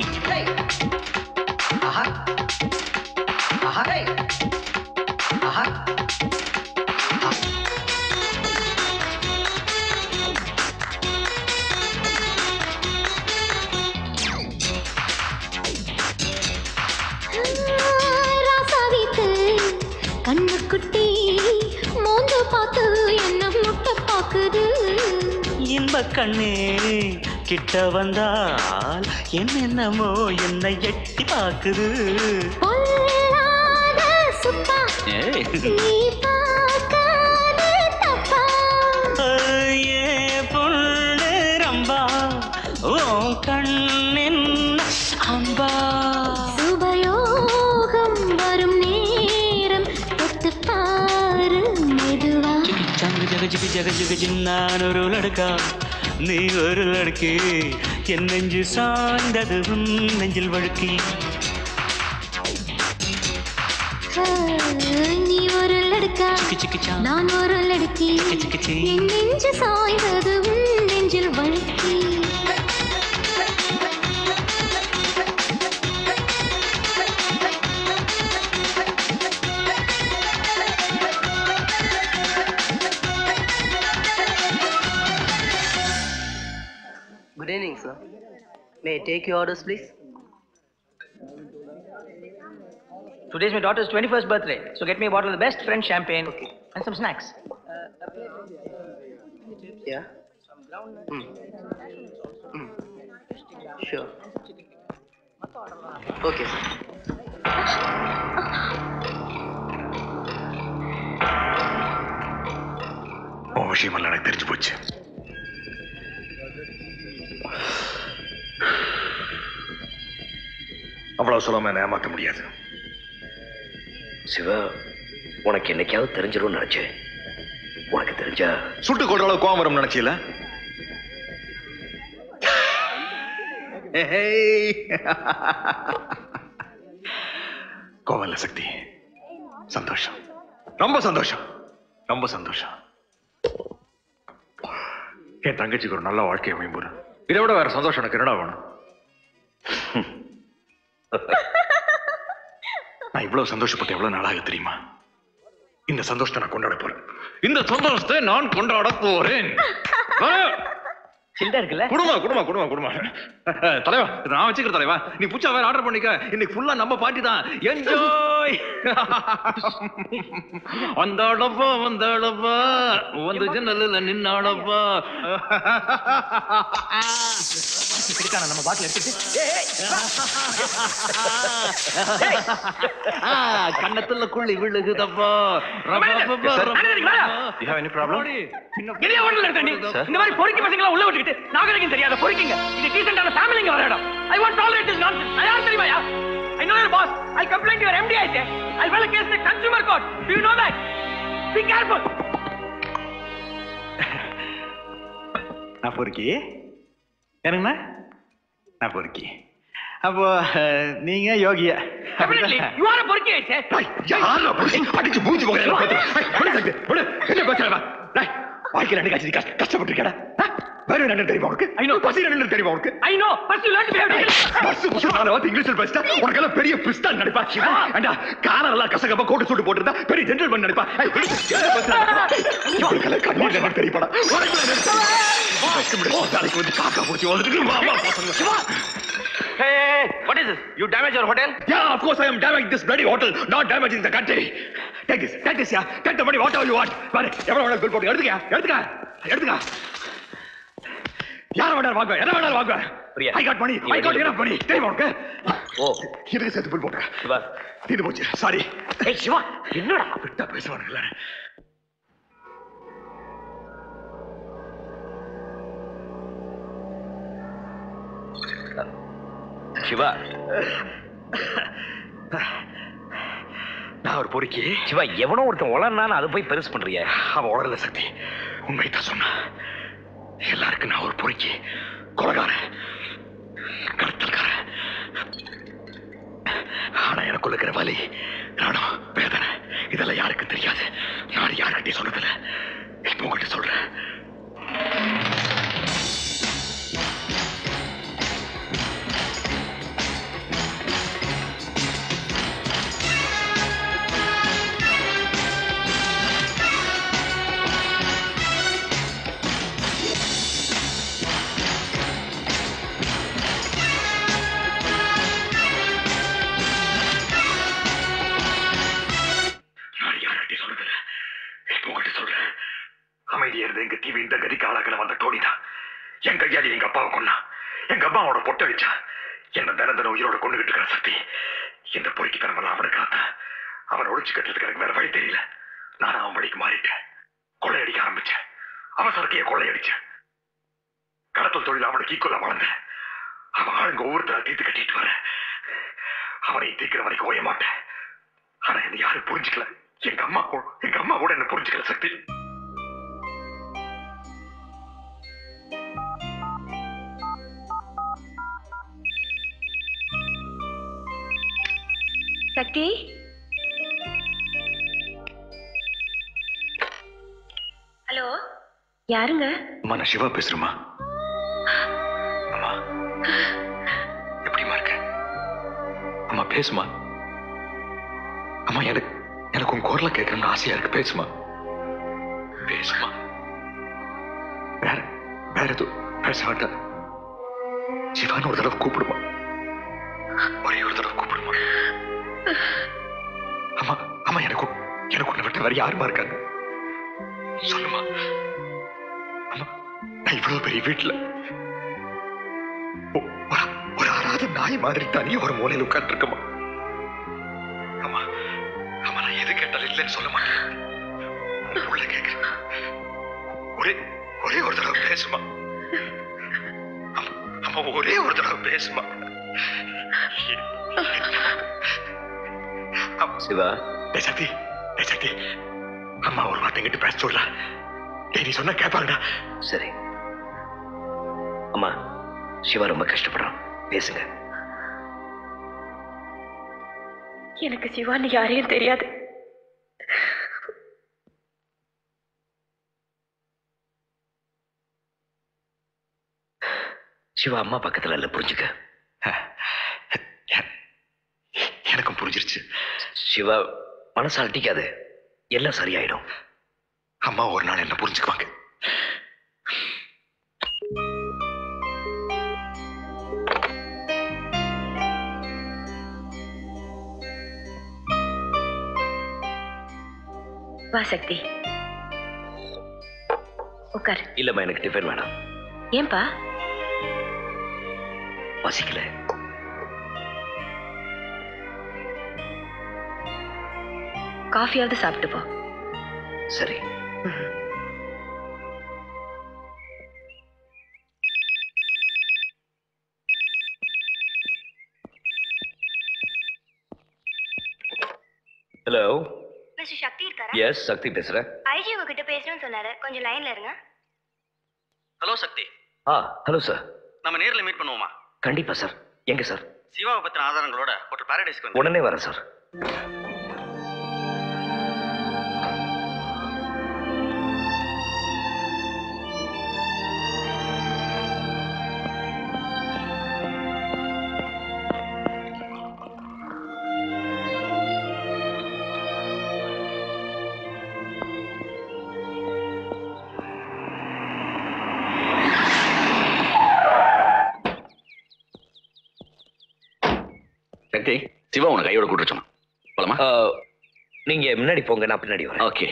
ராசாவிக்கு கண்ணு குட்டி மோந்து பார்த்து என்ன முட்டை பாக்குது இன்ப கண்ணே கிட்ட வந்தால் என்னென்னமோ என்னை எட்டி பாக்குது பொல்லாத சுத்தா ஏய். நீ பார்க்காத தப்பா ஏ பொண்ணு ரம்பா ஓ கண்ணின் அம்பா சுபயோகம் வரும் நேரம் தொட்டு பாரு மெதுவா ஜக ஜக ஜிகி ஜக ஜிகி ஜின்னான் ஒரு லடுக்கா நீ ஒரு லடுக்கி என் நெஞ்சு சாய்ந்தது உன் நெஞ்சில் வழுக்கி ஆ, நீ ஒரு லடுக்கா நான் ஒரு லடுக்கி என் நெஞ்சு சாய்ந்தது உன் நெஞ்சில் வழுக்கி Good evening, sir. May I take your orders, please? Today's my daughter's 21st birthday, so get me a bottle of the best French champagne and some snacks. Yeah? Mm. Mm. Sure. Okay, sir. உன் விஷயமெல்லாம் எனக்கு தெரிஞ்சு போச்சு அவ்வளவு சொல்லாம என்னை ஏமாத்த முடியாது சிவா உனக்கு என்னைக்காவது தெரிஞ்சிரும்னு நினைச்சேன் உனக்கு தெரிஞ்சா சுட்டு கொள்ற அளவு கோவம் வரும் நினைச்சீல கோவம் இல்ல சக்தி சந்தோஷம் ரொம்ப சந்தோஷம் ரொம்ப சந்தோஷம் என் தங்கச்சிக்கு ஒரு நல்ல வாழ்க்கை அமையும் போது இதை விட வேற சந்தோஷம் எனக்கு என்னடா வேணும் நான் இவ்வளவு சந்தோஷப்பட்டு எவ்வளவு நாளாக தெரியுமா இந்த சந்தோஷத்தை நான் கொண்டாட போறேன் இந்த சந்தோஷத்தை நான் கொண்டாட போறேன் சில்டா இருக்குல்ல குடுமா குடுமா குடுமா குடுமா தலைவா இதை நான் வச்சுக்கிற தலைவா நீ புச்சா வேற ஆர்டர் பண்ணிக்க இன்னைக்கு ஃபுல்லா நம்ம பாட்டி தான் என்ஜாய் வந்தாடப்பா வந்தாடப்பா வந்து ஜன்னல்ல நின்னாடப்பா இருக்கான நம்ம பாட்டில் எடுத்துட்டு கண்ணத்துல குள்ளி விழுகுதப்பா You have any problem? இதே ஒண்ணுல இருக்க நீ இந்த மாதிரி பொறுக்கி பசங்கள உள்ள விட்டுக்கிட்டு நாகரிகம் தெரியாத பொறுக்கிங்க இது டீசென்டான ஃபேமிலிங்க வர இடம் I want tolerate this nonsense நான் யார் தெரியுமா I know your boss I complaint your MD I I will case the consumer court to you know that be careful நான் பொறுக்கி ஏனுங்கண்ணா நான் பொறுக்கி அப்போ அஹ், நீங்க யோகியா Definitely. You are a பொறுக்கி ஆயிடுச்சே. அடிச்சு மூஞ்சி என்ன பேசுறவா வாழ்க்கையில் ரெண்டு காட்சி கஷ்ட கஷ்டப்பட்டிருக்கடா வேற என்ன தெரியுமா உனக்கு ஐ நோ பசி என்ன தெரியுமா உனக்கு I know. First you learn to behave. பஸ் புஷ் நாலு வார்த்தை இங்கிலீஷ்ல பேசிட்டா உனக்கெல்லாம் பெரிய பிஸ்தான் நினைப்பா அண்டா காலர் எல்லாம் கசகப்பா கோட்டு சூட்டு போட்டிருந்தா பெரிய ஜென்டில்மேன் நினைப்பா ஐய், என்ன பேசுறா? இவனுக்கெல்லாம் கண்ணீர் என்ன தெரியுமாடா நாளைக்கு வந்து காக்கா பூச்சி வந்துட்டு வா வா பசங்க Hey, what is this? You damage your hotel? Yeah, of course I am damaging this bloody hotel, not damaging the country. Take this, take this, yeah. Take the money, whatever you want. பாரு, எவ்வளவு வேணாலும் bill போட்டு எடுத்துக்க, எடுத்துக்க, எடுத்துக்க. யார வேணாலும் வாங்க, என்ன வேணாலும் வாங்க. பிரியா, I got money, நீ I got வெளியில enough money. தெரியுமா உனக்கு? ஓ இதுக்கு சேர்த்து bill போட்டுக்க. சிவா தீர்ந்து போச்சு, sorry. ஏய் சிவா என்னடா விட்டா பேசுவானுங்களே. சிவா நான் ஒரு பொறுக்கி சிவா எவனோ ஒருத்தன் உளர்னான்னு அதை போய் பெருசு பண்றிய அவன் உடல சக்தி உண்மை தான் சொன்னான் எல்லாருக்கும் நான் ஒரு பொறுக்கி கொலகாரன் கடத்தல்காரன் ஆனா எனக்குள்ள இருக்கிற வலி நானும் வேதனை இதெல்லாம் யாருக்கும் தெரியாது நான் யாருக்கிட்டே சொல்றதில்ல இப்போ உங்ககிட்ட சொல்றேன் நான் யார்கிட்ட சொல்றதில்ல இப்போ உங்ககிட்ட சொல்றேன் அமைதியா இருந்து எங்க தீவு இந்த கதிக்கு ஆளாக்கல வந்த டோனி தான் என் கையாடி எங்க அப்பாவை கொன்னா எங்க அம்மாவோட பொட்டை அடிச்சா என்ன தினம் தினம் உயிரோட கொண்டுகிட்டு இருக்கிற சக்தி இந்த பொறுக்கித்தனமெல்லாம் அவனுக்கு காத்தேன் அவனை ஒழிச்சு கட்டுறதுக்கு எனக்கு வேற வழி தெரியல நான் அவன் வழிக்கு மாறிட்டேன் கொள்ளையடிக்க ஆரம்பிச்சேன் அவன் சரக்கைய கொள்ளையடிச்சேன் கடத்தல் தொழில் அவனுக்கு ஈக்குவலா வளர்ந்தேன் அவன் ஆளுங்க ஒவ்வொருத்தரா தீர்த்து கட்டிட்டு வரேன் அவனை தீர்க்கிற வரைக்கும் ஓய மாட்டேன் ஆனா என்ன யாரும் புரிஞ்சுக்கல எங்க அம்மா கூட எங்க அம்மா கூட என்ன புரிஞ்சுக்கல சக்தி சக்தி ஹலோ யாருங்க அம்மா நான் சிவா பேசுறேம்மா அம்மா எப்படிம்மா இருக்க அம்மா பேசுமா அம்மா எனக்கு எனக்கு உன் குரலை கேட்கணும்னு ஆசையா இருக்கு பேசுமா பேசுமா வேற வேற எதுவும் பேச வேண்டாம் சிவான்னு ஒரு தடவை கூப்பிடுமா ஒரே ஒரு தடவை கூப்பிடுமா அம்மா அம்மா எனக்கு உன்- எனக்கு உன்னை விட்டு வேற யாருமா இருக்காங்க சொல்லுமா அம்மா நான் இவ்வளவு பெரிய வீட்டுல ஒ- ஒரு ஒரு அறாத நாய் மாதிரி தனியா ஒரு மூலையில் உட்கார்ந்து இருக்கமா அம்மா அம்மா நான் எது கேட்டாலும் இல்லைன்னு சொல்ல மாட்டேன் உன் உள்ள கேட்கிறேன் ஒரே ஒரே ஒரு தடவை பேசுமா அம்மா, அம்மா ஒரே ஒரு தடவை பேசுமா சிவா டேய் சக்தி டேய் சக்தி அம்மா ஒரு வார்த்தை எங்கிட்ட பேச சொல்ல டேய் நீ சொன்னா கேட்பாங்கடா சரி அம்மா சிவா ரொம்ப கஷ்டப்படுறான் பேசுங்க எனக்கு சிவான்னு யாரையும் தெரியாது சிவா அம்மா பக்கத்துல இல்ல புரிஞ்சுக்க எனக்கும் புரிஞ்சிருச்சு சிவா மனசு அழட்டிக்காது எல்லாம் சரியாயிடும் அம்மா ஒரு நாள் என்ன புரிஞ்சுக்குவாங்க வா சக்தி உட்கார் இல்லம்மா எனக்கு டிஃபன் வேணாம் ஏன்பா பசிக்கல காஃபியாவது சாப்பிட்டு போ சரி ஹலோ மிஸ்டர் சக்தி இருக்காரா எஸ் சக்தி பேசுறேன் ஐஜி உங்ககிட்ட பேசணும்னு சொன்னாரு கொஞ்சம் லைன்ல இருங்க ஹலோ சக்தி ஆ ஹலோ சார் நம்ம நேர்ல மீட் பண்ணுவோமா கண்டிப்பா சார் எங்க சார் சிவாவை பத்தின ஆதாரங்களோட ஹோட்டல் பாரடைஸ்க்கு வந்து உடனே வரேன் சார் சக்தி சிவா உன கையோட கூட்டு சொன்னான் போலாமா நீங்க முன்னாடி போங்க நான் பின்னாடி வரேன் ஓகே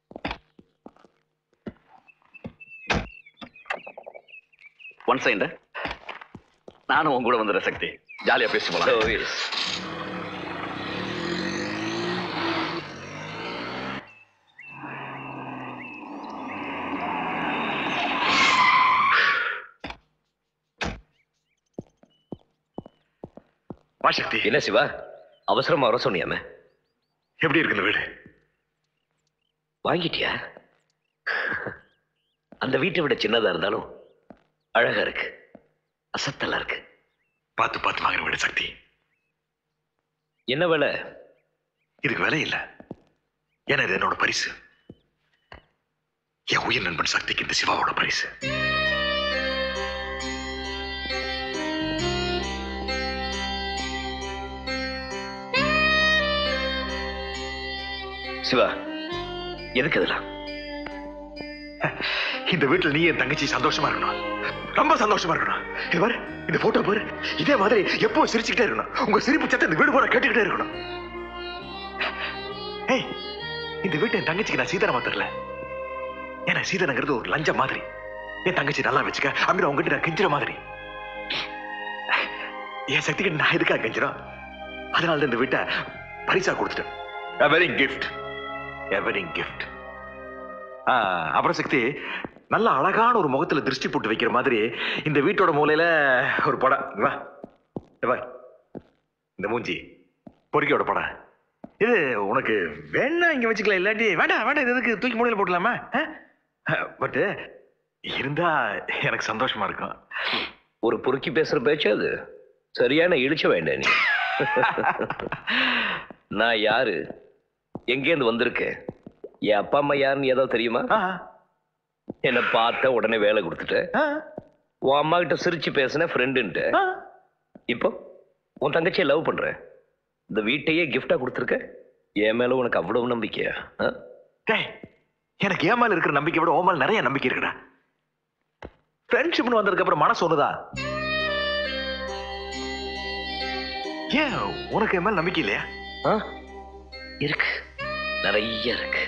ஒன் சைண்ட் நானும் உன் கூட வந்துடுறேன் சக்தி ஜாலியா பேசி போலாம் வா சக்தி என்ன சிவா அவசரமா வர சொன்னியாமே எப்படி இருக்கு இந்த வீடு வாங்கிட்டியா அந்த வீட்டை விட சின்னதா இருந்தாலும் அழகா இருக்கு அசத்தலா இருக்கு பார்த்து பார்த்து வாங்குற வீடு சக்தி என்ன வேலை இதுக்கு விலை இல்ல ஏன்னா இது என்னோட பரிசு என் உயிர் நண்பன் சக்திக்கு இந்த சிவாவோட பரிசு சிவா எதுக்கு இதெல்லாம் இந்த வீட்டுல நீ என் தங்கச்சி சந்தோஷமா இருக்கணும் ரொம்ப சந்தோஷமா இருக்கணும் இது பாரு இந்த போட்டோ பாரு இதே மாதிரி எப்போ சிரிச்சுக்கிட்டே இருக்கணும் உங்க சிரிப்பு சத்தம் இந்த வீடு போற கேட்டுக்கிட்டே இருக்கணும் ஏய் இந்த வீட்டை என் தங்கச்சிக்கு நான் சீதனமா தரல ஏன்னா சீதனங்கிறது ஒரு லஞ்சம் மாதிரி என் தங்கச்சி நல்லா வச்சுக்க அப்படின்னு உங்ககிட்ட நான் கெஞ்சுற மாதிரி என் சக்திக்கு நான் எதுக்காக கெஞ்சிரும் அதனால தான் இந்த வீட்டை பரிசா கொடுத்துட்டேன் a very gift a very gift ஆ, அப்புறம் சக்தி நல்ல அழகான ஒரு முகத்துல திருஷ்டி போட்டு வைக்கிற மாதிரி இந்த வீட்டோட மூலையில ஒரு படம் இங்க வா இங்க வா இந்த மூஞ்சி பொறுக்கியோட படம் இது உனக்கு வேணா இங்க வச்சுக்கலாம் இல்லாட்டி வேண்டாம் வேண்டாம் இது எதுக்கு தூக்கி மூலையில போடலாமா பட் இருந்தா எனக்கு சந்தோஷமா இருக்கும் ஒரு பொறுக்கி பேசுற பேச்சு அது சரியான இழிச்ச வேண்டாம் நீ நான் யாரு எங்கேருந்து வந்திருக்கேன் என் அப்பா அம்மா யாருன்னு ஏதோ தெரியுமா என்ன பார்த்த உடனே வேலை கொடுத்துட்ட உன் அம்மா கிட்ட சிரிச்சு பேசின ஃப்ரெண்டுன்ட்டு இப்போ உன் தங்கச்சியை லவ் பண்ற இந்த வீட்டையே கிஃப்டா கொடுத்துருக்க என் மேல உனக்கு அவ்வளவு நம்பிக்கையா ஆ? டேய் எனக்கு ஏன் மேல இருக்கிற நம்பிக்கை விட ஓ மேல நிறைய நம்பிக்கை இருக்குடா ஃப்ரெண்ட்ஷிப்னு வந்ததுக்கு அப்புறம் மனசு ஒண்ணுதா ஏன் உனக்கு என் மேல நம்பிக்கை இல்லையா ஆ? இருக்கு நிறைய இருக்கு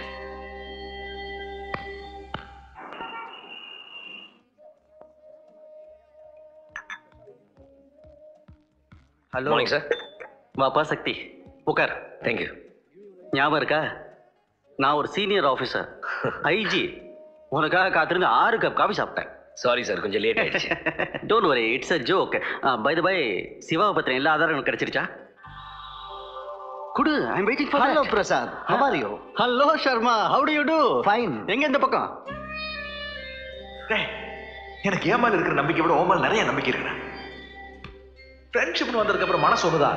ஹலோ மார்னிங் சார் வாப்பா சக்தி உட்கார் தேங்க்யூ ஞாபகம் இருக்கா நான் ஒரு சீனியர் ஆஃபீஸர் ஐஜி உனக்காக காத்திருந்து ஆறு கப் காஃபி சாப்பிட்டேன் சாரி சார் கொஞ்சம் லேட் ஆயிடுச்சு don't worry it's a joke by the by சிவாவை பத்தின எல்லா ஆதாரங்களும் கிடைச்சிருச்சா குடு I am waiting for hello Prasad how are you hello Sharma how do you do fine எங்க இந்த பக்கம் டேய் எனக்கு ஏன் மேல இருக்கிற நம்பிக்கை விட ஓ மேல நிறைய நம்பிக்கை இருக்குடா ஃப்ரெண்ட்ஷிப்னு வந்ததுக்கு அப்புறம் மனசு ஒண்ணுதா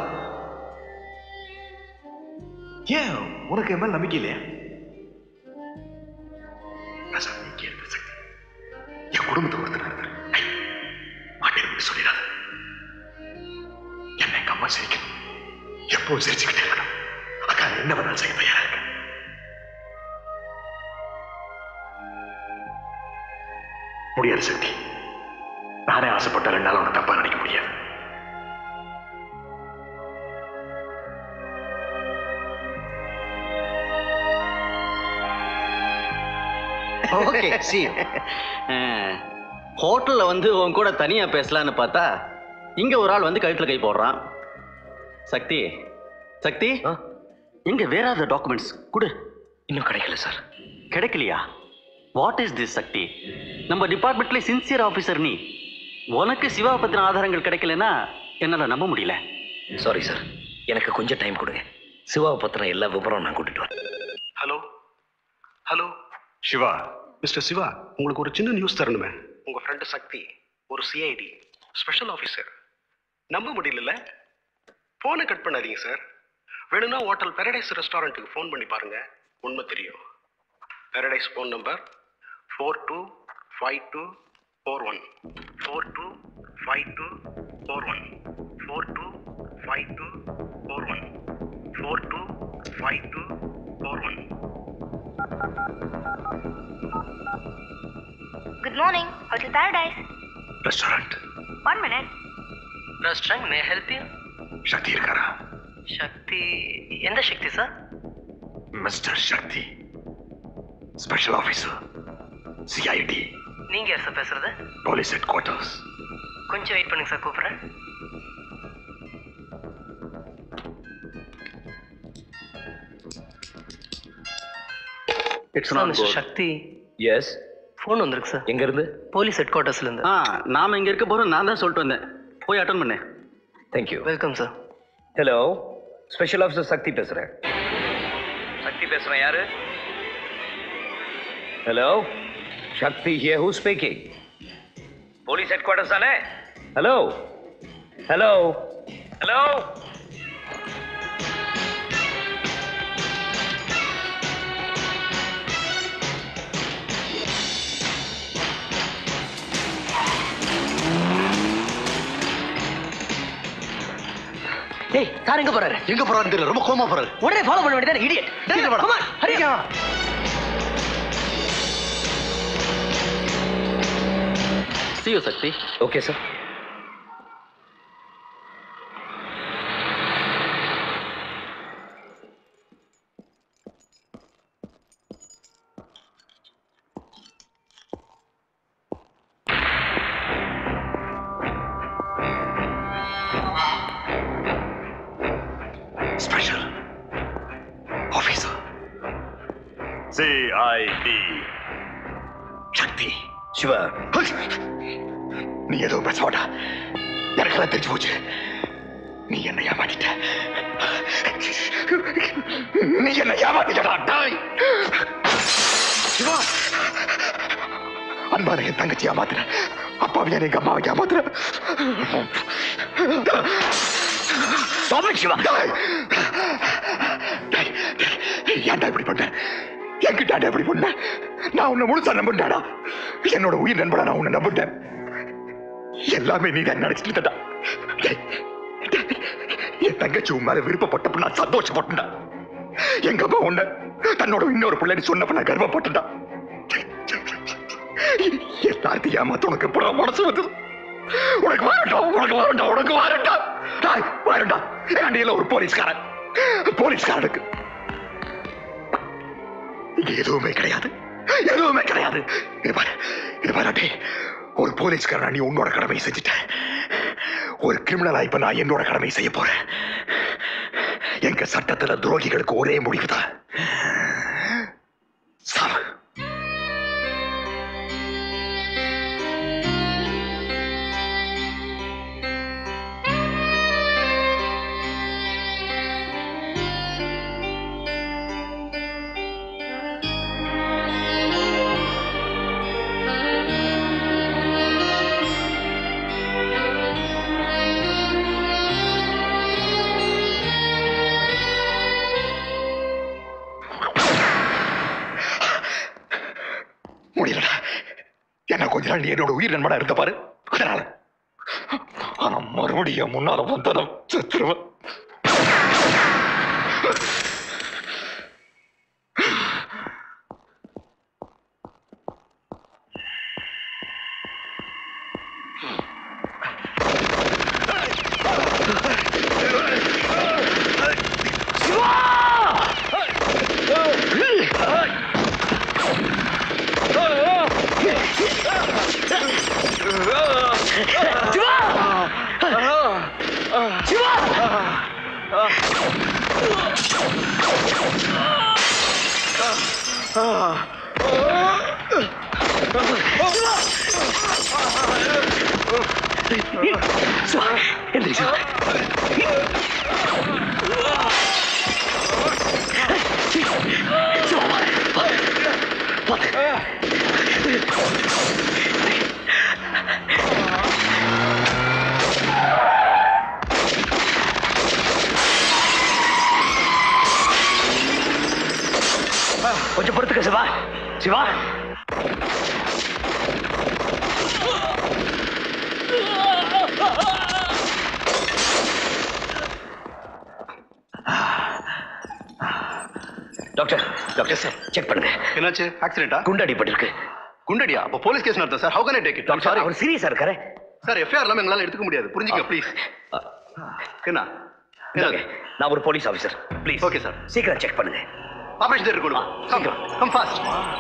ஏன் உனக்கு என் மேல நம்பிக்கை இல்லையா பிரசாத், நீ கேளுங்க சக்தி. என் குடும்பத்தை ஒருத்தர் இருந்தார் மாட்டேன் சொல்லிடாத என்ன எங்க அம்மா சிரிக்கணும் எப்பவும் சிரிச்சுக்கிட்டே இருக்கணும் அக்கா என்ன வேணாலும் செய்ய தயாரா இருக்கு முடியாது சக்தி நானே ஆசைப்பட்ட ரெண்டு நாள் உனக்கு தப்பா நினைக்க முடியாது ஓகே சி ஹோட்டல்ல வந்து உன் கூட தனியா பேசலாம்னு பார்த்தா இங்க ஒரு ஆள் வந்து கழுத்துல கை போடுறான் சக்தி சக்தி எங்க வேற டாக்குமெண்ட்ஸ் கொடு இன்னும் கிடைக்கல சார் கிடைக்கலையா வாட் இஸ் திஸ் சக்தி நம்ம டிபார்ட்மெண்ட்ல சின்சியர் ஆபீசர் நீ உனக்கு சிவா பத்தின ஆதாரங்கள் கிடைக்கலன்னா என்னால நம்ப முடியல சாரி சார் எனக்கு கொஞ்சம் டைம் கொடுங்க சிவாவை பத்தின எல்லா விவரம் நான் கூட்டிட்டு வரேன் hello hello Siva mister Siva உங்களுக்கு ஒரு சின்ன நியூஸ் தரணுமே உங்க ஃப்ரெண்டு சக்தி ஒரு சிஐடி ஸ்பெஷல் ஆஃபீஸர் நம்ப முடியல ஃபோனை கட் பண்ணாதீங்க சார் வேணும்னா ஹோட்டல் பேரடைஸ் ரெஸ்டாரண்ட்டுக்கு ஃபோன் பண்ணி பாருங்க உண்மை தெரியும் Paradise phone number four two five two four one four two five two four one four two five two four one four two five two four one good morning hotel Paradise restaurant one minute restaurant may help you Shakti இருக்காரா சக்தி எந்த Shakti sir mister Shakti special officer CID நீங்க யார் sir பேசுறது police headquarters கொஞ்சம் wait பண்ணுங்க sir கூப்பிடுறேன் it's Sir, not Mr. Good Sakthi yes phone வந்திருக்கு sir எங்க இருந்து போலீஸ் ஹெட் குவார்ட்டர்ஸ்ல இருந்து ஆ நாம இங்க இருக்க போறோம் நான் தான் சொல்லிட்டு வந்தேன் போய் அட்டன் பண்ணு thank you welcome sir hello special officer Shakti பேசுறேன் சக்தி பேசுறேன் யாரு hello Shakti here who speaking police headquarters தானே ஹலோ ஹலோ ஹலோ ஏய் சார் எங்க போறாரு எங்க போறாருன்னு தெரியல ரொம்ப கோமா போறாரு உடனே ஃபாலோ பண்ண வேண்டியதானே idiot come on hurry See you, Shakti okay sir special officer CID Shakti Siva நீ எதுவும் பேச மாட்டா எனக்கெல்லாம் தெரிஞ்சு போச்சு நீ என்ன ஏமாத்திட்ட நீ என்ன ஏமாத்திட்டடா டாய் சிவா அன்பான என் தங்கச்சி ஏமாத்துற அப்பாவியா எங்க அம்மாவை ஏமாத்துற சிவா ஏன்டா இப்படி பண்ண என்கிட்ட இப்படி பண்ண நான் உன்னை முழுசா நம்பிட்டேடா என்னோட உயிர் நண்படா நான் உன்னை நம்பிட்டேன் எல்லாமே நீ தான் நினைச்சிட்டு இருந்தடா டேய், டேய், என் தங்கச்சி உன் மேல விருப்பப்பட்டப்ப நான் சந்தோஷப்பட்டேன்டா எங்க அம்மா உன்னை தன்னோட இன்னொரு பிள்ளைன்னு சொன்னப்ப நான் கர்வப்பட்டேன்டா எல்லாத்தையும் ஏமாத்த உனக்கு எப்படா மனசு வந்தது உனக்கு வரட்டா உனக்கு வரட்டா உனக்கு வரட்டா டாய் வரட்டா ஏண்டியில ஒரு போலீஸ்காரன் போலீஸ்காரனுக்கு இங்க எதுவுமே கிடையாது எதுவுமே கிடையாது இது பாரு இது பாரு அடே ஒரு போலீஸ்காரனா நீ உன்னோட கடமையை செஞ்சுட்ட ஒரு கிரிமினலா இப்ப நான் என்னோட கடமையை செய்ய போறேன் எங்க சட்டத்துல துரோகிகளுக்கு ஒரே முடிவுதான் சாவு முடியலடா என்ன கொஞ்ச நாள் நீ என்னோட உயிர் நண்பனா இருந்த பாரு அதனால ஆனா மறுபடியும் முன்னால வந்ததும் செத்துருவன் எந்திரி Siva Siva Siva doctor doctor sir check பண்ணுங்க என்னாச்சு ஆக்சிடென்ட்டா குண்டு அடிபட்டிருக்கு குண்டடியா அப்போ போலீஸ் கேஸ் நடத்த sir how can I take it doctor அவர் சீரியஸா இருக்காரு சார் எஃப்ஐஆர் எல்லாமே எங்களால எடுத்துக்க முடியாது புரிஞ்சுக்க ப்ளீஸ் என்ன இந்தாங்க, நான் ஒரு police officer please okay sir சீக்கிரம் செக் பண்ணுங்க ஆபரேஷன் தேட்டர் கொண்டு வா கம் கம் ஃபாஸ்ட்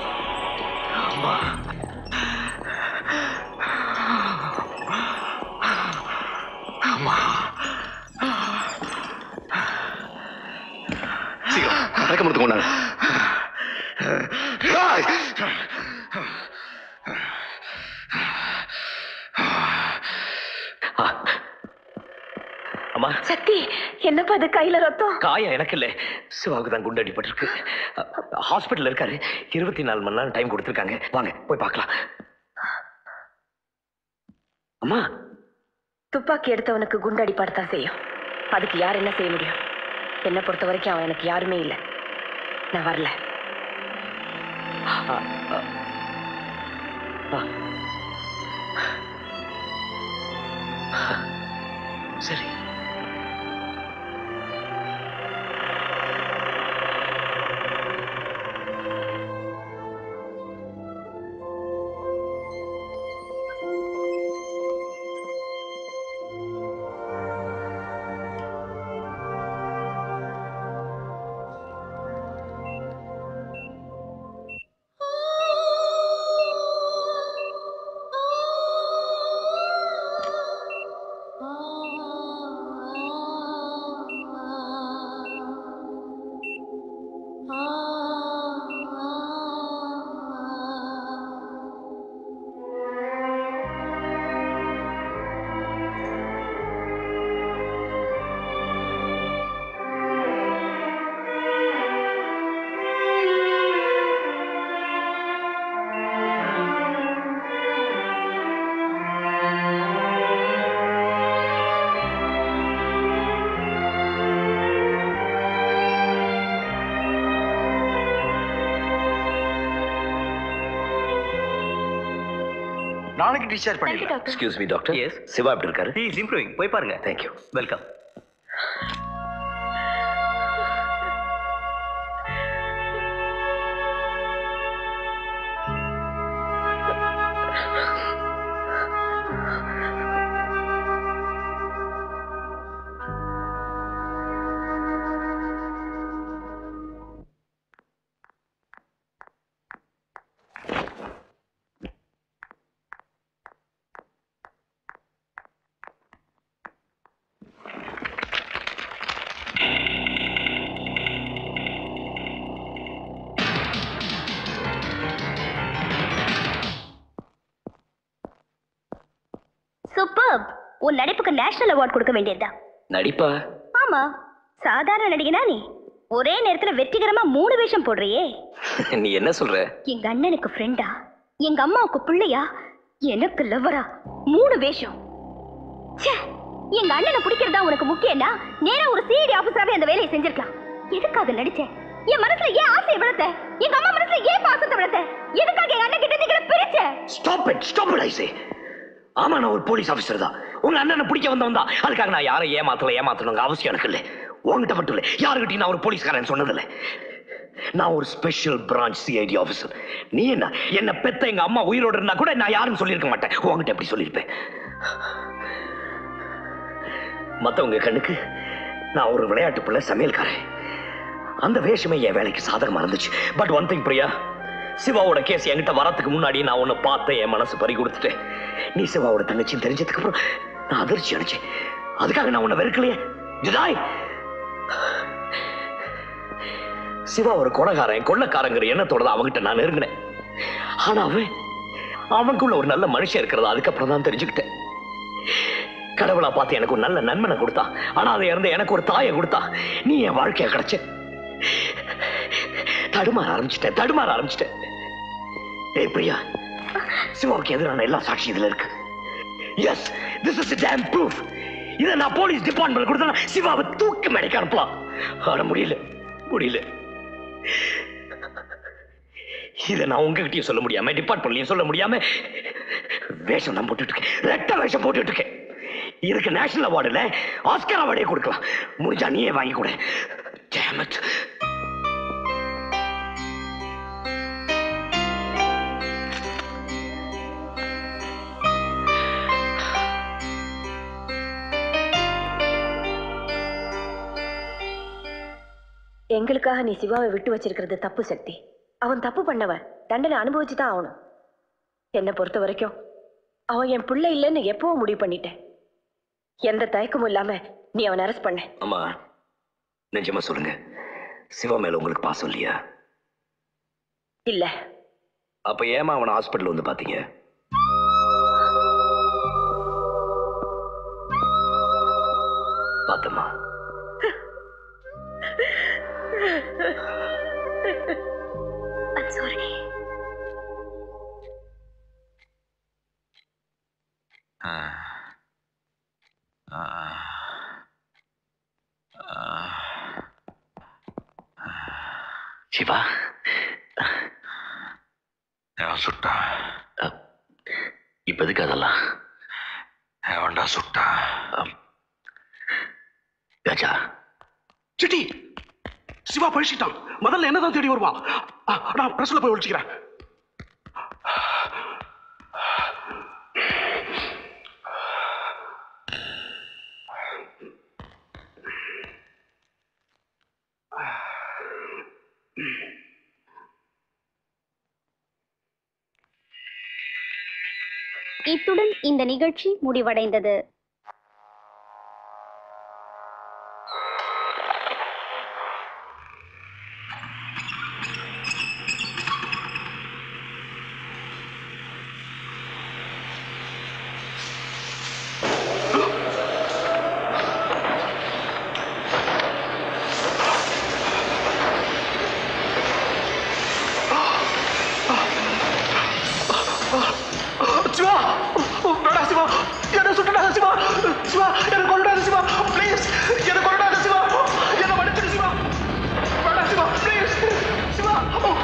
சீக்கிரம் மயக்க மருந்து கொண்டாங்க அம்மா சக்தி என்னப்பா அது கையில ரத்தம் காயம் எனக்கு இல்ல சிவாவுக்கு தான் குண்டு அடிபட்டிருக்கு ஹாஸ்பிட்டல் இருக்காரு இருபத்தி நாலு மணி நேரம் டைம் கொடுத்துருக்காங்க வாங்க போய் பார்க்கலாம் அம்மா துப்பாக்கி எடுத்தவனுக்கு குண்டடி படத்தான் செய்யும் அதுக்கு யார் என்ன செய்ய முடியும் என்னை பொறுத்த வரைக்கும் அவன் எனக்கு யாருமே இல்லை நான் வரல சரி நாளைக்கு டிஸ்சார்ஜ் பண்ணிடலாம் excuse me doctor yes Siva எப்படி இருக்காரு ஹி இஸ் இம்ப்ரூவிங் போய் பாருங்க தேங்க்யூ வெல்கம் சூப்பர் உன் நடிப்புக்கு நேஷனல் அவார்ட் கொடுக்க வேண்டியதுதான் நடிப்பா ஆமா சாதாரண நடிகனா நீ ஒரே நேரத்துல வெற்றிகரமா மூணு வேஷம் போடுறியே நீ என்ன சொல்ற எங்க அண்ணனுக்கு ஃப்ரெண்டா எங்க அம்மாவுக்கு பிள்ளையா எனக்கு லவ்வரா மூணு வேஷம் ச்சே, எங்க அண்ணனை பிடிக்கிறதா உனக்கு முக்கியம்னா நேரா ஒரு சிஐடி ஆபீசராவே அந்த வேலையை செஞ்சிருக்கலாம் எதுக்காக நடிச்சேன் என் மனசுல ஏன் ஆசையை வளர்த்த எங்க அம்மா மனசுல ஏன் பாசத்தை வளர்த்த எதுக்காக எங்க அண்ணன் கிட்ட நீங்க பிரிச்ச stop it stop it I say ஆமா நான் ஒரு போலீஸ் ஆபீசர் தான் உங்க அண்ணனை பிடிக்க வந்தவன் தான் அதுக்காக நான் யாரை ஏமாத்தல ஏமாத்தணுங்க அவசியம் எனக்கு இல்லை உங்ககிட்ட மட்டும் இல்லை யாருக்கிட்டையும் நான் ஒரு போலீஸ்காரன் சொன்னதில்லை நான் ஒரு ஸ்பெஷல் பிரான்ச் சிஐடி ஆபீசர் நீ என்ன என்ன பெத்த எங்க அம்மா உயிரோடு இருந்தா கூட நான் யாரும் சொல்லியிருக்க மாட்டேன் உங்ககிட்ட எப்படி சொல்லியிருப்பேன் மத்தவங்க கண்ணுக்கு நான் ஒரு விளையாட்டு பிள்ளை சமையல்காரன் அந்த வேஷமே என் வேலைக்கு சாதகமா இருந்துச்சு பட் ஒன் திங் பிரியா சிவாவோட கேஸ் என்கிட்ட வரதுக்கு முன்னாடி நான் உன்னை பார்த்தேன் என் மனசு பறி கொடுத்துட்டேன் நீ சிவாவோட தங்கச்சின்னு தெரிஞ்சதுக்கு அப்புறம் நான் அதிர்ச்சி அடைச்சேன் அதுக்காக நான் உன்னை வெறுக்கலையே ஜிதாய் சிவா ஒரு கொலகாரன் கொள்ளக்காரங்கிற எண்ணத்தோட தான் அவன்கிட்ட நான் நெருங்கினேன் ஆனா அவன் அவனுக்குள்ள ஒரு நல்ல மனுஷன் இருக்கிறதா அதுக்கப்புறம் தான் தெரிஞ்சுக்கிட்டேன் கடவுளா பார்த்து எனக்கு ஒரு நல்ல நண்பனை கொடுத்தா ஆனா அதை இறந்து எனக்கு ஒரு தாயை கொடுத்தா நீ என் வாழ்க்கைய கிடைச்ச தடுமாற ஆரம்பிச்சிட்டேன் தடுமாற ஆரம்பிச்சிட்டேன் ஏய் பிரியா சிவாவுக்கு எதிரான எல்லா சாட்சி இதுல இருக்கு yes this is damn proof இதை நான் போலீஸ் டிபார்ட்மெண்ட் கொடுத்தா சிவாவை தூக்கி மேடைக்கு அனுப்பலாம் ஆனா முடியல முடியல இதை நான் உங்ககிட்டயும் சொல்ல முடியாம டிபார்ட்மெண்ட்லயும் சொல்ல முடியாம வேஷம் நான் போட்டுட்டு இருக்கேன் ரெட்ட வேஷம் போட்டுட்டு இருக்கேன் இதுக்கு நேஷனல் அவார்டுல ஆஸ்கர் அவார்டே கொடுக்கலாம் முடிஞ்சா நீயே வாங்கி கொடு Damn it. எங்களுக்காக நீ சிவாவை விட்டு வச்சிருக்கிறது தப்பு சக்தி அவன் தப்பு பண்ணவன் தண்டனை அனுபவிச்சு தான் ஆகணும் என்னை பொறுத்த வரைக்கும் அவன் என் பிள்ளை இல்லைன்னு எப்பவும் முடிவு பண்ணிட்டேன் எந்த தயக்கமும் இல்லாம நீ அவனை அரெஸ்ட் பண்ண அம்மா நிஜமா சொல்லுங்க சிவா மேல உங்களுக்கு பாசம் இல்லையா இல்ல அப்ப ஏமா அவனை ஹாஸ்பிட்டல் வந்து பாத்தீங்க பார்த்தம்மா I'm sorry. சிவா சுட்டா இப்ப எதுக்கு அதெல்லாம் அவன்டா சுட்டா கஜா சிட்டி சிவா பழிச்சிட்டான் முதல்ல என்னதான் தேடி வருவான் ஆ, நான் பிரஸ்ல போய் ஒழிச்சுக்கிறேன் இத்துடன் இந்த நிகழ்ச்சி முடிவடைந்தது சிவா வேடா சிவா என்ன சுட்டுடாத சிவா சிவா என்ன கொண்டாத சிவா ப்ளீஸ் என்ன கொண்டாத சிவா என்ன மன்னிச்சிடு சிவா வேடா சிவா ப்ளீஸ் சிவா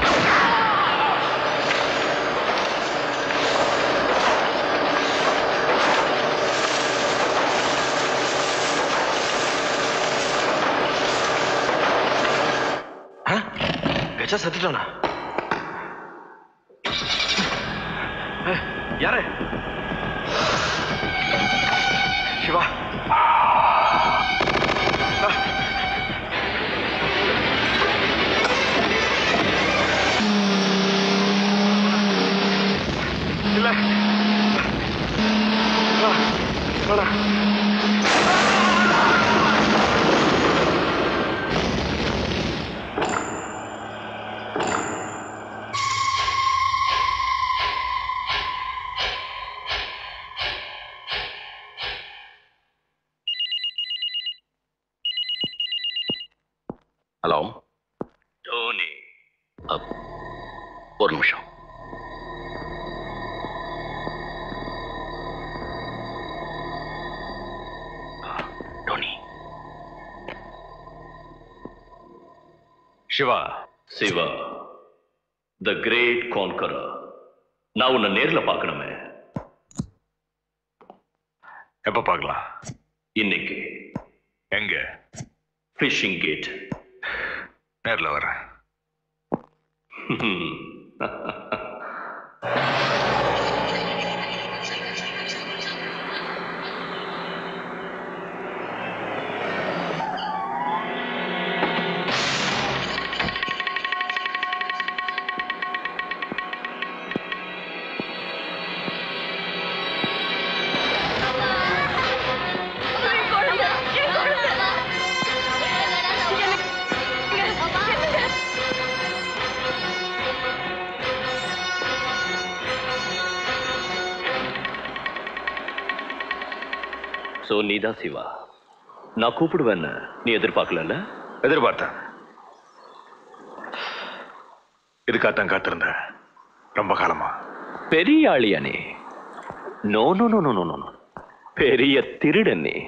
கஜா செத்துட்டானா ஏய், யாரு சிவா இல்ல வா, வாடா. ஹலோ டோனி அப், ஒரு நிமிஷம் Tony Siva Siva the great conqueror நான் உன்னை நேர்ல பார்க்கணுமே எப்ப பார்க்கலாம் இன்னைக்கு எங்க ஃபிஷிங் கேட் நேர்ல வரேன் சோ நீதான் சிவா நான் கூப்பிடுவேன்னு நீ எதிர்பார்க்கல எதிர்பார்த்தேன் இதுக்காகத்தான் காத்திருந்தேன் ரொம்ப காலமா பெரிய ஆளியா நீ no no no no no no பெரிய திருடன் நீ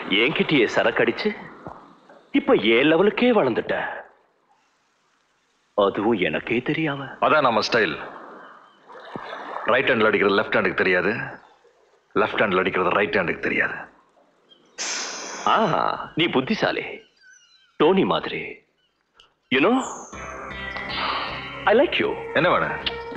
என்கிட்டயே சரக்கடிச்சு இப்ப ஏ லெவலுக்கே வளர்ந்துட்ட அதுவும் எனக்கே தெரியாம அதான் நம்ம ஸ்டைல் ரைட் ஹேண்ட்ல அடிக்கிறது லெஃப்ட் ஹேண்டுக்கு தெரியாது லெஃப்ட் ஹேண்ட்ல அடிக்கிறது ரைட் ஹேண்டுக்கு தெரியாது ஆ நீ புத்திசாலி டோனி மாதிரி யூனோ ஐ லைக் யூ என்ன வேணும்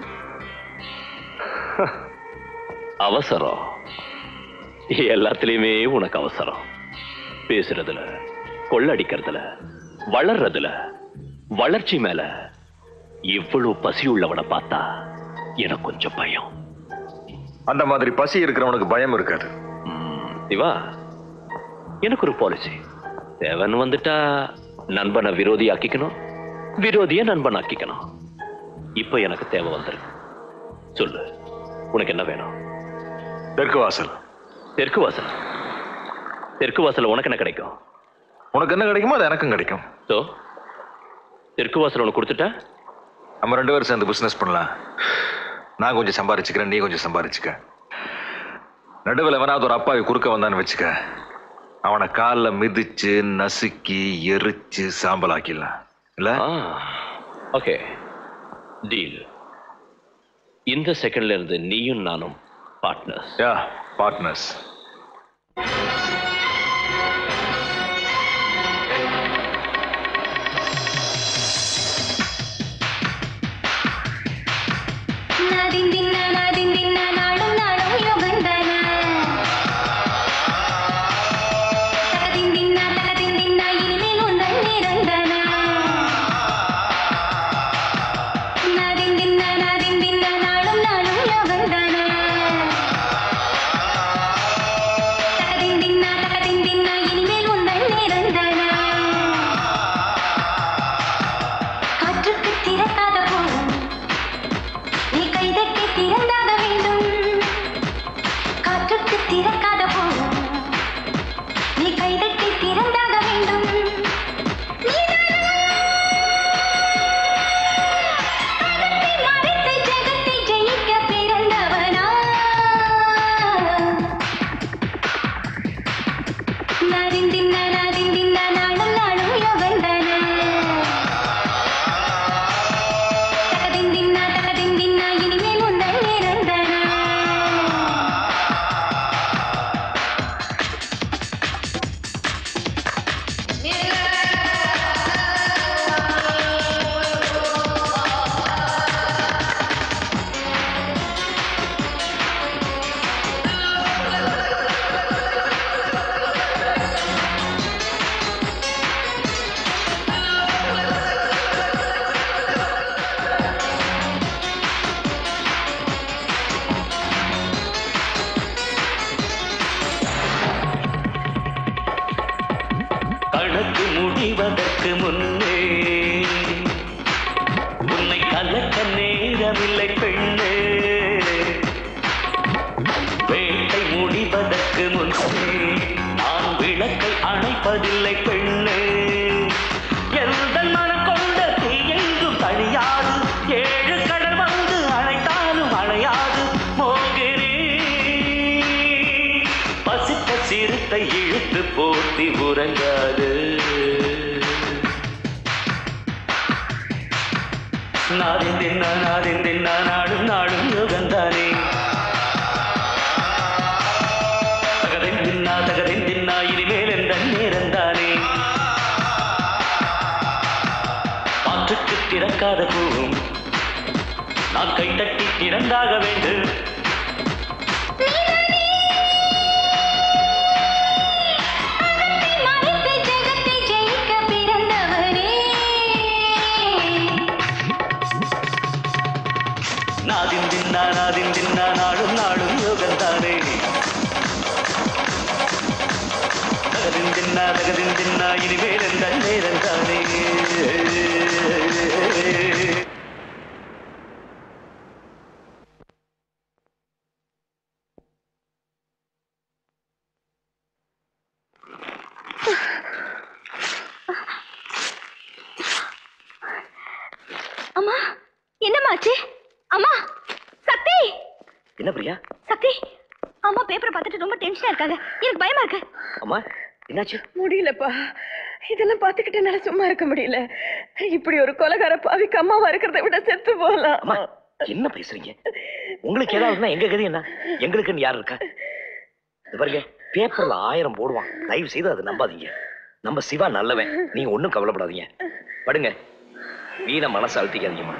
அவசரம் எல்லாத்துலயுமே உனக்கு அவசரம் பேசுறதுல கொள்ளடிக்கிறதுல வளர்றதுல வளர்ச்சி மேல இவ்வளவு பசி உள்ளவனை பார்த்தா எனக்கு கொஞ்சம் பயம் அந்த மாதிரி பசி இருக்கிறவனுக்கு பயம் இருக்காது சிவா எனக்கு ஒரு பாலிசி தேவன் வந்துட்டா நண்பனை விரோதி ஆக்கிக்கணும் விரோதிய நண்பன் ஆக்கிக்கணும் இப்ப எனக்கு தேவை வந்திருக்கு சொல்லு உனக்கு என்ன வேணும் தெற்கு வாசல் தெற்கு வாசல் தெற்கு வாசல் உனக்கு என்ன கிடைக்கும் உனக்கு என்ன கிடைக்குமோ அது எனக்கும் கிடைக்கும் ஸோ தெற்கு வாசல் உனக்கு கொடுத்துட்டா நம்ம ரெண்டு பேரும் சேர்ந்து பிசினஸ் பண்ணலாம் நான் கொஞ்சம் சம்பாரிச்சுக்கிறேன் நீ கொஞ்சம் சம்பாரிச்சுக்க நடுவில் எவனாவது ஒரு அப்பாவி குறுக்க வந்தான்னு வச்சுக்க அவனை காலில் மிதிச்சு நசுக்கி எரிச்சு சாம்பல் ஆக்கிடலாம் இல்ல ஓகே டீல் இந்த செகண்ட்ல இருந்து நீயும் நானும் பார்ட்னர்ஸ் யா பார்ட்னர்ஸ் நாதிந்தின்ன நாதிந்தின்ன நாடும் நாடும் யுகந்தன தகதிந்தின்ன தகதிந்தின்ன இனிமேல் உந்தன் நிரந்தன நாதிந்தின்ன நாதிந்தின்ன நாடும் நாடும் யுகந்தன தகதிந்தின்ன தகதிந்தின்ன இனிமேல் உந்தன் நிரந்தன காற்றுக்கு திறக்காத போதும் நீ கைதட்டி திறந்தாக வேண்டும் காற்றுக்கு திறக்காத போதும் நீ கைதட்டி திறந்தாக வேண்டும் மறைத்து ஜெகத்தை ஜெயிக்க பிறந்தவனா நாரிந்தின்ன நாரிந்தின்ன நாளும் நாளும் யோகந்தன தகதிந்தின்னா தகதிந்தின்னா இனிமேல் உந்தன் நிரந்தன கணக்கு முடிவதற்கு முன்னே உன்னை கலக்க நேரமில்லை பெண்ணே வேட்டை முடிவதற்கு முன்னே நான் விளக்கை அணைப்பதில்லை பெண்ணே எந்த மனம் கொண்ட தீயெங்கும் தனியாது ஏழு கடல் வந்து அணைத்தாலும் அணையாது மோகிரி பசித்த சிறுத்தை இழுத்து போட்டி உறங்காது நாடிந்தின்னா நாடிந்தின்னா நாடும் நாடும் யோகந்தானே தகதிந்தின்னா தகதிந்தின்னா இனிமேல் எந்த நேரந்தானே காற்றுக்கு திறக்காத பூவும் நான் கைதட்டி திறந்தாக வேண்டும் மறைத்து ஜெகத்தை ஜெயிக்க பிறந்தவனே நாதிந்தின்னா நாதிந்தின்னா நாடும் நாடும் யோகந்தானே தகதிந்தின்னா தகதிந்தின்னா இனிமேல் எந்த நேரந்தானே அம்மா என்னம்மாச்சு அம்மா சக்தி என்ன பிரியா சக்தி அம்மா பேப்பரை பார்த்துட்டு ரொம்ப டென்ஷனா இருக்காங்க எனக்கு பயமா இருக்கு அம்மா என்னாச்சு முடியலப்பா இதெல்லாம் பார்த்துக்கிட்டு என்னால சும்மா இருக்க முடியல இப்படி ஒரு கொலகார பாவிக்கு அம்மாவா இருக்கிறத விட செத்து போகலாம் என்ன பேசுறீங்க உங்களுக்கு ஏதாவதுன்னா எங்க கதை என்ன எங்களுக்குன்னு யார் இருக்கா இது பாருங்க பேப்பர்ல ஆயிரம் போடுவான் தயவு செய்து அதை நம்பாதீங்க நம்ம சிவா நல்லவன் நீங்க ஒண்ணும் கவலைப்படாதீங்க படுங்க வீண மனசு அழுத்திக்காதீங்கம்மா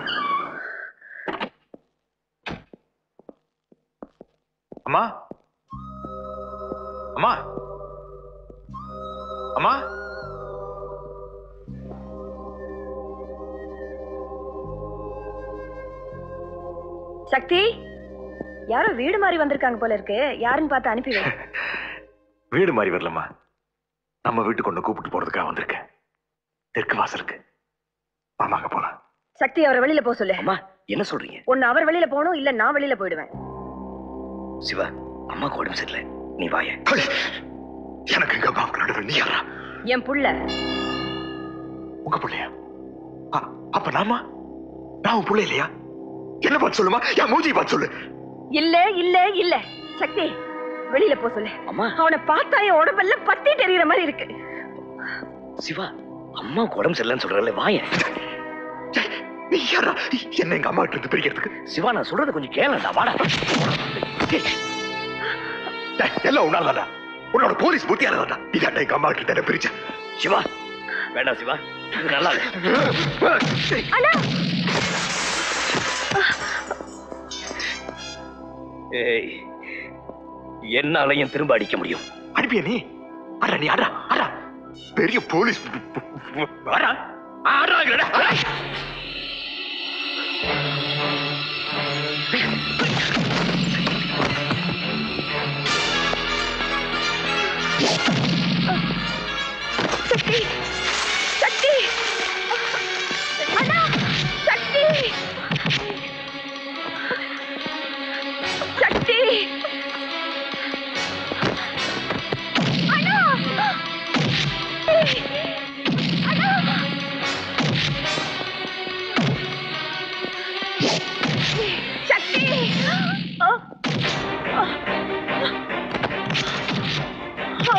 அம்மா அம்மா அம்மா சக்தி யாரோ வீடு மாதிரி வந்திருக்காங்க போல இருக்கு யாருன்னு பார்த்து அனுப்பி வை வீடு மாதிரி வரலம்மா நம்ம வீட்டுக்கு ஒண்ணு கூப்பிட்டு போறதுக்காக வந்திருக்கேன் தெற்கு வாசலுக்கு ஆமாங்க போலாம் சக்தி அவரை வெளியில போக சொல்லு அம்மா என்ன சொல்றீங்க ஒன்னு அவர் வெளியில போகணும் இல்ல நான் வெளியில போயிடுவேன் சிவா அம்மாக்கு உடம்பு சரியில்லை நீ வாய எனக்கு எங்க அம்மாவுக்கு நடுவில் நீ யாரா என் புள்ள உங்க பிள்ளையா அ- அப்ப நாமா நான் உன் பிள்ளை இல்லையா என்ன பார்த்து சொல்லுமா என் மூஞ்சி பார்த்து சொல்லு இல்ல இல்ல இல்ல சக்தி வெளியில போ சொல்லு அம்மா அவனை பார்த்தா என் உடம்பெல்லாம் பத்தி தெரியுற மாதிரி இருக்கு சிவா அம்மாவுக்கு உடம்பு சரியில்லைன்னு சொல்றல வாய நீ யாரா என்ன எங்க அம்மா கிட்ட இருந்து பிரிக்கிறதுக்கு சிவா நான் சொல்றது கொஞ்சம் கேளடா வாடா டேய், எல்லாம் உன்னாலடா உன்னோட போலீஸ் புத்தியாலடா இதாண்டா எங்க அம்மா கிட்ட என்ன பிரிச்ச சிவா வேண்டாம் சிவா இது நல்லா இல்ல. அண்ணா ஏய் என்னாலையும் திரும்ப அடிக்க முடியும் அனுப்பிய நீ அடா நீ அடா அடா பெரிய போலீஸ் அடா அடா இல்லடா, அடா. சக்தி சக்தி அண்ணா சக்தி சக்தி அண்ணா அண்ணா சக்தி ஆ. ஆ. ஆ.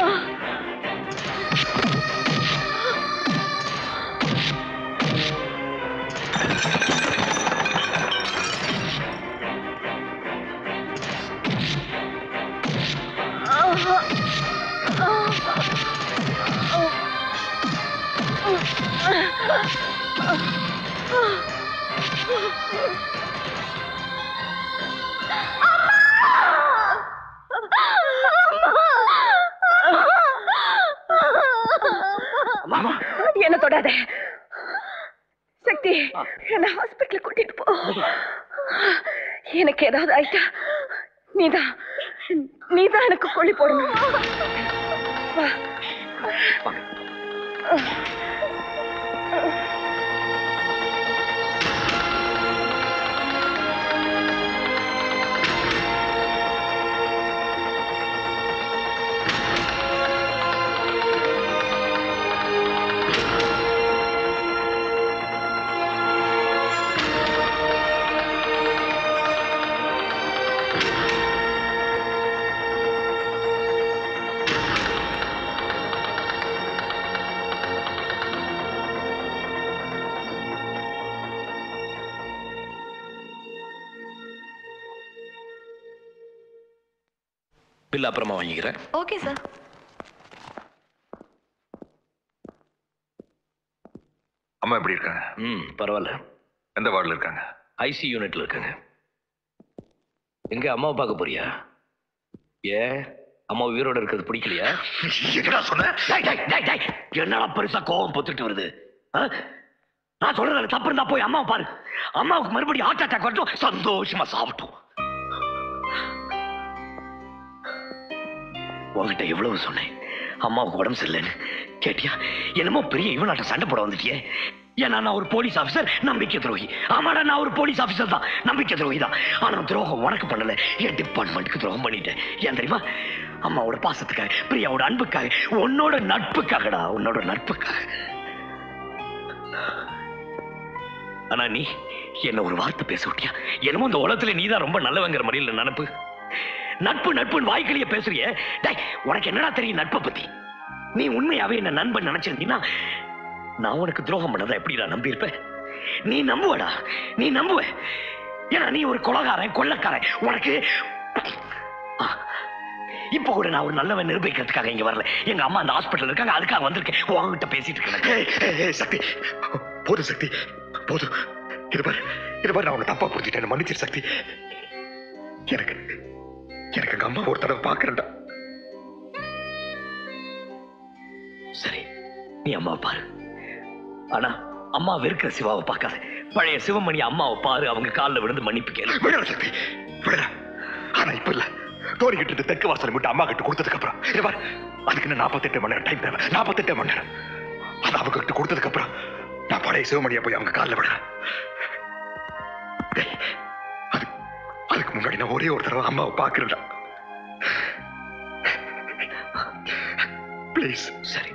என்ன தொடாத சக்தி என்ன ஹாஸ்பிட்டல் கூட்டிட்டு போ எனக்கு ஏதாவது ஆயிட்டா நீதான் நீதான் எனக்கு கொள்ளி போடணும் வா. பில் அப்புறமா வாங்கிக்கிறேன் ஓகே சார் அம்மா எப்படி இருக்காங்க ம் பரவாயில்ல எந்த வார்டில் இருக்காங்க ஐசி யூனிட்ல இருக்காங்க எங்க அம்மாவை பார்க்க போறியா ஏ அம்மா உயிரோட இருக்கிறது பிடிக்கலையா என்னடா சொன்ன டேய், டேய், டேய், டேய். என்னடா பெருசா கோவம் பொத்துட்டு வருது ஆ? நான் சொல்றதுல தப்பு இருந்தா போய் அம்மாவை பாரு அம்மாவுக்கு மறுபடியும் ஹார்ட் அட்டாக் வரட்டும் சந்தோஷமா சாப்பிட்டோம் உன்கிட்ட எவ்வளவு சொன்னேன் அம்மாவுக்கு உடம்பு சரியில்லைன்னு கேட்டியா என்னமோ பெரிய இவனாட்ட சண்டை போட வந்துட்டியே ஏன்னா நான் ஒரு போலீஸ் ஆபீசர் நம்பிக்கை துரோகி ஆமாடா நான் ஒரு போலீஸ் ஆபீசர் தான் நம்பிக்கை துரோகி தான் ஆனா துரோகம் உனக்கு பண்ணல என் டிபார்ட்மெண்ட்டுக்கு துரோகம் பண்ணிட்டேன் ஏன் தெரியுமா அம்மாவோட பாசத்துக்காக பிரியாவோட அன்புக்காக உன்னோட நட்புக்காகடா உன்னோட நட்புக்காக ஆனா நீ என்ன ஒரு வார்த்தை பேச விட்டியா என்னமோ இந்த உலகத்துல நீதான் ரொம்ப நல்லவங்கிற மாதிரில நினப்பு நட்பு நட்புன்னு வாய்க்கிலேயே பேசுறிய டேய் உனக்கு என்னடா தெரியும் நட்பை பத்தி நீ உண்மையாவே என்ன நண்பன் நினைச்சிருந்தீங்கன்னா நான் உனக்கு துரோகம் பண்ணதை எப்படி நான் நம்பியிருப்பேன் நீ நம்புவடா நீ நம்புவ ஏன்னா நீ ஒரு கொலகாரன் கொள்ளக்காரன் உனக்கு ஆ, இப்ப கூட நான் ஒரு நல்லவன் நிரூபிக்கிறதுக்காக இங்க வரல எங்க அம்மா அந்த ஹாஸ்பிட்டல் இருக்காங்க அதுக்காக வந்திருக்கேன் உங்ககிட்ட பேசிட்டு இருக்கேன் ஏய், ஏய், ஏய், சக்தி போதும் சக்தி போதும் இது பாரு இது பாரு நான் உன்னை தப்பா புரிஞ்சுட்டேன் மன்னிச்சிரு சக்தி எனக்கு எனக்கு எங்க அம்மா ஒரு தடவை பாக்குறேன்டா சரி நீ அம்மாவை பாரு ஆனா அம்மா வெறுக்கிற சிவாவை பார்க்காத பழைய சிவமணி அம்மாவை பாரு அவங்க காலில் விழுந்து மன்னிப்பு கேளு விடல சக்தி விடல ஆனா இப்ப இல்ல தோனி கிட்ட இருந்து தெற்கு வாசல் மட்டும் அம்மா கிட்ட கொடுத்ததுக்கு அப்புறம் இது பாரு அதுக்கு இன்னும் நாற்பத்தெட்டு மணி நேரம் டைம் தேவை நாற்பத்தெட்டு மணி நேரம் அது அவங்க கிட்ட கொடுத்ததுக்கு அப்புறம் நான் பழைய சிவமணியை போய் அவங்க காலில் விடுறேன் டேய், அது- அதுக்கு முன்னாடி நான் ஒரே ஒரு தடவை அம்மாவை பாக்குறேன்டா ப்ளீஸ் சரி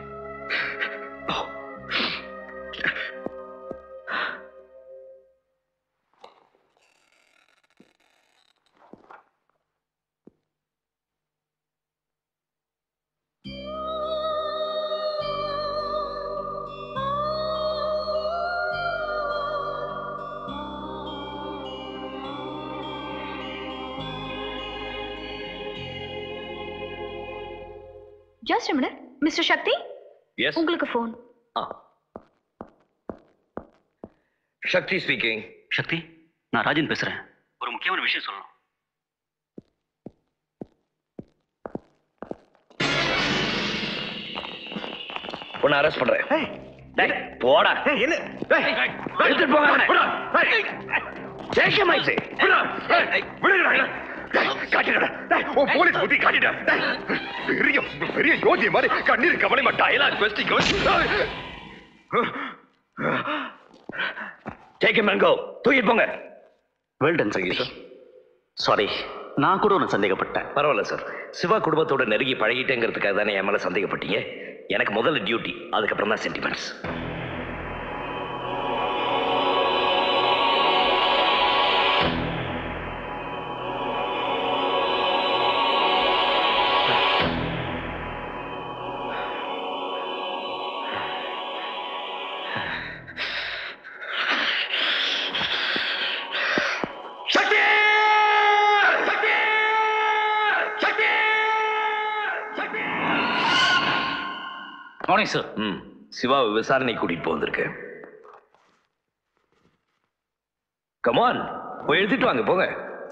just minute mister Shakti yes உங்களுக்கு ஃபோன் சக்தி ஸ்பீக்கிங் சக்தி நான் ராஜன் பேசுறேன் ஒரு முக்கியமான விஷயம் சொல்லணும் உன்னை அரெஸ்ட் பண்றேன் டேய், போடா என்ன எடுத்துட்டு போங்க அவனை. ஜெயிக்க மாயிச்சு காட்டிடா டேய், உன் போலீஸ் புத்தி காட்டிடா டேய், பெரிய பெரிய யோகிய மாதிரி கண்ணீர் கவலை மாட்டா எல்லாம் கொஸ்டி டேக் him and go தூக்கிட்டு போங்க வெல் டன் சங்கி சார் சாரி நான் கூட ஒன்று சந்தேகப்பட்டேன் பரவாயில்ல சார் சிவா குடும்பத்தோட நெருங்கி பழகிட்டேங்கிறதுக்காக தானே என் மேல சந்தேகப்பட்டீங்க எனக்கு முதல்ல டியூட்டி அதுக்கப்புறம் தான் சென்டிமெண்ட்ஸ் மார்னிங் சார் ம் சிவாவை விசாரணை கூட்டிட்டு போக வந்திருக்கேன் கமான் போய் எடுத்துட்டு வாங்க போங்க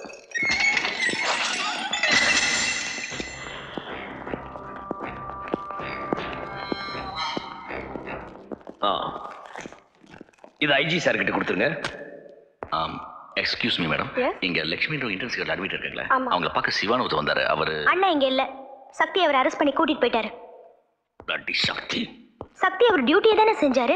ஆ இது ஐஜி சார் கிட்ட கொடுத்துருங்க எக்ஸ்கியூஸ் மீ மேடம் Yes? இங்க லட்சுமி இன்டென்சிவ் அட்மிட் இருக்காங்களா ஆமா. அவங்கள பார்க்க சிவான் ஒருத்தர் வந்தாரு அவரு அண்ணா இங்க இல்ல சக்தி அவர் அரெஸ்ட் பண்ணி கூட்டிட்டு போயிட்டாரு bloody சக்தி சக்தி அவர் டியூட்டியை தானே செஞ்சாரு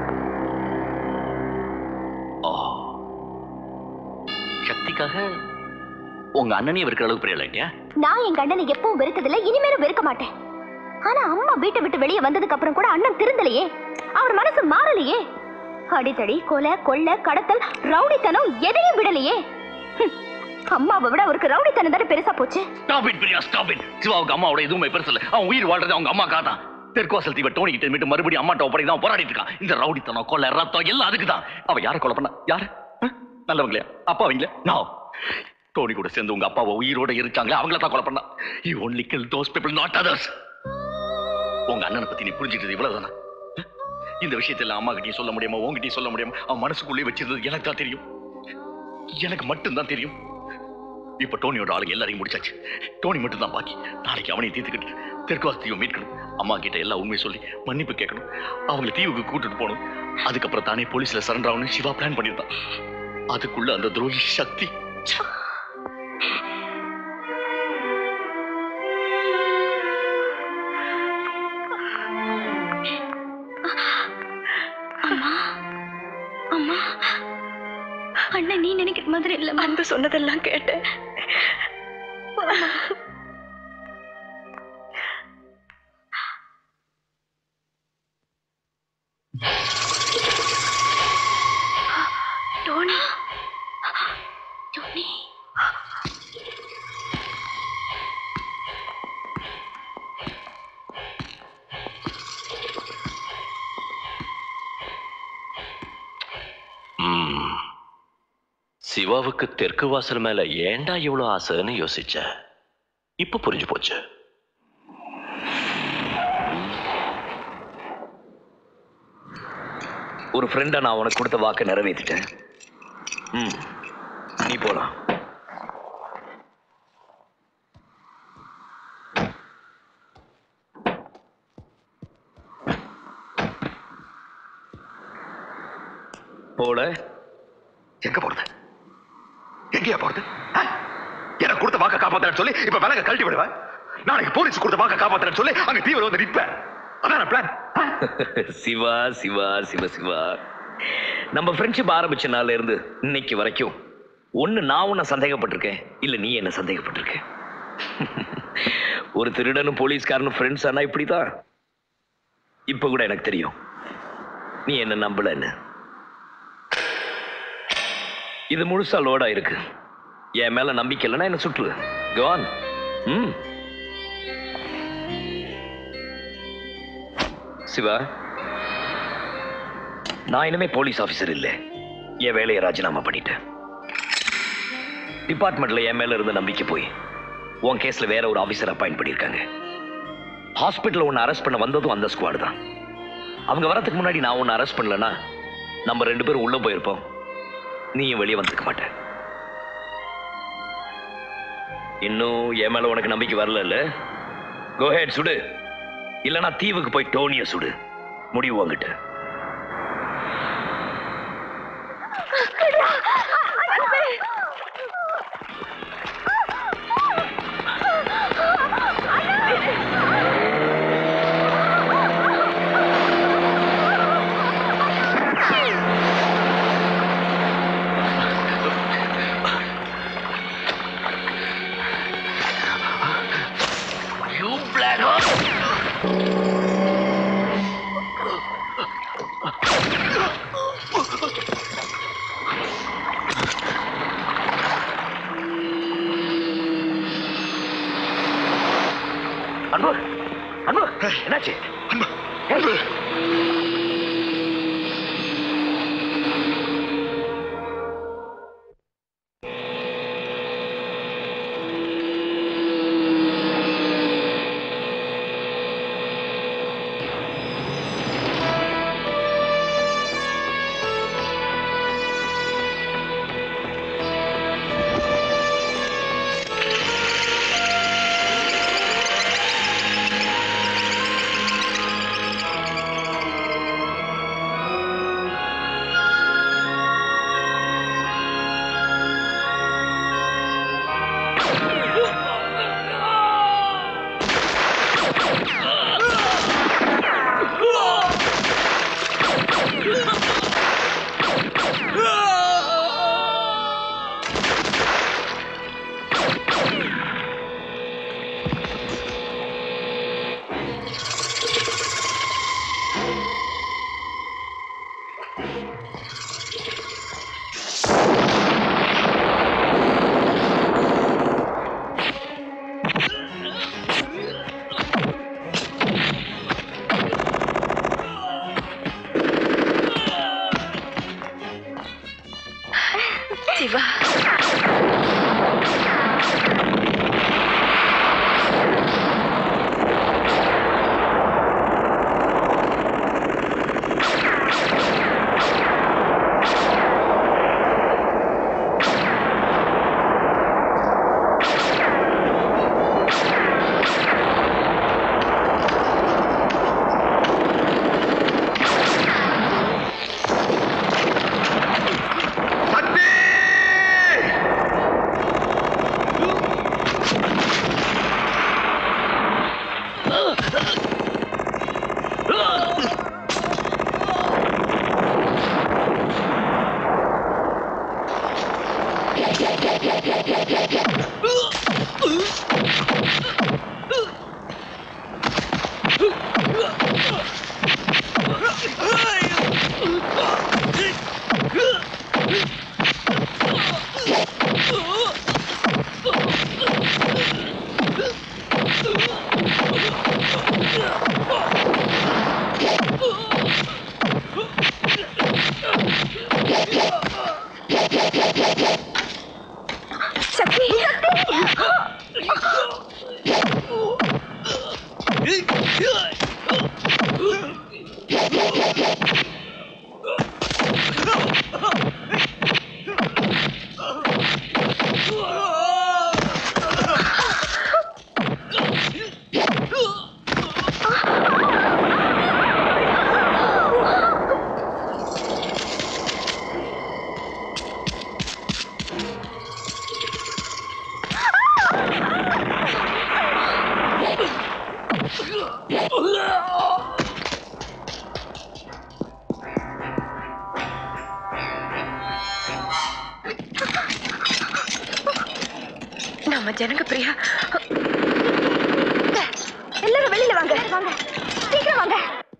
சக்திக்காக உங்க அண்ணனையும் இருக்கிற அளவுக்கு பெரிய இல்லையா நான் எங்க அண்ணனை எப்பவும் வெறுத்ததில்ல இனிமேலும் வெறுக்க மாட்டேன் ஆனா அம்மா வீட்டை விட்டு வெளியே வந்ததுக்கு அப்புறம் கூட அண்ணன் திருந்தலையே அவர் மனசு மாறலையே அடித்தடி கொலை கொள்ளை கடத்தல் ரவுடித்தனம் எதையும் விடலையே ஹம், அம்மாவை விட அவருக்கு ரவுடித்தனம் தானே பெருசா போச்சு stop it Priya stop it சிவாவுக்கு அம்மாவோட எதுவுமே பெருசு இல்ல அவன் உயிர் வாழ்றது அவங்க அம்மா காதான் தெற்குவாசல் தீவை டோனி கிட்ட மீட்டு மறுபடியும் அம்மாட்ட ஒப்படை தான் போராடிட்டு இருக்கான் இந்த ரவுடித்தனம் கொலை ரத்தம் எல்லாம் அதுக்கு தான் அவ யாரை கொலை பண்ணா யாரு அஹ்? நல்லவங்களே அப்பா அவங்களே நான் டோனி கூட சேர்ந்து உங்க அப்பாவை உயிரோட இருக்காங்களே அவங்கள தான் கொலை பண்ணா you only kill those people not others உங்க அண்ணனை பத்தி நீ புரிஞ்சுக்கிட்டது இவ்வளவுதானா அஹ்? இந்த விஷயத்துல அம்மா கிட்டயும் சொல்ல முடியாம உங்ககிட்டயும் சொல்ல முடியாம அவன் மனசுக்குள்ளே வச்சிருந்தது எனக்கு தான் தெரியும் எனக்கு மட்டும்தான் தெரியும் இப்ப டோனியோட ஆளுங்க எல்லாரையும் முடிச்சாச்சு டோனி மட்டும் தான் பாக்கி நாளைக்கு அவனையும் தீர்த்துக்கிட்டு தெற்குவாசத்தையும் மீட்கணும் அம்மா கிட்ட எல்லா உண்மையை சொல்லி மன்னிப்பு கேட்கணும் அவங்களை தீவுக்கு கூட்டிட்டு போகணும் அதுக்கப்புறம் தானே போலீஸ்ல சரண்டர் ஆகணும் சிவா பிளான் பண்ணியிருந்தான் அதுக்குள்ள அந்த துரோகி சக்தி அம்மா அம்மா அண்ணன் நீ நினைக்கிற மாதிரி இல்ல அன்பு சொன்னதெல்லாம் கேட்டேன் டோனி டோனி சிவாவுக்கு தெற்கு வாசல் மேல ஏன்டா இவ்வளவு ஆசைன்னு யோசிச்ச இப்ப புரிஞ்சு போச்சு ஒரு ஃப்ரெண்டா நான் உனக்கு கொடுத்த வாக்கை நிறைவேற்றிட்டேன் ம் நீ போலாம் போல எங்க போறது எங்கேயா போறது ஆ? எனக்கு கொடுத்த வாக்க காப்பாத்துறேன்னு சொல்லி இப்ப விலக கழட்டி விடுவேன் நாளைக்கு போலீஸ் கொடுத்த வாக்க காப்பாத்துறேன்னு சொல்லி அங்க தீவிர வந்து நிப்பேன் அதான் பிளான் சிவா சிவா சிவ சிவா நம்ம ஃப்ரெண்ட்ஷிப் ஆரம்பிச்ச நாள்ல இருந்து இன்னைக்கு வரைக்கும் ஒண்ணு நான் உன்னை சந்தேகப்பட்டிருக்கேன் இல்ல நீ என்ன சந்தேகப்பட்டிருக்க ஒரு திருடனும் போலீஸ்காரனும் ஃப்ரெண்ட்ஸ் ஆனா இப்படிதான் இப்ப கூட எனக்கு தெரியும் நீ என்ன நம்பலன்னு இது முழுசா லோடா இருக்கு என் மேல நம்பிக்கை இல்லைன்னா என்ன சுற்று கவான் ம் சிவா நான் இனிமே போலீஸ் ஆபீசர் இல்ல என் வேலையை ராஜினாமா பண்ணிட்டேன் டிபார்ட்மெண்ட்ல என் மேல இருந்த நம்பிக்கை போய் உன் கேஸ்ல வேற ஒரு ஆபீசர் அப்பாயிண்ட் பண்ணிருக்காங்க ஹாஸ்பிட்டல் உன்னை அரெஸ்ட் பண்ண வந்ததும் அந்த ஸ்குவாடு தான் அவங்க வரதுக்கு முன்னாடி நான் உன்னை அரெஸ்ட் பண்ணலனா நம்ம ரெண்டு பேரும் உள்ள போயிருப்போம் நீயும் வெளியே வந்துக்க மாட்ட இன்னும் என் மேல உனக்கு நம்பிக்கை வரல கோஹெட் சுடு இல்லனா தீவுக்கு போய் டோனிய சுடு முடிவு உங்ககிட்ட You black அன்பு அன்பு என்னாச்சு அன்பு அன்பு சிவா நம்ம ஜனங்க பிரியா எல்லாரும் வெளியில வாங்க வாங்க சீக்கிரம் வாங்க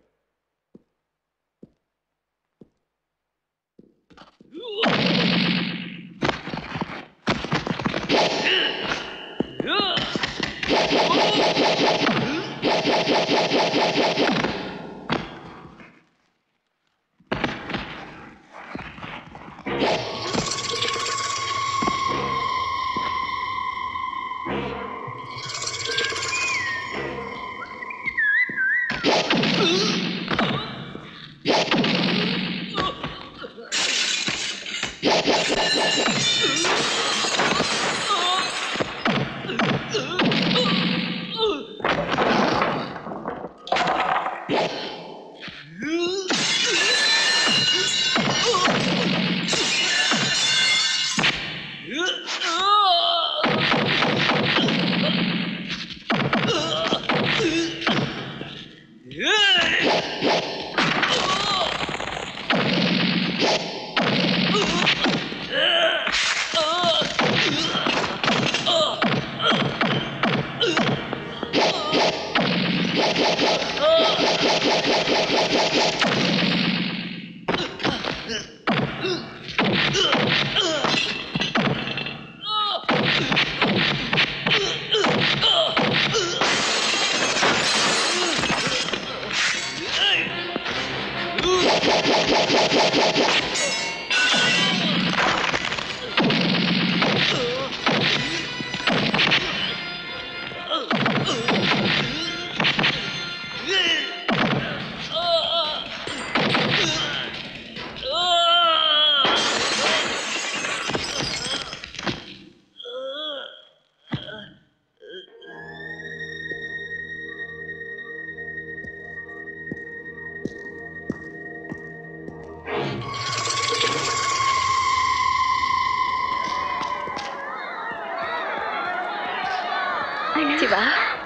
சிவா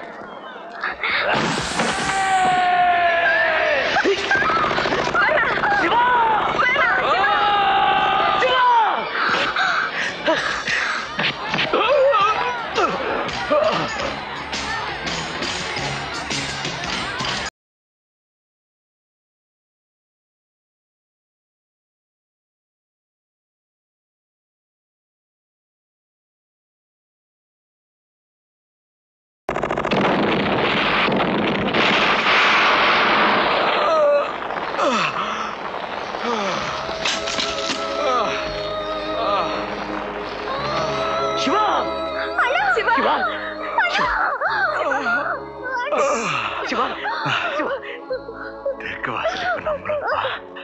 சிவா சிவா சிவா சிவா சிவா தெற்கு வாசலுக்கு நம்மளப்பா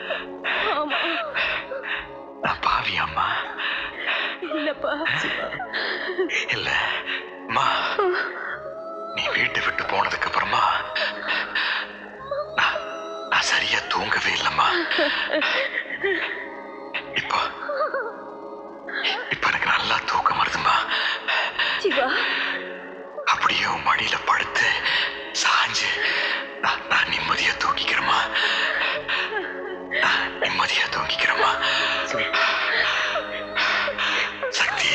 நான் பாவி அம்மா இல்லப்பா இல்ல அம்மா நீ வீட்டை விட்டு போனதுக்கு அப்புறமா நான் நான் சரியா தூங்கவே இல்லம்மா இப்போ இப்ப எனக்கு நல்லா தூக்கம் வருதும்மா சிவா அப்படியே உன் மடியில படுத்து சாஞ்சு நான் நான் நிம்மதியா தூங்கிக்கிறேம்மா நான் நிம்மதியா தூங்கிக்கிறேம்மா சக்தி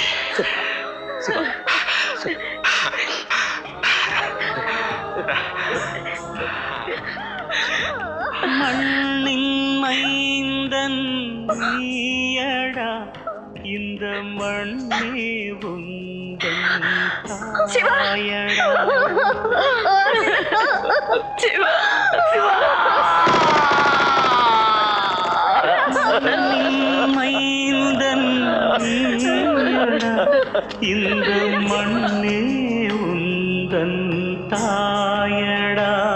மண்ணின் மைந்தன் நீயடா இந்த மண்ணே உந்தன் தாயடா சிவா மண்ணின் மைந்தன் நீயடா இந்த மண் தாயடா